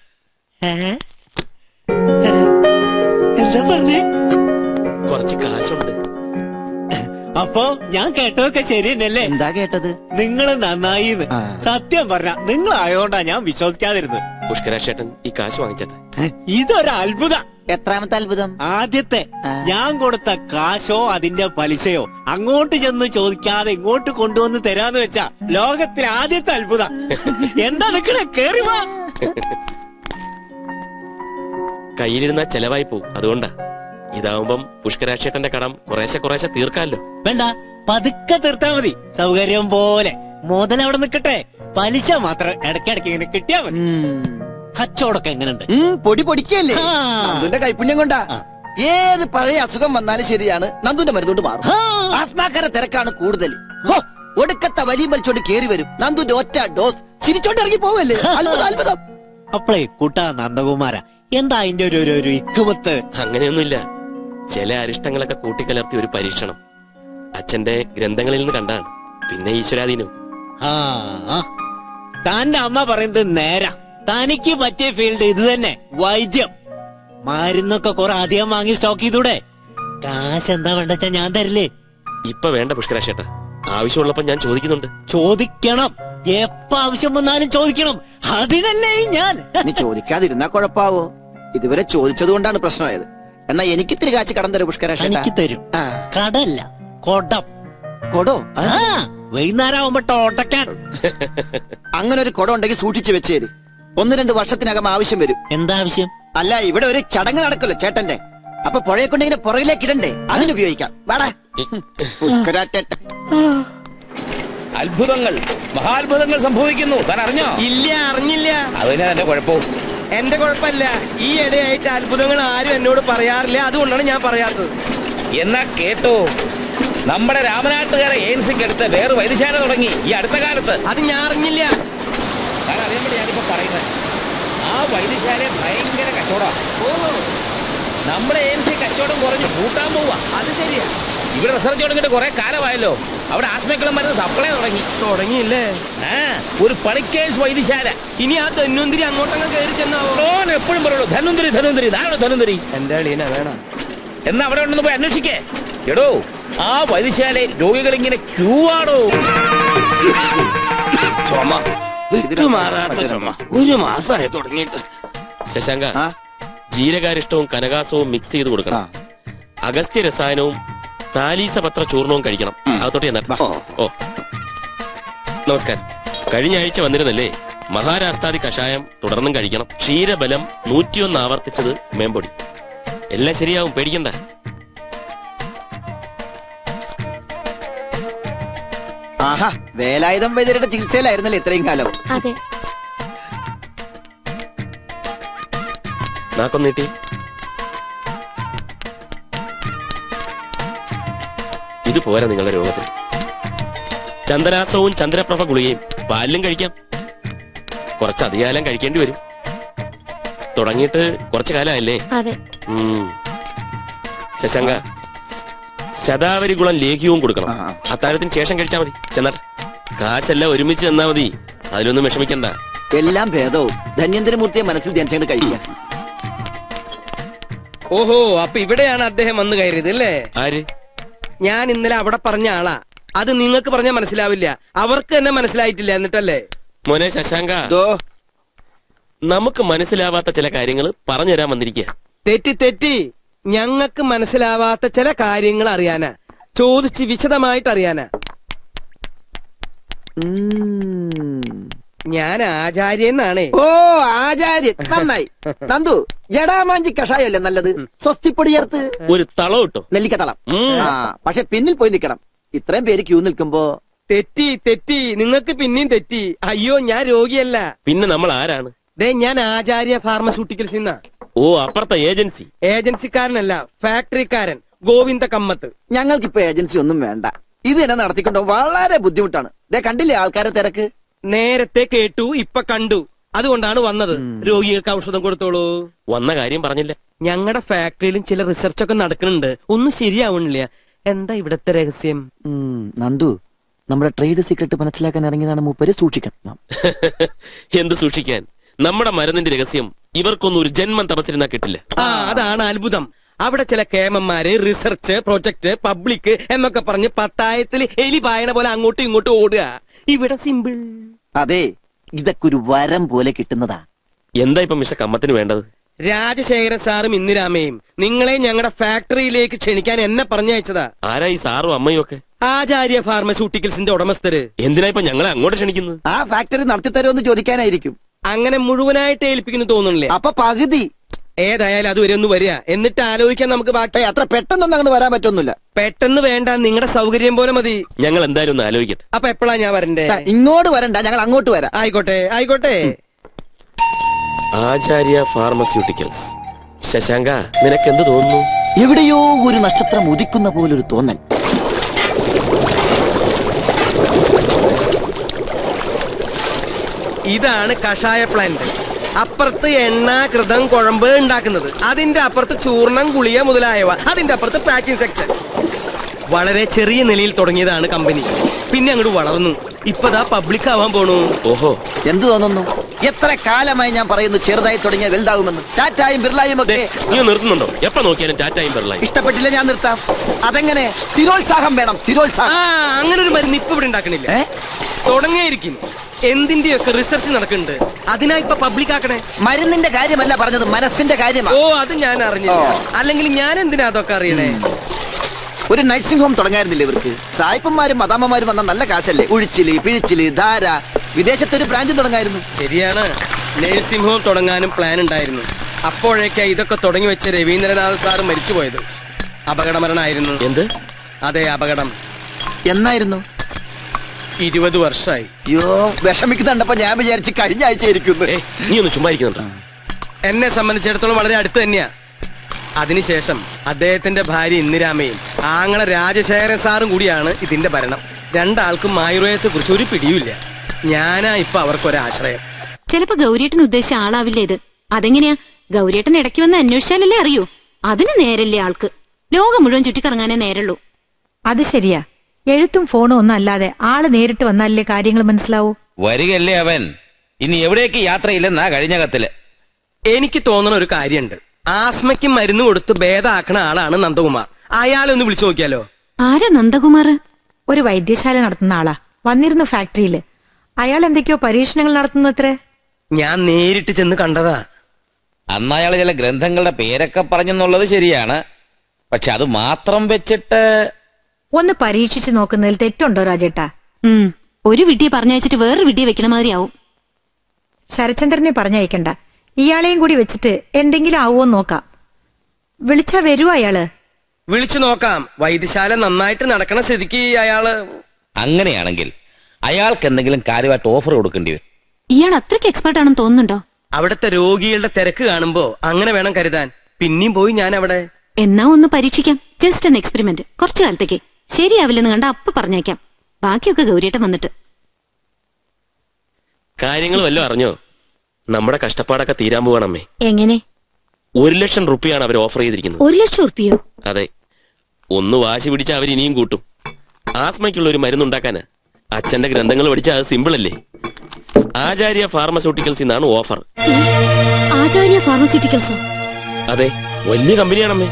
എന്താ പറഞ്ഞേ കുറച്ച് കാശുണ്ട് അപ്പോ ഞാൻ കേട്ടതൊക്കെ ശരി തന്നെയല്ലേ എന്താ കേട്ടത് നിങ്ങൾ നന്നായി സത്യം പറഞ്ഞ നിങ്ങൾ ആയതുകൊണ്ടാ ഞാൻ വിശ്വസിക്കാതിരുന്നത് പുഷ്കരാശേട്ടൻ ഈ കാശ് വാങ്ങിച്ചട്ടെ ഇതൊരു അത്ഭുത എത്രാമത്തെ അത്ഭുതം ആദ്യത്തെ ഞാൻ കൊടുത്ത കാശോ അതിന്റെ പലിശയോ അങ്ങോട്ട് ചെന്ന് ചോദിക്കാതെ ഇങ്ങോട്ട് കൊണ്ടുവന്ന് തരാന്ന് വെച്ചാ ലോകത്തിലെ ആദ്യത്തെ അത്ഭുത എന്താ നിക്കണേ കേറി വാ കയ്യിലിരുന്നാ ചെലവായി പോകും അതുകൊണ്ടാ ഇതാവുമ്പം പുഷ്കരാക്ഷേട്ടന്റെ കടം കുറേശ്ശെ കുറേശ്ശെ തീർക്കാമല്ലോ വേണ്ട പതുക്കെ തീർത്താ മതി സൗകര്യം പോലെ മുതൽ അവിടെ നിക്കട്ടെ പലിശ മാത്രം ഇടയ്ക്കിടയ്ക്ക് ഇങ്ങനെ കിട്ടിയാ മതി കച്ചവടമൊക്കെ എങ്ങനെയുണ്ട് പൊടി പൊടിക്കല്ലേ നന്ദുന്റെ കൈപുണ്യം കൊണ്ടാ ഏത് പഴയ അസുഖം വന്നാലും ശരിയാണ് നന്ദുന്റെ മരുന്നുകൊണ്ട് മാറും ആസ്മാക്കാരെ തിരക്കാണ് കൂടുതൽ ഹോ, ഒടുക്കത്തെ വലിയ വലിച്ചോണ്ട് കേറി വരും നന്ദുന്റെ ഒറ്റ ഡോസ് ചിരിച്ചോണ്ട് ഇറങ്ങി പോവല്ലേ അത്ഭുതം അത്ഭുതം അപ്പളേ കൂട്ടാ നന്ദകുമാര എന്താ അതിന്റെ ഒരു ഒരു- ഒരു ഇക്കുമത്ത് അങ്ങനെയൊന്നുമില്ല ചില അരിഷ്ടങ്ങളൊക്കെ കൂട്ടിക്കലർത്തി ഒരു പരീക്ഷണം അച്ഛന്റെ ഗ്രന്ഥങ്ങളിൽ നിന്ന് കണ്ടാണ് പിന്നെ ഈശ്വരാധീനം ആ ആ. താന്റെ അമ്മ പറയുന്നത് നേരാ തനിക്ക് പറ്റിയ ഫീൽഡ് ഇത് തന്നെ വൈദ്യം മരുന്നൊക്കെ കുറെ അധികം വാങ്ങി സ്റ്റോക്ക് ചെയ്തൂടെ കാശ് എന്താ വേണ്ടച്ചാ ഞാൻ തരില്ലേ ഇപ്പൊ വേണ്ട പുഷ്കരാശേട്ടാ ആവശ്യമുള്ളപ്പോ ഞാൻ ചോദിക്കുന്നുണ്ട് ചോദിക്കണം എപ്പ ആവശ്യം വന്നാലും ചോദിക്കണം അതിനല്ലേ ഈ ഞാൻ നീ ചോദിക്കാതിരുന്നാ കുഴപ്പാവോ ഇതുവരെ ചോദിച്ചത് കൊണ്ടാണ് പ്രശ്നമായത് എന്നാ എനിക്ക് ഇത്തിരി കാശ് കടം തരും പുഷ്കരാശേട്ടാ എനിക്ക് തരും കടല്ല കൊടം കൊടോ ആ വൈകുന്നേരം ആവുമ്പോ ടോട്ടക്കാൻ അങ്ങനെ ഒരു കുടം ഉണ്ടെങ്കിൽ സൂക്ഷിച്ചു വെച്ചേര് ഒന്ന് രണ്ട് വർഷത്തിനകം ആവശ്യം വരും എന്താ ആവശ്യം അല്ല ഇവിടെ ഒരു ചടങ്ങ് നടക്കല്ലോ ചേട്ടന്റെ അപ്പൊ പുഴയെ കൊണ്ട് ഇങ്ങനെ പുറകിലേക്ക് ഇടണ്ടേ അതിനുപയോഗിക്കാം വാടാ ഉസ്കരാറ്റൻ. അത്ഭുതങ്ങൾ മഹാത്ഭുതങ്ങൾ സംഭവിക്കുന്നു താൻ അറിഞ്ഞോ ഇല്ല അറിഞ്ഞില്ല അത് തന്നെ എന്റെ കുഴപ്പവും എന്റെ കുഴപ്പമില്ല ഈ ഇടയായിട്ട് അത്ഭുതങ്ങൾ ആരും എന്നോട് പറയാറില്ല അതുകൊണ്ടാണ് ഞാൻ പറയാത്തത് എന്നാ കേട്ടോ നമ്മുടെ രാമനാട്ടുകാരെ ഏൻസിക്ക് അടുത്ത് വേറെ വൈദ്യശാല തുടങ്ങി ഈ അടുത്ത കാലത്ത് അത് ഞാൻ അറിഞ്ഞില്ല താൻ അറിയാൻ വേണ്ടി ഞാനിപ്പോ പറയുന്നത് ആ വൈദ്യശാല ഭയങ്കര കച്ചവടം നമ്മുടെ ഏൻസി കച്ചവടം കുറഞ്ഞ് കൂട്ടാൻ പോവാ അത് ശരിയാ ഇവിടെ റിസർച്ച് തുടങ്ങിയിട്ട് കുറെ കാലമായല്ലോ അവിടെ ആസ്മക്കുളം മരുന്ന് സപ്ലൈ തുടങ്ങി തുടങ്ങിയില്ലേ ആ ഒരു പണിക്കേഴ്സ് വൈദ്യശാല ഇനി ആ ധന്വന്തിരി അങ്ങോട്ടങ്ങ് കയറി ചെന്നാവോ ഓൻ എപ്പോഴും പറയുള്ളൂ ധനുന്തരി ധനുന്തരി ഇതാണോ ധനുന്തരി എന്റെ അളിയന വേണം എന്നാ അവിടെ ഉണ്ടെന്ന് പോയി അന്വേഷിക്കേ എടോ ആ വൈദ്യശാലയിൽ രോഗികൾ ഇങ്ങനെ ക്യൂ ആണോ ചുമ വിട്ടുമാറാത്ത ചുമ ഒരു മാസമായി തുടങ്ങിയിട്ട് ശശാങ്ക ജീരകാരിഷ്ടവും കനകാസവും മിക്സ് ചെയ്ത് കൊടുക്കണം അഗസ്ത്യ രസായനവും താലീസപത്ര ചൂർണവും കഴിക്കണം അകത്തോട്ട് ചെന്നാ ഓ നമസ്കാരം കഴിഞ്ഞ ആഴ്ച വന്നിരുന്നല്ലേ മഹാരാഷ്ട്രാദി കഷായം തുടർന്നും കഴിക്കണം ക്ഷീരബലം നൂറ്റിയൊന്ന് ആവർത്തിച്ചത് മേമ്പൊടി എല്ലാം ശരിയാവും പേടിക്കണ്ട ആഹാ വേലായുധം വൈദ്യരുടെ ചികിത്സയിലായിരുന്നല്ലേ ഇത്രയും കാലം അതെ നാക്കൊന്ന് നീട്ടി ഇത് പോരാ നിങ്ങളുടെ രോഗത്തിന് ചന്ദ്രാസവും ചന്ദ്രപ്രഭ ഗുളികയും പാലിലും കഴിക്കാം കുറച്ച് അധികാലം കഴിക്കേണ്ടി വരും തുടങ്ങിയിട്ട് കുറച്ചു കാലമല്ലേ അതെ ഉം. ശശാങ്ക ശതാവരി ഗുണം ലേഖ്യവും കൊടുക്കണം അത്താഴത്തിന് ശേഷം കഴിച്ചാൽ മതി ചെന്നാട്ടെ കാശെല്ലാം ഒരുമിച്ച് തന്നാ മതി അതിലൊന്നും വിഷമിക്കണ്ട എല്ലാം ഭേദവും ധന്യന്തരമൂർത്തിയെ മനസ്സിൽ ധ്യാനിച്ചുകൊണ്ട് കഴിക്കുക ഓഹോ അപ്പൊ ഇവിടെയാണ് അദ്ദേഹം വന്നു കയറിയത് അല്ലേ ആര് ഞാൻ ഇന്നലെ അവിടെ പറഞ്ഞ ആളാ അത് നിങ്ങൾക്ക് പറഞ്ഞാൽ മനസ്സിലാവില്ല അവർക്ക് തന്നെ മനസ്സിലായിട്ടില്ല എന്നിട്ടല്ലേ മോനെ ശശാങ്ക നമുക്ക് മനസ്സിലാവാത്ത ചില കാര്യങ്ങൾ പറഞ്ഞു തരാൻ വന്നിരിക്കുക തെറ്റി തെറ്റി ഞങ്ങൾക്ക് മനസ്സിലാവാത്ത ചില കാര്യങ്ങൾ അറിയാനാ ചോദിച്ച് വിശദമായിട്ട് അറിയാനാ ഞാൻ ആചാര്യന്നാണേ ഓ ആചാര്യൻ നന്നായി നന്ദു ജടാമാഞ്ചി കഷായല്ലേ നല്ലത് സ്വസ്തിപ്പൊടി ചേർത്ത് ഒരു തളം ഇട്ടോ നെല്ലിക്കത്തളം ആ പക്ഷെ പിന്നിൽ പോയി നിൽക്കണം ഇത്രയും പേര് ക്യൂ നിൽക്കുമ്പോ തെറ്റി തെറ്റി നിങ്ങൾക്ക് പിന്നെയും തെറ്റി അയ്യോ ഞാൻ രോഗിയല്ല പിന്നെ നമ്മൾ ആരാണ് ദേ ഞാൻ ആചാര്യ ഫാർമസ്യൂട്ടിക്കൽസ് നിന്നാ ഓ അപ്പുറത്തെ ഏജൻസി ഏജൻസിക്കാരനല്ല ഫാക്ടറിക്കാരൻ ഗോവിന്ദ കമ്മത്ത് ഞങ്ങൾക്കിപ്പോ ഏജൻസി ഒന്നും വേണ്ട ഇത് തന്നെ നടത്തിക്കൊണ്ട് വളരെ ബുദ്ധിമുട്ടാണ് ദേ കണ്ടില്ലേ ആൾക്കാരെ തിരക്ക് നേരത്തെ കേട്ടു ഇപ്പൊ കണ്ടു അതുകൊണ്ടാണ് വന്നത് രോഗികൾക്ക് ഔഷധം കൊടുത്തോളൂ വന്ന കാര്യം പറഞ്ഞില്ല ഞങ്ങളുടെ ഫാക്ടറിയിലും ചില റിസർച്ച് ഒക്കെ നടക്കുന്നുണ്ട് ഒന്നും ശരിയാവണില്ല എന്താ ഇവിടത്തെ രഹസ്യം ഉം, നന്ദു നമ്മുടെ ട്രേഡ് സീക്രട്ട് മനസ്സിലാക്കാൻ ഇറങ്ങിയതാണ് മൂപ്പര് സൂക്ഷിക്കണം എന്ത് സൂക്ഷിക്കാൻ നമ്മുടെ മരുന്നിന്റെ രഹസ്യം ഇവർക്കൊന്നും ഒരു ജന്മം തപസ്സിരുന്നാ കിട്ടില്ല ആ അതാണ് അത്ഭുതം അവിടെ ചില കേമന്മാര് റിസർച്ച് പ്രൊജക്ട് പബ്ലിക് എന്നൊക്കെ പറഞ്ഞ് പത്തായത്തിൽ എലി പായണ പോലെ അങ്ങോട്ടും ഇങ്ങോട്ടും ഓടുക ഇവിടെ സിമ്പിൾ അതെ ഇതൊക്കെ ഒരു വരം പോലെ കിട്ടുന്നതാ എന്താ ഇപ്പൊ മിസ്റ്റർ കമ്മത്തിന് വേണ്ടത് രാജശേഖരൻ സാറും ഇന്ദിരാമയും നിങ്ങളെ ഞങ്ങളുടെ ഫാക്ടറിയിലേക്ക് ക്ഷണിക്കാൻ എന്നെ പറഞ്ഞയച്ചതാ ആരാ ഈ സാറും അമ്മയും ഒക്കെ ആചാര്യ ഫാർമസ്യൂട്ടിക്കൽസിന്റെ ഉടമസ്ഥര് എന്തിനാ ഇപ്പൊ ഞങ്ങളെ അങ്ങോട്ട് ക്ഷണിക്കുന്നത് ആ ഫാക്ടറി നടത്തിത്തരുമെന്ന് ചോദിക്കാനായിരിക്കും അങ്ങനെ മുഴുവനായിട്ട് ഏൽപ്പിക്കുന്നു തോന്നുന്നില്ലേ അപ്പൊ പകുതി ഏതായാലും അതുവരെ ഒന്ന് വരിക എന്നിട്ട് ആലോചിക്കാൻ നമുക്ക് ബാക്കി അത്ര പെട്ടെന്നൊന്നും അങ്ങോട്ട് വരാൻ പറ്റൊന്നുമില്ല പെട്ടെന്ന് വേണ്ട നിങ്ങളുടെ സൗകര്യം പോലെ മതി ഞങ്ങൾ എന്തായാലും ഒന്ന് ആലോചിക്കട്ടെ അപ്പൊ എപ്പോഴാ ഞാൻ വരണ്ടേ ഇങ്ങോട്ട് വരണ്ട ഞങ്ങൾ അങ്ങോട്ട് വരാം ആയിക്കോട്ടെ ആയിക്കോട്ടെ ആചാര്യ ഫാർമസ്യൂട്ടിക്കൽസ് ശശാങ്ക നിനക്ക് എന്ത് തോന്നുന്നു എവിടെയോ ഒരു നക്ഷത്രം ഉദിക്കുന്ന പോലൊരു തോന്നൽ ഇതാണ് കഷായ പ്ലാന്റ് അപ്പുറത്ത് എണ്ണ കൃതം കുഴമ്പ് ഉണ്ടാക്കുന്നത് അതിന്റെ അപ്പുറത്ത് ചൂർണം ഗുളിക മുതലായവ അതിന്റെ അപ്പുറത്ത് പാക്കിംഗ് സെക്ഷൻ വളരെ ചെറിയ നിലയിൽ തുടങ്ങിയതാണ് കമ്പനി പിന്നെ അങ്ങോട്ട് വളർന്നു ഇപ്പതാ പബ്ലിക് ആവാൻ പോണു ഓഹോ എന്ത് തോന്നുന്നു എത്ര കാലമായി ഞാൻ പറയുന്നു ചെറുതായി തുടങ്ങിയ വലുതാകുമെന്ന് ടാറ്റായും ബിർലായും ഒക്കെ നീ നിർത്തുന്നുണ്ടോ എപ്പ നോക്കിയാലും ടാറ്റായും പെറലായി ഇഷ്ടപ്പെട്ടില്ല ഞാൻ നിർത്താം അതെങ്ങനെ തിരോത്സാഹം വേണം ആ തിരോത്സാഹം അങ്ങനെ ഒരു മരുന്ന് ഇപ്പൊ ഇവിടെ ഉണ്ടാക്കണില്ല തുടങ്ങിയിരിക്കും എന്തിന്റെയൊക്കെ റിസർച്ച് നടക്കുന്നുണ്ട് അതിനാ ഇപ്പൊ പബ്ലിക് ആക്കണേ മരുന്നിന്റെ കാര്യമല്ല പറഞ്ഞത് മനസ്സിന്റെ കാര്യമാണ് ഓ അത് ഞാൻ അറിഞ്ഞില്ല അല്ലെങ്കിൽ ഞാൻ എന്തിനാ അതൊക്കെ അറിയണേ ഒരു നഴ്സിംഗ് ഹോം തുടങ്ങായിരുന്നില്ല ഇവർക്ക് സായിപ്പന്മാരും മദാമ്മമാരും വന്ന നല്ല കാശല്ലേ ഉഴിച്ചില് പിഴിച്ചില് ധാര വിദേശത്തൊരു ബ്രാഞ്ചും തുടങ്ങായിരുന്നു ശരിയാണ് നഴ്സിംഗ് ഹോം തുടങ്ങാനും പ്ലാൻ ഉണ്ടായിരുന്നു അപ്പോഴേക്കാ ഇതൊക്കെ തുടങ്ങി വെച്ച രവീന്ദ്രനാഥ് സാറ് മരിച്ചുപോയത് അപകടമരണമായിരുന്നു എന്ത് അതെ അപകടം എന്നായിരുന്നു ഇരുപത് വർഷമായി അയ്യോ വിഷമിക്കുന്നുണ്ടപ്പോ ഞാൻ വിചാരിച്ച് കഴിഞ്ഞ ആഴ്ച ഇരിക്കുന്നു നീ ഒന്ന് ചുമ്മാ ഇരിക്കുന്നുണ്ടോ എന്നെ സംബന്ധിച്ചിടത്തോളം വളരെ അടുത്ത് തന്നെയാ അതിനുശേഷം അദ്ദേഹത്തിന്റെ ഭാര്യ ഇന്ദിരാമയും ആങ്ങള രാജശേഖരൻ സാറും കൂടിയാണ് ഇതിന്റെ ഭരണം രണ്ടാൾക്കും ആയുർവേദത്തെ കുറിച്ച് ഒരു പിടിയുമില്ല ഞാനാ ഇപ്പൊ അവർക്കൊരാശ്രയം ചിലപ്പോ ഗൗരിയേട്ടൻ ഉദ്ദേശിച്ച ആളാവില്ല ഇത് അതെങ്ങനെയാ ഗൗരിയേട്ടൻ ഇടയ്ക്ക് വന്ന് അന്വേഷിച്ചാലല്ലേ അറിയൂ അതിന് നേരല്ലേ ആൾക്ക് ലോകം മുഴുവൻ ചുറ്റിക്കറങ്ങാനേ നേരുള്ളൂ അത് ശരിയാ എഴുത്തും ഫോണും ഒന്നും അല്ലാതെ ആള് നേരിട്ട് വന്നാലല്ലേ കാര്യങ്ങൾ മനസ്സിലാവൂ വരികല്ലേ അവൻ ഇനി എവിടേക്ക് യാത്രയില്ലെന്നാ കഴിഞ്ഞ കത്തില് എനിക്ക് തോന്നുന്ന ഒരു കാര്യമുണ്ട് ആസ്മയ്ക്ക് മരുന്ന് കൊടുത്ത് ഭേദമാക്കണ ആളാണ് നന്ദകുമാർ അയാളെ ഒന്ന് വിളിച്ചു നോക്കിയാലോ ആരാ നന്ദകുമാർ ഒരു വൈദ്യശാല നടത്തുന്ന ആളാ വന്നിരുന്നു ഫാക്ടറിയില് അയാൾ എന്തൊക്കെയോ പരീക്ഷണങ്ങൾ നടത്തുന്നത്രേ ഞാൻ നേരിട്ട് ചെന്ന് കണ്ടതാ അന്ന് അയാൾ ചില ഗ്രന്ഥങ്ങളുടെ പേരൊക്കെ പറഞ്ഞെന്നുള്ളത് ശരിയാണ് പക്ഷെ അത് മാത്രം വെച്ചിട്ട് ഒന്ന് പരീക്ഷിച്ച് നോക്കുന്നതിൽ തെറ്റുണ്ടോ രാജേട്ടാ ഉം ഒരു വിഡ്ഢിയെ പറഞ്ഞയച്ചിട്ട് വേറൊരു വിഡ്ഢിയെ വെക്കണ മാതിരിയാവും ശരചന്ദ്രനെ പറഞ്ഞയക്കണ്ട ഇയാളെയും കൂടി വെച്ചിട്ട് എന്തെങ്കിലും ആവുമോ നോക്കാം വിളിച്ചാ വരുവോ അയാള് വിളിച്ചു നോക്കാം വൈദ്യശാല നന്നായിട്ട് നടക്കണ സ്ഥിതിക്ക് അയാള് അങ്ങനെയാണെങ്കിൽ അയാൾക്ക് എന്തെങ്കിലും കാര്യമായിട്ട് ഓഫർ കൊടുക്കേണ്ടി വരും ഇയാൾ അത്രയ്ക്ക് എക്സ്പെർട്ട് ആണെന്ന് തോന്നുന്നുണ്ടോ അവിടുത്തെ രോഗികളുടെ തിരക്ക് കാണുമ്പോ അങ്ങനെ വേണം കരുതാൻ പിന്നെയും പോയി ഞാൻ അവിടെ എന്നാ ഒന്ന് പരീക്ഷിക്കാം ജസ്റ്റ് an എക്സ്പെരിമെന്റ് കുറച്ചു കാലത്തേക്ക് ശരിയാവില്ലെന്ന് കണ്ട അപ്പൊ പറഞ്ഞേക്കാം ബാക്കിയൊക്കെ ഗൗരിയേട്ടൻ വന്നിട്ട് കാര്യങ്ങൾ വല്ലതും അറിഞ്ഞോ നമ്മുടെ കഷ്ടപ്പാടൊക്കെ തീരാൻ പോവാണമ്മേ എങ്ങനെ ഒരു ലക്ഷം റുപ്യാണ് അവർ ഓഫർ ചെയ്തിരിക്കുന്നത് ഒരു ലക്ഷം ഉറുപ്പിയോ അതെ ഒന്ന് വാശി പിടിച്ച അവർ ഇനിയും കൂട്ടും ആസ്മയ്ക്കുള്ള ഒരു മരുന്നുണ്ടാക്കാന് അച്ഛന്റെ ഗ്രന്ഥങ്ങൾ പഠിച്ചാൽ അത് സിമ്പിൾ അല്ലേ ആചാര്യ ഫാർമസ്യൂട്ടിക്കൽസ് എന്നാണ് ഓഫർ ആചാര്യ ഫാർമസ്യൂട്ടിക്കൽസോ അതെ വലിയ കമ്പനിയാണമ്മേ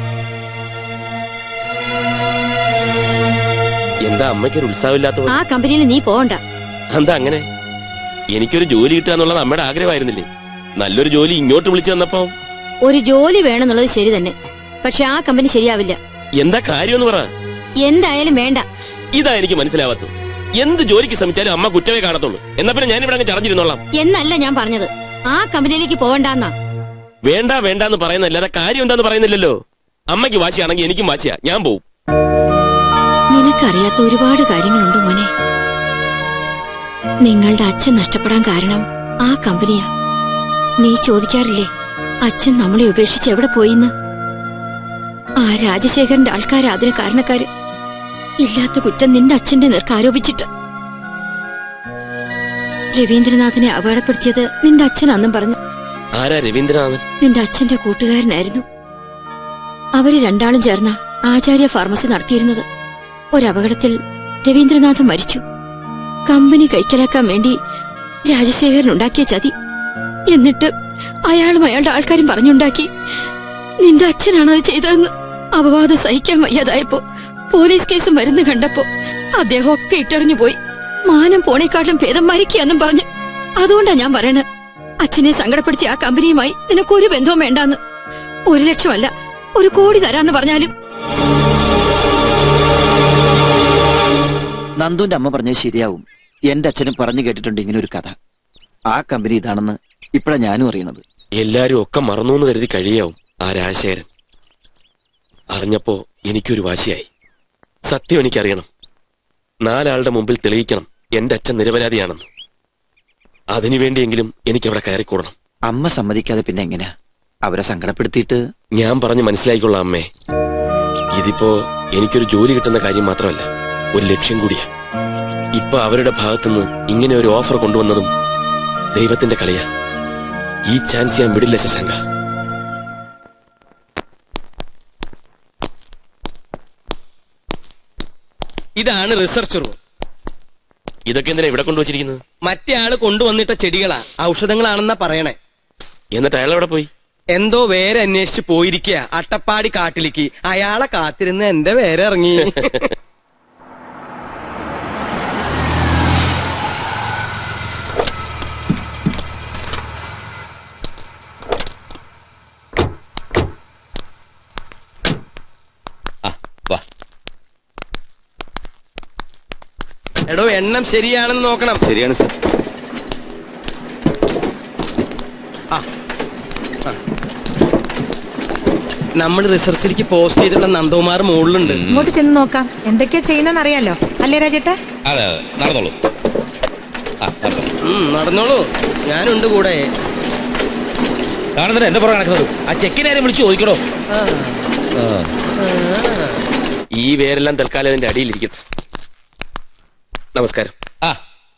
എന്താ അമ്മയ്ക്കൊരു ഉത്സാഹമില്ലാത്ത പോലെ? ആ കമ്പനിയിൽ നീ പോവണ്ട എന്താ അങ്ങനെ എനിക്കൊരു ജോലി കിട്ടുക എന്നുള്ളത് അമ്മയുടെ ആഗ്രഹമായിരുന്നില്ലേ നല്ലൊരു ജോലി ഇങ്ങോട്ട് വിളിച്ചു വന്നപ്പോ ഒരു ജോലി വേണമെന്നുള്ളത് ശരി തന്നെ പക്ഷെ ആ കമ്പനി ശരിയാവില്ല എന്താ കാര്യമെന്ന് പറ എന്തായാലും വേണ്ട ഇതാ എനിക്ക് മനസ്സിലാവാത്തത് എന്ത് ജോലിക്ക് ശ്രമിച്ചാലും അമ്മ കുറ്റമേ കാണത്തുള്ളൂ എന്നാ പിന്നെ ഞാനിവിടെ അങ്ങ് ചടഞ്ഞിരുന്നോളാം എന്നല്ല ഞാൻ പറഞ്ഞത് ആ കമ്പനിയിലേക്ക് പോവണ്ടെന്നാ വേണ്ട വേണ്ട എന്ന് പറയുന്നല്ലാതെ കാര്യം എന്താന്ന് പറയുന്നില്ലല്ലോ അമ്മയ്ക്ക് വാശിയാണെങ്കിൽ എനിക്കും വാശിയാ ഞാൻ പോവും നിനക്കറിയാത്ത ഒരുപാട് കാര്യങ്ങളുണ്ട് മോനെ നിങ്ങളുടെ അച്ഛൻ നഷ്ടപ്പെടാൻ കാരണം ആ കമ്പനിയാ നീ ചോദിക്കാറില്ലേ അച്ഛൻ നമ്മളെ ഉപേക്ഷിച്ച് എവിടെ പോയിന്ന് ആ രാജശേഖരന്റെ ആൾക്കാരാ അതിന് കാരണക്കാര് ഇല്ലാത്ത കുറ്റം നിന്റെ അച്ഛന്റെ നേർക്ക് ആരോപിച്ചിട്ട് രവീന്ദ്രനാഥിനെ അപകടപ്പെടുത്തിയത് നിന്റെ അച്ഛൻ അന്നും പറഞ്ഞു ആരാ രവീന്ദ്രനാഥൻ നിന്റെ അച്ഛന്റെ കൂട്ടുകാരനായിരുന്നു അവര് രണ്ടാളും ചേർന്ന ആചാര്യ ഫാർമസി നടത്തിയിരുന്നത് ഒരപകടത്തിൽ രവീന്ദ്രനാഥൻ മരിച്ചു കമ്പനി കൈക്കലാക്കാൻ വേണ്ടി രാജശേഖരൻ ഉണ്ടാക്കിയ ചതി എന്നിട്ട് അയാളും അയാളുടെ ആൾക്കാരും പറഞ്ഞുണ്ടാക്കി നിന്റെ അച്ഛനാണ് അത് ചെയ്തതെന്ന് അപവാദം സഹിക്കാൻ വയ്യാതായപ്പോ പോലീസ് കേസ് മരുന്ന് കണ്ടപ്പോ അദ്ദേഹം ഒക്കെ ഇട്ടെറിഞ്ഞു പോയി മാനം പോണേക്കാട്ടിലും ഭേദം മരിക്കുകയെന്നും പറഞ്ഞു അതുകൊണ്ടാ ഞാൻ പറയണത് അച്ഛനെ സങ്കടപ്പെടുത്തി ആ കമ്പനിയുമായി നിനക്കൊരു ബന്ധവും വേണ്ടാന്ന് ഒരു ലക്ഷമല്ല ഒരു കോടി തരാന്ന് പറഞ്ഞാലും നന്ദുന്റെ അമ്മ പറഞ്ഞത് ശരിയാവും എന്റെ അച്ഛനും പറഞ്ഞു കേട്ടിട്ടുണ്ട് ഇങ്ങനെ ഒരു കഥ ആ കമ്പനി ഇതാണെന്ന് ഇപ്പഴാ ഞാനും അറിയണത് എല്ലാരും ഒക്കെ മറന്നു എന്ന് കരുതി കഴിയാവും ആ രാജശേഖരൻ അറിഞ്ഞപ്പോ എനിക്കൊരു വാശിയായി സത്യം എനിക്കറിയണം നാലാളുടെ മുമ്പിൽ തെളിയിക്കണം എന്റെ അച്ഛൻ നിരപരാധിയാണെന്ന് അതിനുവേണ്ടിയെങ്കിലും എനിക്ക് അവിടെ കയറിക്കൂടണം അമ്മ സമ്മതിക്കാതെ പിന്നെ എങ്ങനെയാ അവരെ സങ്കടപ്പെടുത്തിയിട്ട് ഞാൻ പറഞ്ഞു മനസ്സിലായിക്കൊള്ളാം അമ്മേ ഇതിപ്പോ എനിക്കൊരു ജോലി കിട്ടുന്ന കാര്യം മാത്രമല്ല ഒരു ലക്ഷ്യം കൂടിയാ ഇപ്പൊ അവരുടെ ഭാഗത്തുനിന്ന് ഇങ്ങനെ ഒരു ഓഫർ കൊണ്ടുവന്നതും ദൈവത്തിന്റെ കളിയാ ഈ ചാൻസ് ഞാൻ വിടില്ല ശശാങ്ക ഇതാണ് റിസർച്ച് റൂം ഇതൊക്കെ എന്തിനാ ഇവിടെ കൊണ്ടുവച്ചിരിക്കുന്നത് മറ്റേ ആള് കൊണ്ടുവന്നിട്ട ചെടികളാ ഔഷധങ്ങളാണെന്നാ പറയണേ എന്നിട്ട് അയാൾ എവിടെ പോയി എന്തോ വേറെ അന്വേഷിച്ച് പോയിരിക്കുക അട്ടപ്പാടി കാട്ടിലേക്ക് അയാളെ കാത്തിരുന്ന് എന്റെ വേറെ ഇറങ്ങി വാ എടോ എണ്ണം ശരിയാണെന്ന് നോക്കണം ശരിയാണ് സാർ ആ. ആ. നമ്മൾ റിസർച്ചിലേക്ക് പോസ്റ്റ് ചെയ്തിട്ടുള്ള നന്ദകുമാർ മുകളിലുണ്ട് ഇങ്ങോട്ട് ചെന്ന് നോക്കാം എന്തൊക്കെയാ ചെയ്യുന്നതെന്ന് അറിയാലോ അല്ലേ രാജേട്ടാ അതെ അതെ നടന്നോളൂ ആ നടന്നോ. ഉം, നടന്നോളൂ ഞാനുണ്ട് കൂടെ കാണുന്നില്ല എന്റെ പുറകെ നടക്കുന്നത് ആ ചെക്കിനെ വിളിച്ചു ചോദിക്കണോ ആ. ഈ വേരെല്ലാം തൽക്കാലം അതിന്റെ അടിയിലിരിക്കും നമസ്കാരം ആ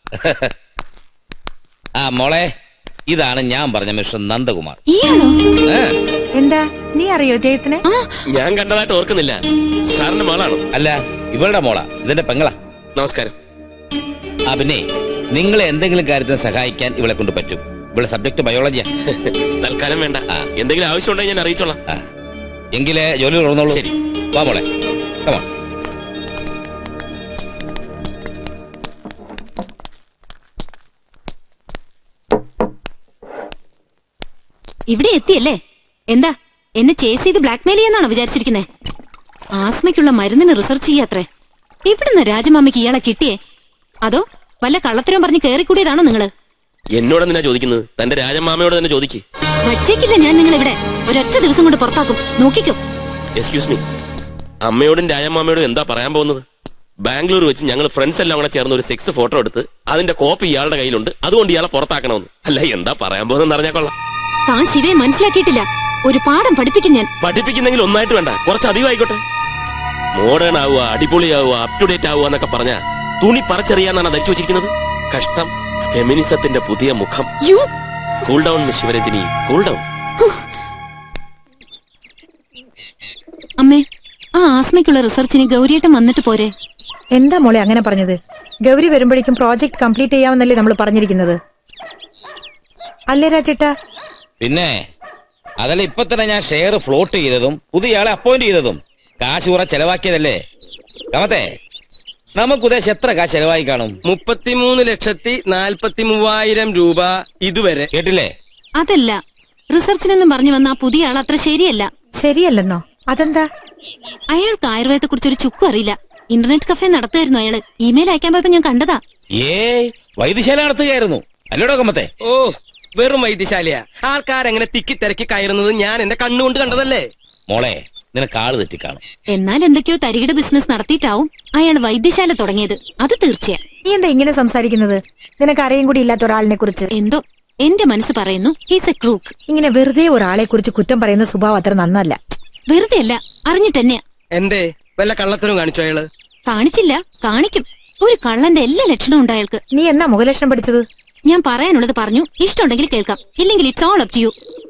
ആ മോളെ ഇതാണ് ഞാൻ പറഞ്ഞ മിസ്റ്റർ നന്ദകുമാർ ഈയാണോ ഏ, എന്താ നീ അറിയോ ഇദ്ദേഹത്തിനെ ഞാൻ കണ്ടതായിട്ട് ഓർക്കുന്നില്ല സാറിന്റെ മകളാണോ അല്ല ഇവളുടെ മോളാ ഇതിന്റെ പെങ്ങളാ നമസ്കാരം ആ പിന്നെ നിങ്ങളെ എന്തെങ്കിലും കാര്യത്തിന് സഹായിക്കാൻ ഇവളെ കൊണ്ട് പറ്റും ഇവിടെ സബ്ജക്ട് ബയോളജിയാ തൽക്കാലം വേണ്ട എന്തെങ്കിലും ആവശ്യമുണ്ടെങ്കിൽ ഞാൻ അറിയിച്ചോളാം എങ്കിലേ ജോലി തുടർന്നോളൂ ശരി വാ മോളെ കമാ ഇവിടെ എത്തിയല്ലേ എന്താ എന്നെ ചേസ് ചെയ്ത് ബ്ലാക്ക്മെയിൽ ചെയ്യാന്നാണോ വിചാരിച്ചിരിക്കുന്നേ ആസ്മയ്ക്കുള്ള മരുന്നിന് റിസർച്ച് ചെയ്യാത്രേ ഇവിടുന്ന് രാജമാമയ്ക്ക് ഇയാളെ കിട്ടിയേ അതോ വല്ല കള്ളത്തരം പറഞ്ഞ് കേറിക്കൂടിയതാണോ നിങ്ങള് എന്നോട് എന്തിനാ ചോദിക്കുന്നത് തന്റെ രാജമാമയോട് തന്നെ ചോദിക്ക് വച്ചേക്കില്ല ഞാൻ നിങ്ങൾ ഇവിടെ ഒരൊറ്റ ദിവസം കൊണ്ട് പുറത്താക്കും നോക്കിക്കോ എക്സ്ക്യൂസ് മീ അമ്മയോടും രാജമാമയോടും എന്താ പറയാൻ പോകുന്നത് ബാംഗ്ലൂർ വെച്ച് ഞങ്ങൾ ഫ്രണ്ട്സ് എല്ലാം കൂടെ ചേർന്ന് ഒരു സെക്സ് ഫോട്ടോ എടുത്ത് അതിന്റെ കോപ്പി ഇയാളുടെ കയ്യിലുണ്ട് അതുകൊണ്ട് ഇയാളെ പുറത്താക്കണമെന്ന് അല്ല എന്താ പറയാൻ പോകുന്നത് അറിഞ്ഞാൽ കൊള്ളാം താൻ ശിവയെ മനസ്സിലാക്കിയിട്ടില്ല ഒരു പാഠം പഠിപ്പിക്കും ഞാൻ പഠിപ്പിക്കുന്നെങ്കിൽ ഒന്നായിട്ട് വേണ്ട കുറച്ച് അധികം ആയിക്കോട്ടെ മോഡേൺ ആവുക അടിപൊളിയാവുക അപ് ടു ഡേറ്റ് ആവുക എന്നൊക്കെ പറഞ്ഞ തുണി പറിച്ചറിയാന്നാണ് ധരിച്ചു വെച്ചിരിക്കുന്നത് കഷ്ടം ഫെമിനിസത്തിന്റെ പുതിയ മുഖം cool down miss Sivaranjini cool down അമ്മേ ആ ആസ്മയ്ക്കുള്ള റിസർച്ചിന് ഗൗരിയേട്ടൻ വന്നിട്ട് പോരെ എന്താ മോളെ അങ്ങനെ പറഞ്ഞത് ഗൗരി വരുമ്പോഴേക്കും പ്രോജക്ട് കംപ്ലീറ്റ് ചെയ്യാമെന്നല്ലേ നമ്മൾ പറഞ്ഞിരിക്കുന്നത് അല്ലേ രാജേട്ടാ പിന്നെ അതല്ല ഇപ്പൊ തന്നെ ഞാൻ ഷെയർ ഫ്ലോട്ട് ചെയ്തതും പുതിയ ആളെ അപ്പോയിന്റ് ചെയ്തതും കാശ് കുറെ ചെലവാക്കിയതല്ലേ കമത്തെ നമുക്ക് ഉദ്ദേശം എത്ര കാശ് ചെലവായി കാണും മുപ്പത്തിമൂന്ന് ലക്ഷത്തി നാൽപ്പത്തി മൂവായിരം രൂപ ഇതുവരെ കേട്ടില്ലേ അതല്ല റിസർച്ചിനെന്നും പറഞ്ഞു വന്ന ആ പുതിയ ആൾ അത്ര ശരിയല്ല ശരിയല്ലെന്നോ അതെന്താ അയാൾക്ക് ആയുർവേദത്തെ കുറിച്ച് ഒരു ചുക്കും അറിയില്ല ഇന്റർനെറ്റ് കഫേ നടത്തുമായിരുന്നു അയാള് ഇമെയിൽ അയക്കാൻ പോയപ്പോ ഞാൻ കണ്ടതാ ഏ വൈദ്യശാല നടത്തുകയായിരുന്നു അല്ലേടോ കമ്മത്തെ ഓ വെറും വൈദ്യശാലയാ ആൾക്കാരെങ്ങനെ തിക്കി തിരക്കി കയറുന്നത് ഞാൻ എന്റെ കണ്ണുകൊണ്ട് കണ്ടതല്ലേ മോളെ നിനക്ക് ആള് തെറ്റിക്കാണും എന്നാൽ എന്തൊക്കെയോ തരികിട ബിസിനസ് നടത്തിയിട്ടാവും അയാൾ വൈദ്യശാല തുടങ്ങിയത് അത് തീർച്ചയാ നീ എന്താ ഇങ്ങനെ സംസാരിക്കുന്നത് നിനക്ക് അറിയും കൂടി ഇല്ലാത്ത ഒരാളിനെ കുറിച്ച് എന്തോ എന്റെ മനസ്സ് പറയുന്നു ഹീസ് എ ക്രൂക്ക് ഇങ്ങനെ വെറുതെ ഒരാളെ കുറിച്ച് കുറ്റം പറയുന്ന സ്വഭാവം അത്ര നന്നല്ല വെറുതെ അല്ല അറിഞ്ഞിട്ടെന്നെയാ എന്തേ വല്ല കള്ളത്തരം കാണിച്ചോ അയാള് കാണിച്ചില്ല കാണിക്കും ഒരു കള്ളന്റെ എല്ലാ ലക്ഷണവും ഉണ്ട് അയാൾക്ക് നീ എന്നാ മുഖലക്ഷണം പഠിച്ചത് ഞാൻ പറയാനുള്ളത് പറഞ്ഞു ഇഷ്ടമുണ്ടെങ്കിൽ കേൾക്കാം ഇല്ലെങ്കിൽ it's all up to you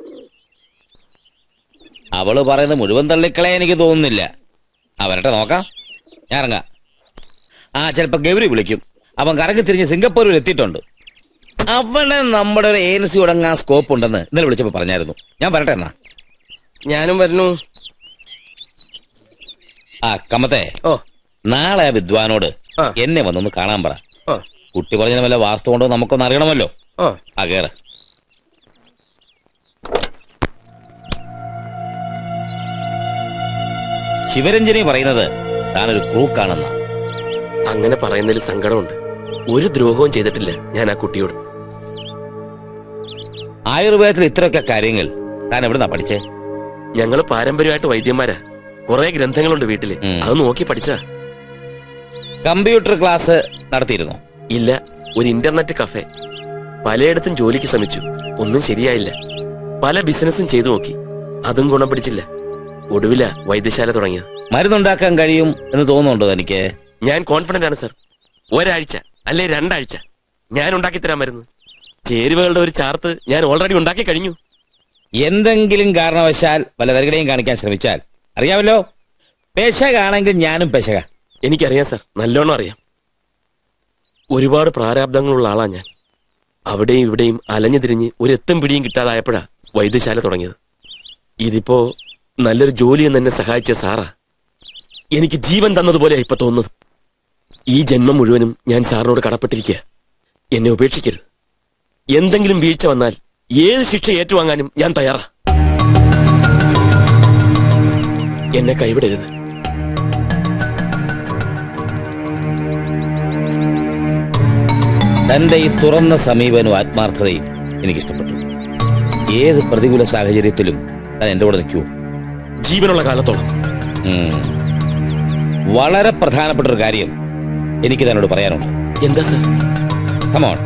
അവള് പറയുന്നത് മുഴുവൻ തള്ളിക്കളെ എനിക്ക് തോന്നുന്നില്ല അവരട്ടെ നോക്കാം ഞാൻ ഇറങ്ങാം ആ ചിലപ്പോ ഗൗരി വിളിക്കും അവൻ കറങ്ങി തിരിഞ്ഞ് സിംഗപ്പൂരിൽ എത്തിയിട്ടുണ്ട് അവിടെ നമ്മുടെ ഒരു ഏജൻസി തുടങ്ങാൻ സ്കോപ്പ് ഉണ്ടെന്ന് ഇന്നലെ വിളിച്ചപ്പോ പറഞ്ഞായിരുന്നു ഞാൻ വരട്ടെ എന്നാ ഞാനും വരുന്നു ആ കമ്മത്തെ ഓ നാളെ ആ വിദ്വാനോട് എന്നെ വന്നൊന്ന് കാണാൻ പറ ആ. കുട്ടി പറഞ്ഞ വല്ല വാസ്തു കൊണ്ടോ നമുക്കൊന്ന് അറിയണമല്ലോ ആ ആ കേറ് ശിവരഞ്ജനി പറയുന്നത് താനൊരു ക്രൂക്കാണെന്ന അങ്ങനെ പറയുന്നതിൽ സങ്കടമുണ്ട് ഒരു ദ്രോഹവും ചെയ്തിട്ടില്ല ഞാൻ ആ കുട്ടിയോട് ആയുർവേദത്തിൽ ഇത്രയൊക്കെ കാര്യങ്ങൾ താൻ എവിടുന്നാ പഠിച്ചേ ഞങ്ങള് പാരമ്പര്യമായിട്ട് വൈദ്യന്മാരാ കുറെ ഗ്രന്ഥങ്ങളുണ്ട് വീട്ടില് അത് നോക്കി പഠിച്ചാ കമ്പ്യൂട്ടർ ക്ലാസ് നടത്തിയിരുന്നു ഇല്ല ഒരു ഇന്റർനെറ്റ് കഫേ പലയിടത്തും ജോലിക്ക് ശ്രമിച്ചു ഒന്നും ശരിയായില്ല പല ബിസിനസ്സും ചെയ്തു നോക്കി അതും ഗുണം പിടിച്ചില്ല ഒടുവില വൈദ്യശാല തുടങ്ങിയത് മരുന്നുണ്ടാക്കാൻ കഴിയും എന്ന് തോന്നുന്നുണ്ടോ എനിക്ക് ഞാൻ കോൺഫിഡന്റ് ആണ് സർ ഒരാഴ്ച അല്ലെ രണ്ടാഴ്ച ഞാൻ ഉണ്ടാക്കി തരാൻ മരുന്ന് ചേരുവകളുടെ ഒരു ചാർട്ട് ഞാൻ ഓൾറെഡി ഉണ്ടാക്കി കഴിഞ്ഞു എന്തെങ്കിലും കാരണവശാൽ വല്ല വരകടയും കാണിക്കാൻ ശ്രമിച്ചാൽ അറിയാമല്ലോ പെശകാണെങ്കിൽ ഞാനും പെശക എനിക്കറിയാം സർ നല്ലോണം അറിയാം ഒരുപാട് പ്രാരാബ്ദങ്ങളുള്ള ആളാ ഞാൻ അവിടെയും ഇവിടെയും അലഞ്ഞു തിരിഞ്ഞ് ഒരു എത്തും പിടിയും കിട്ടാതായപ്പോഴാ വൈദ്യശാല തുടങ്ങിയത് ഇതിപ്പോ നല്ലൊരു ജോലി എന്ന് എന്നെ സഹായിച്ച സാറാ എനിക്ക് ജീവൻ തന്നതുപോലെ ഇപ്പൊ തോന്നുന്നത് ഈ ജന്മം മുഴുവനും ഞാൻ സാറിനോട് കടപ്പെട്ടിരിക്കുക എന്നെ ഉപേക്ഷിക്കരുത് എന്തെങ്കിലും വീഴ്ച വന്നാൽ ഏത് ശിക്ഷ ഏറ്റുവാങ്ങാനും ഞാൻ തയ്യാറാ എന്നെ കൈവിടരുത് തന്റെ ഈ തുറന്ന സമീപനവും ആത്മാർത്ഥതയും എനിക്കിഷ്ടപ്പെട്ടു ഏത് പ്രതികൂല സാഹചര്യത്തിലും താൻ എന്റെ കൂടെ നിൽക്കൂ ജീവനുള്ള കാലത്തോളം ഉം. വളരെ പ്രധാനപ്പെട്ട ഒരു കാര്യം എനിക്ക് തന്നോട് പറയാനുണ്ട് എന്താ സർ കമോൺ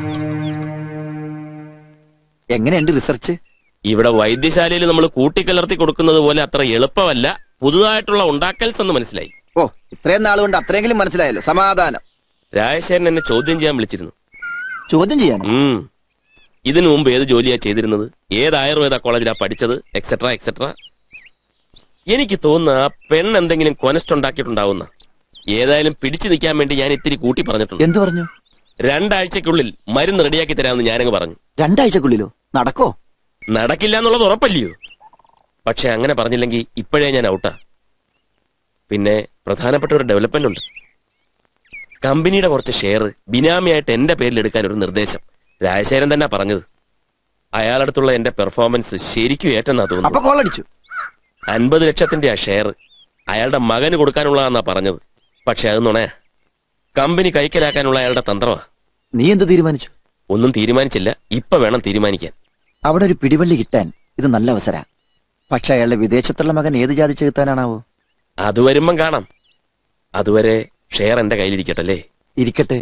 എങ്ങനെയുണ്ട് റിസർച്ച് ഇവിടെ വൈദ്യശാലയിൽ നമ്മൾ കൂട്ടിക്കലർത്തി കൊടുക്കുന്നത് പോലെ അത്ര എളുപ്പമല്ല പുതുതായിട്ടുള്ള ഉണ്ടാക്കൽസ് എന്ന് മനസ്സിലായി ഓ ഇത്രയും നാൾ കൊണ്ട് അത്രയെങ്കിലും മനസ്സിലായല്ലോ സമാധാനം രാജശേഖരൻ എന്നെ ചോദ്യം ചെയ്യാൻ വിളിച്ചിരുന്നു ചോദ്യം ചെയ്യാൻ ഉം. ഇതിനു മുമ്പ് ഏത് ജോലിയാ ചെയ്തിരുന്നത് ഏത് ആയുർവേദ കോളേജിലാ പഠിച്ചത് എക്സെട്ര എക്സെട്ര എനിക്ക് തോന്നുന്ന ആ പെണ്ണ് എന്തെങ്കിലും കൊനസ്റ്റ് ഉണ്ടാക്കിയിട്ടുണ്ടാവുന്ന ഏതായാലും പിടിച്ചു നിൽക്കാൻ വേണ്ടി ഞാൻ ഇത്തിരി കൂട്ടി പറഞ്ഞിട്ടുണ്ട് എന്തു പറഞ്ഞു രണ്ടാഴ്ചക്കുള്ളിൽ മരുന്ന് റെഡിയാക്കി തരാമെന്ന് ഞാനങ്ങ് പറഞ്ഞു രണ്ടാഴ്ചക്കുള്ളിലോ നടക്കോ നടക്കില്ല എന്നുള്ളത് ഉറപ്പല്ലയോ പക്ഷെ അങ്ങനെ പറഞ്ഞില്ലെങ്കിൽ ഇപ്പോഴേ ഞാൻ ഔട്ടാ പിന്നെ പ്രധാനപ്പെട്ട ഒരു ഡെവലപ്മെന്റ് ഉണ്ട് കമ്പനിയുടെ കുറച്ച് ഷെയർ ബിനാമിയായിട്ട് എന്റെ പേരിൽ എടുക്കാൻ ഒരു നിർദ്ദേശം രാജശേഖരൻ തന്നെ പറഞ്ഞത് അയാളടുത്തുള്ള എന്റെ പെർഫോമൻസ് ശരിക്കും ഏറ്റെന്നാ അപ്പൊ തോന്നുന്നു കോളടിച്ചു അൻപത് ലക്ഷത്തിന്റെ ആ ഷെയർ അയാളുടെ മകന് കൊടുക്കാനുള്ളതാന്നാ പറഞ്ഞത് പക്ഷെ അത് നുണയാ കമ്പനി കൈക്കലാക്കാനുള്ള അയാളുടെ തന്ത്രമാ നീ എന്ത് തീരുമാനിച്ചു ഒന്നും തീരുമാനിച്ചില്ല ഇപ്പൊ വേണം തീരുമാനിക്കാൻ അവിടെ ഒരു പിടിവള്ളി കിട്ടാൻ ഇത് നല്ല അവസര പക്ഷെ അയാളുടെ വിദേശത്തുള്ള മകൻ ഏത് ജാതി ചെകുത്താനാണാവോ അത് വരുമ്പം കാണാം അതുവരെ ഷെയർ എന്റെ കയ്യിലിരിക്കട്ടെ അല്ലേ ഇരിക്കട്ടെ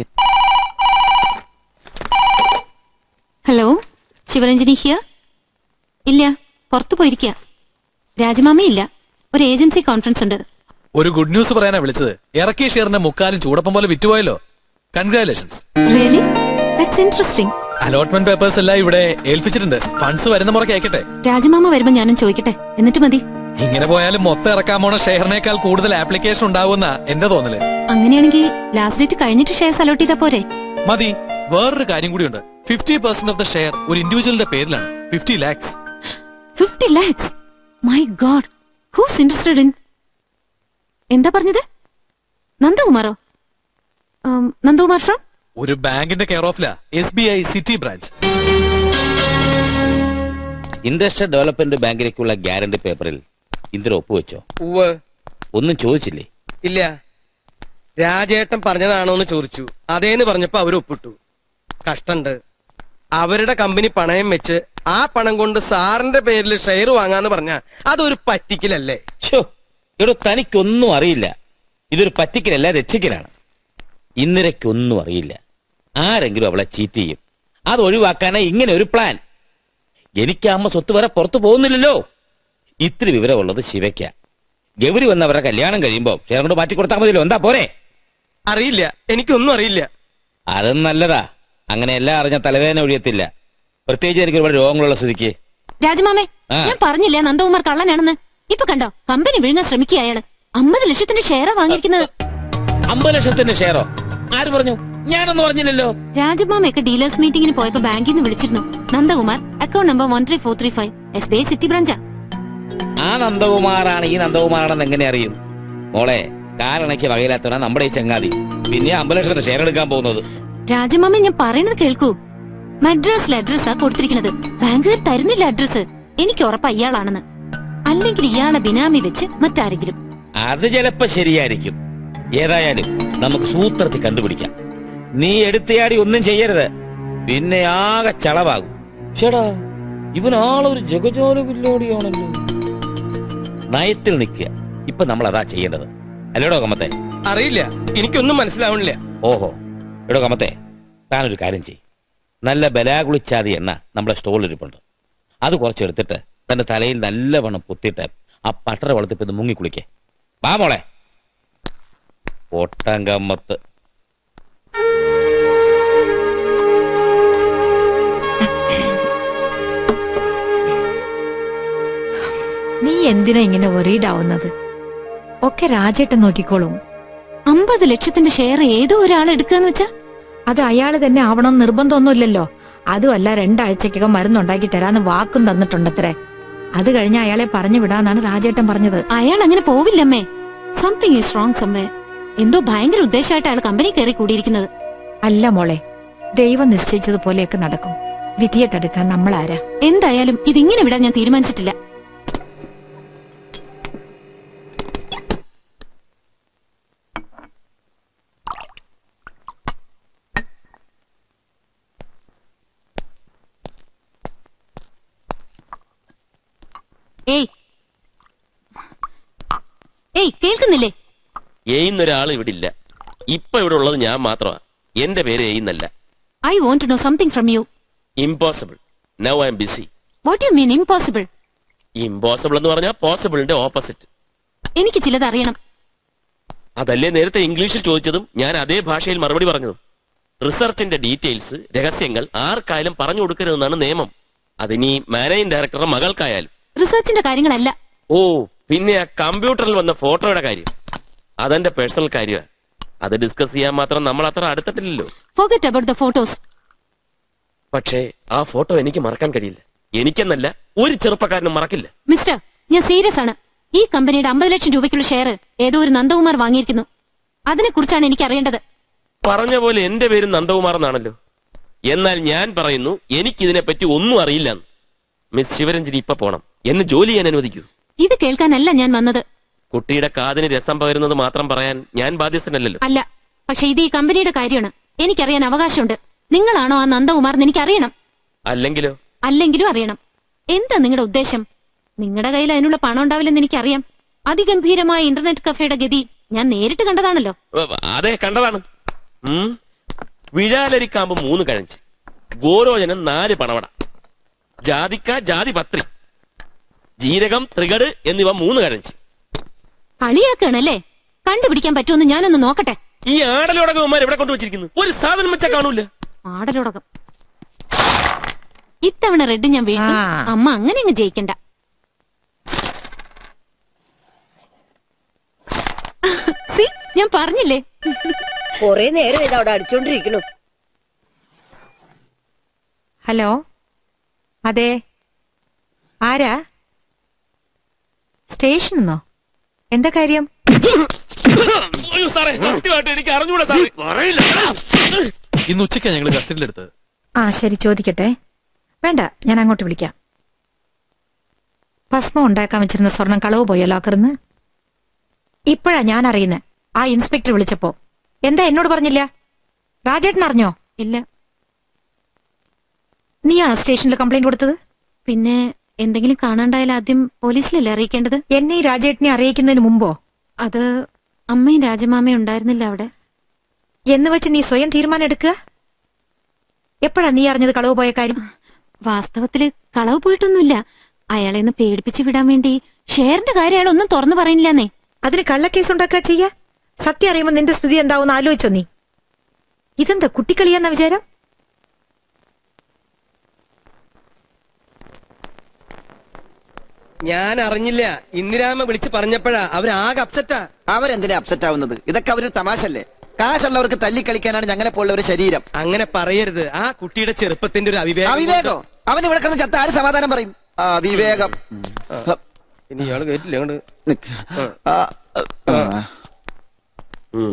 ഹലോ ശിവരഞ്ജനി ഹിയ ഇല്ല പുറത്തു പോയിരിക്കുക രാജമാമയില്ല ഒരു ഏജൻസി കോൺഫറൻസ് ഉണ്ട് ഒരു ഗുഡ് ന്യൂസ് പറയാനാ വിളിച്ചത് ഇറക്കിയ ഷെയറിന്റെ മുക്കാലും ചൂടപ്പം പോലെ വിറ്റുപോയല്ലോ congratulations really that's interesting allotment papers എല്ലാം ഇവിടെ ഏൽപ്പിച്ചിട്ടുണ്ട് ഫണ്ട്സ് വരുന്ന മുറയ്ക്ക് അയക്കട്ടെ രാജമാമ വരുമ്പോ ഞാനും ചോദിക്കട്ടെ എന്നിട്ട് മതി ഇങ്ങനെ പോയാലും മൊത്തം ഇറക്കാൻ പോണ ഷെയറിനേക്കാൾ കൂടുതൽ ആപ്ലിക്കേഷൻ ഉണ്ടാവുന്ന എന്റെ തോന്നല് അങ്ങനെയാണെങ്കിൽ ലാസ്റ്റ് ഡേറ്റ് കഴിഞ്ഞിട്ട് ഷെയർസ് അലോട്ട് ചെയ്താ പോരെ മതി വേറൊരു കാര്യം കൂടിയുണ്ട് fifty percent of the share ഒരു ഇൻഡിവിജ്വലിന്റെ പേരിലാണ് fifty lakhs fifty lakhs my god who's interested in എന്താ പറഞ്ഞത് നന്ദകുമാറോ ഉം, നന്ദകുമാർ ഫ്രം ഒരു ബാങ്കിന്റെ കെയർ ഓഫിലാ S B I city branch industrial development ബാങ്കിലേക്കുള്ള ഗ്യാരണ്ടി പേപ്പറിൽ ഇന്ദിര ഒപ്പുവെച്ചോ ഉവ് ഒന്നും ചോദിച്ചില്ലേ ഇല്ല രാജേട്ടൻ പറഞ്ഞതാണോ എന്ന് ചോദിച്ചു അതേന്ന് പറഞ്ഞപ്പോ അവർ ഒപ്പിട്ടു കഷ്ടണ്ട് അവരുടെ കമ്പനി പണയം വെച്ച് ആ പണം കൊണ്ട് സാറിന്റെ പേരിൽ ഷെയർ വാങ്ങാന്ന് പറഞ്ഞ അതൊരു പറ്റിക്കലല്ലേ ഛോ, എടോ തനിക്കൊന്നും അറിയില്ല ഇതൊരു പറ്റിക്കലല്ല രക്ഷിക്കലാണ് ഇന്ദിരയ്ക്കൊന്നും അറിയില്ല ആരെങ്കിലും അവളെ ചീറ്റ് ചെയ്യും അത് ഒഴിവാക്കാനാ ഇങ്ങനെ ഒരു പ്ലാൻ എനിക്ക് അമ്മ സ്വത്ത് വരെ പുറത്തു പോകുന്നില്ലല്ലോ ഇത്തിരി വിവരമുള്ളത് ശിവയ്ക്ക ഗൗരി വന്നവരുടെ കല്യാണം കഴിയുമ്പോ ഷെയർ കൊണ്ട് മാറ്റി കൊടുത്താൽ മതിയല്ലോ എന്താ പോരെ അറിയില്ല എനിക്കൊന്നും അറിയില്ല അതും നല്ലതാ അങ്ങനെ എല്ലാം അറിഞ്ഞ തലവേദന ഒഴിയത്തില്ല പ്രത്യേകിച്ച് എനിക്ക് ഒരുപാട് രോഗങ്ങളുള്ള സ്ഥിതിക്ക് രാജമാമേ ആ. ഞാൻ പറഞ്ഞില്ലേ നന്ദകുമാർ കള്ളനാണെന്ന് ഇപ്പൊ കണ്ടോ കമ്പനി വിഴുങ്ങാൻ ശ്രമിക്കുക അയാള് അമ്പത് ലക്ഷത്തിന്റെ ഷെയറാ വാങ്ങിയിരിക്കുന്നത് അമ്പത് ലക്ഷത്തിന്റെ ഷെയറോ ആര് പറഞ്ഞു ഞാനൊന്നും പറഞ്ഞില്ലല്ലോ രാജമാമയൊക്കെ ഡീലേഴ്സ് മീറ്റിംഗിന് പോയപ്പോ ബാങ്കിൽ നിന്ന് വിളിച്ചിരുന്നു Nandakumar account number one three four three five S B I city ബ്രാഞ്ചാ ആ നന്ദകുമാറാണ് ഈ നന്ദകുമാറാണെന്ന് എങ്ങനെ അറിയും മോളെ കാരണയ്ക്ക് വകയില്ലാത്തവനാ നമ്മുടെ ഈ ചങ്ങാതി പിന്നെ അമ്പത് ലക്ഷത്തിന്റെ ഷെയർ എടുക്കാൻ പോകുന്നത് രാജമാമ ഞാൻ പറയുന്നത് കേൾക്കൂ മദ്രാസിലെ അഡ്രസ്സാ കൊടുത്തിരിക്കുന്നത് ബാങ്കുകാർ തരുന്നില്ല അഡ്രസ് എനിക്ക് ഉറപ്പാ ഇയാളാണെന്ന് അല്ലെങ്കിൽ ഇയാളെ ബിനാമി വെച്ച് മറ്റാരെങ്കിലും അത് ചിലപ്പോ ശരിയായിരിക്കും ഏതായാലും നമുക്ക് സൂത്രത്തിൽ കണ്ടുപിടിക്കാം നീ എടുത്തയാടി ഒന്നും ചെയ്യരുത് പിന്നെ ആകെ ചളവാകും ചേടാ ഇവനാളൊരു ജഗജോലകുല്ലോടിയാണല്ലോ നയത്തിൽ നിൽക്കുക ഇപ്പൊ നമ്മൾ അതാ ചെയ്യേണ്ടത് അല്ലേടോ കമ്മത്തെ അറിയില്ല എനിക്കൊന്നും മനസ്സിലാവണില്ല ഓഹോ എടോ കമ്മത്തെ താനൊരു കാര്യം ചെയ് നല്ല ബലാകുളിച്ചാതി എണ്ണ നമ്മുടെ സ്റ്റോളിൽ ഇരിപ്പുണ്ട് അത് കുറച്ചെടുത്തിട്ട് തന്റെ തലയിൽ നല്ലവണ്ണം പൊത്തിയിട്ട് ആ പട്ടറ വളർത്തിപ്പിന്ന് മുങ്ങി കുളിക്കേ വാ മോളെ ഒട്ടങ്കമ്മത്ത് നീ എന്തിനാ ഇങ്ങനെ worried ആവുന്നത് ഒക്കെ രാജേട്ടൻ നോക്കിക്കോളും അമ്പത് ലക്ഷത്തിന്റെ ഷെയർ ഏതോ ഒരാൾ എടുക്കാന്ന് വെച്ചാ അത് അയാള് തന്നെ ആവണം നിർബന്ധമൊന്നുമില്ലല്ലോ അതുമല്ല രണ്ടാഴ്ചക്കകം മരുന്നുണ്ടാക്കി തരാന്ന് വാക്കും തന്നിട്ടുണ്ടത്രേ അത് കഴിഞ്ഞ അയാളെ പറഞ്ഞു വിടാന്നാണ് രാജേട്ടൻ പറഞ്ഞത് അയാൾ അങ്ങനെ പോവില്ലമ്മേ സംതിങ് ഈസ് റോങ് സംവേ എന്തോ ഭയങ്കര ഉദ്ദേശമായിട്ട് അയാൾ കമ്പനി കയറി കൂടിയിരിക്കുന്നത് അല്ല മോളെ ദൈവം നിശ്ചയിച്ചതുപോലെയൊക്കെ നടക്കും വിധിയെ തടുക്കാൻ നമ്മളാരാ എന്തായാലും ഇതിങ്ങനെ വിടാൻ ഞാൻ തീരുമാനിച്ചിട്ടില്ല ഏയ് ഏയ് കേൾക്കുന്നില്ലേ എയ്യുന്നൊരാൾ ഇവിടെ ഇല്ല ഇപ്പൊ ഇവിടെ ഉള്ളത് ഞാൻ മാത്രമാ എന്റെ പേര് എയ്യുന്നല്ല I want to know something from you impossible now I am busy what you mean impossible impossible എന്ന് പറഞ്ഞാൽ പോസിബിളിന്റെ ഓപ്പോസിറ്റ് എനിക്ക് ചിലത് അറിയണം അതല്ലേ നേരത്തെ ഇംഗ്ലീഷിൽ ചോദിച്ചതും ഞാൻ അതേ ഭാഷയിൽ മറുപടി പറഞ്ഞതും റിസർച്ചിന്റെ ഡീറ്റെയിൽസ് രഹസ്യങ്ങൾ ആർക്കായാലും പറഞ്ഞു കൊടുക്കരുതെന്നാണ് നിയമം അതിനി മാനേജിംഗ് ഡയറക്ടറുടെ മകൾക്കായാലും റിസർച്ചിന്റെ കാര്യങ്ങളല്ല ഓ പിന്നെ ആ കമ്പ്യൂട്ടറിൽ വന്ന ഫോട്ടോയുടെ കാര്യം അതെന്റെ പേഴ്സണൽ കാര്യമാണ് അത് ഡിസ്കസ് ചെയ്യാൻ മാത്രം നമ്മൾ അത്ര അടുത്തിട്ടില്ലല്ലോ ഫോർഗറ്റ് അബൌട്ട് ദ ഫോട്ടോസ് പക്ഷേ ആ ഫോട്ടോ എനിക്ക് മറക്കാൻ കഴിയില്ല എനിക്കെന്നല്ല ഒരു ചെറുപ്പക്കാരനും മറക്കില്ല മിസ്റ്റർ ഞാൻ സീരിയസ് ആണ് ഈ കമ്പനിയുടെ അമ്പത് ലക്ഷം രൂപയ്ക്കുള്ള ഷെയർ ഏതോ ഒരു നന്ദകുമാർ വാങ്ങിയിരിക്കുന്നു അതിനെക്കുറിച്ചാണ് എനിക്ക് അറിയേണ്ടത് പറഞ്ഞ പോലെ എന്റെ പേര് നന്ദകുമാർ എന്നാണല്ലോ എന്നാൽ ഞാൻ പറയുന്നു എനിക്കിതിനെപ്പറ്റി ഒന്നും അറിയില്ലെന്ന് മിസ് ശിവരഞ്ജനി ഇപ്പൊ പോണം എന്നെ ജോലി ചെയ്യാൻ അനുവദിക്കൂ ഇത് കേൾക്കാനല്ല ഞാൻ വന്നത് കുട്ടിയുടെ കാതിന് രസം പകരുന്നത് മാത്രം പറയാൻ ഞാൻ ബാധ്യസ്ഥനല്ലല്ലോ അല്ല പക്ഷെ ഇത് ഈ കമ്പനിയുടെ കാര്യമാണ് എനിക്കറിയാൻ അവകാശമുണ്ട് നിങ്ങളാണോ ആ നന്ദകുമാർ എന്ന് എനിക്കറിയണം അല്ലെങ്കിലോ അല്ലെങ്കിലും അറിയണം എന്താ നിങ്ങളുടെ ഉദ്ദേശം നിങ്ങളുടെ കയ്യിൽ അതിനുള്ള പണം ഉണ്ടാവില്ലെന്ന് എനിക്കറിയാം അതിഗംഭീരമായ ഇന്റർനെറ്റ് കഫേയുടെ ഗതി ഞാൻ നേരിട്ട് കണ്ടതാണല്ലോ ഏ, അതെ കണ്ടതാണ് ഉം. വിഴാലരിക്കാമ്പ് മൂന്ന് കഴഞ്ച് ഗോരോചനം നാല് പണവട ജാതിക്ക ജാതി പത്രി ജീരകം ത്രികട് എന്നിവ മൂന്ന് കഴഞ്ച് കളിയാക്കാണല്ലേ കണ്ടുപിടിക്കാൻ പറ്റുമെന്ന് ഞാനൊന്ന് നോക്കട്ടെ ഈ ആടലോടകന്മാർ എവിടെ കൊണ്ടുവച്ചിരിക്കുന്നു ഒരു സാധനം വെച്ചാ കാണൂല ആടലോടകം ഇത്തവണ റെഡ് ഞാൻ വീഴ്ത്തും അമ്മ അങ്ങനെ അങ്ങ് ജയിക്കണ്ട സി ഞാൻ പറഞ്ഞില്ലേ കൊറേ നേരം ഇത് അവിടെ അടിച്ചോണ്ടിരിക്കണു ഹലോ അതെ ആരാ സ്റ്റേഷനിന്നോ എന്താ കാര്യം അയ്യോ സാറേ സത്യമായിട്ട് എനിക്ക് അറിഞ്ഞൂടാ സാറേ പറയില്ല ഇന്ന് ഉച്ചയ്ക്കാണ് ഞങ്ങൾ കസ്റ്റഡിയിലെടുത്തത് ആ ശരി ചോദിക്കട്ടെ വേണ്ട ഞാൻ അങ്ങോട്ട് വിളിക്കാം ഭസ്മം ഉണ്ടാക്കാൻ വെച്ചിരുന്ന സ്വർണം കളവ് പോയോ ലോക്കറിന്ന് ഇപ്പോഴാ ഞാൻ അറിയുന്നത് ആ ഇൻസ്പെക്ടർ വിളിച്ചപ്പോ എന്താ എന്നോട് പറഞ്ഞില്ല രാജേട്ടൻ അറിഞ്ഞോ ഇല്ല നീയാണോ സ്റ്റേഷനിൽ കംപ്ലൈന്റ് കൊടുത്തത് പിന്നെ എന്തെങ്കിലും കാണാണ്ടായാൽ ആദ്യം പോലീസിലല്ലേ അറിയിക്കേണ്ടത് എന്നെ ഈ രാജേട്ടനെ അറിയിക്കുന്നതിന് മുമ്പോ അത് അമ്മയും രാജമാമയും ഉണ്ടായിരുന്നില്ല അവിടെ എന്ന് വെച്ച് നീ സ്വയം തീരുമാനം എടുക്കുക എപ്പോഴാ നീ അറിഞ്ഞത് കളവ് പോയ കാര്യം വാസ്തവത്തില് കളവ് പോയിട്ടൊന്നുമില്ല അയാളെ ഒന്ന് പേടിപ്പിച്ച് വിടാൻ വേണ്ടി ഷെയറിന്റെ കാര്യം അയാൾ ഒന്നും തുറന്നു പറയുന്നില്ലെന്നേ അതിന് കള്ളക്കേസ് ഉണ്ടാക്കുക ചെയ്യാ സത്യം അറിയുമ്പോ നിന്റെ സ്ഥിതി എന്താവും ആലോചിച്ചോ നീ ഇതെന്താ കുട്ടിക്കളിയാന്ന വിചാരം ഞാൻ അറിഞ്ഞില്ല ഇന്ദിരാമ വിളിച്ച് പറഞ്ഞപ്പോഴാ അവരാകെ അപ്സെറ്റാ അവരെന്തിനാ അപ്സെറ്റ് ആവുന്നത് ഇതൊക്കെ അവര് തമാശല്ലേ കാശുള്ളവർക്ക് തല്ലിക്കളിക്കാനാണ് ഞങ്ങളെ പോലുള്ള ഒരു ശരീരം അങ്ങനെ പറയരുത് ആ കുട്ടിയുടെ ചെറുപ്പത്തിന്റെ ഒരു അവിവേകം അവിവേകോ അവൻ ഇവിടെ കിടന്ന് ചത്ത ആര് സമാധാനം പറയും ആ വിവേകം ഇനി ഇയാള് കേട്ടില്ല അങ്ങോട്ട് നിക്ക്. ആ, ആ. ഉം.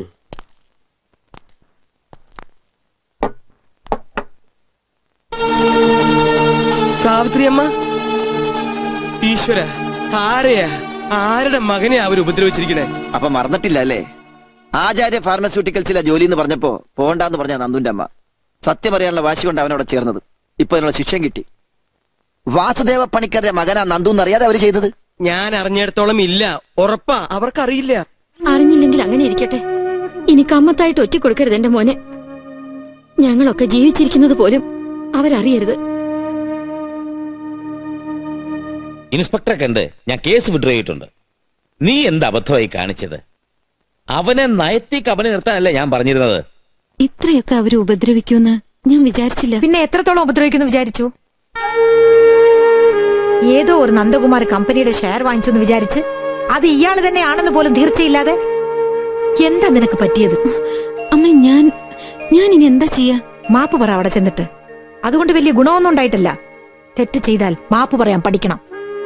സാവിത്രി അമ്മ ഈശ്വര ആരെയാ ആരുടെ മകനെ അവർ ഉപദ്രവിച്ചിരിക്കണേ അപ്പൊ മറന്നിട്ടില്ല അല്ലേ ആചാര്യ ഫാർമസ്യൂട്ടിക്കൽസിലെ ജോലി എന്ന് പറഞ്ഞപ്പോ പോണ്ടാന്ന് പറഞ്ഞ നന്ദുന്റെ അമ്മ സത്യം അറിയാനുള്ള വാശി കൊണ്ട് അവനവിടെ ചേർന്നത് ഇപ്പൊ അതിനുള്ള ശിക്ഷയും കിട്ടി വാസുദേവ പണിക്കരുടെ മകനാ നന്ദു എന്നറിയാതെ അവര് ചെയ്തത് ഞാൻ അറിഞ്ഞിടത്തോളം ഇല്ല ഉറപ്പാ അവർക്കറിയില്ല അറിഞ്ഞില്ലെങ്കിൽ അങ്ങനെ ഇരിക്കട്ടെ ഇനി കമ്മത്തായിട്ട് ഒറ്റ കൊടുക്കരുത് എന്റെ മോനെ ഞങ്ങളൊക്കെ ജീവിച്ചിരിക്കുന്നത് പോലും അവരറിയരുത് ഇൻസ്പെക്ടറെ കണ്ട് ഞാൻ കേസ് വിഡ്രോ ചെയ്തിട്ടുണ്ട് നീ എന്ത് അബദ്ധമായി കാണിച്ചത് അവനെ നയത്തി കബനി നിർത്താനല്ലേ ഞാൻ പറഞ്ഞിരുന്നത് ഇത്രയൊക്കെ അവര് ഉപദ്രവിക്കുമെന്ന് ഞാൻ വിചാരിച്ചില്ല പിന്നെ എത്രത്തോളം ഉപദ്രവിക്കുന്നു വിചാരിച്ചു ഏതോ ഒരു നന്ദകുമാർ കമ്പനിയുടെ ഷെയർ വാങ്ങിച്ചു എന്ന് വിചാരിച്ച് അത് ഇയാൾ തന്നെ ആണെന്ന് പോലും തീർച്ചയില്ലാതെ എന്താ നിനക്ക് പറ്റിയത് അമ്മ ഞാൻ ഞാൻ ഇനി എന്താ ചെയ്യാ മാപ്പ് പറ അവിടെ ചെന്നിട്ട് അതുകൊണ്ട് വലിയ ഗുണമൊന്നും ഉണ്ടായിട്ടില്ല തെറ്റ് ചെയ്താൽ മാപ്പ് പറയാൻ പഠിക്കണം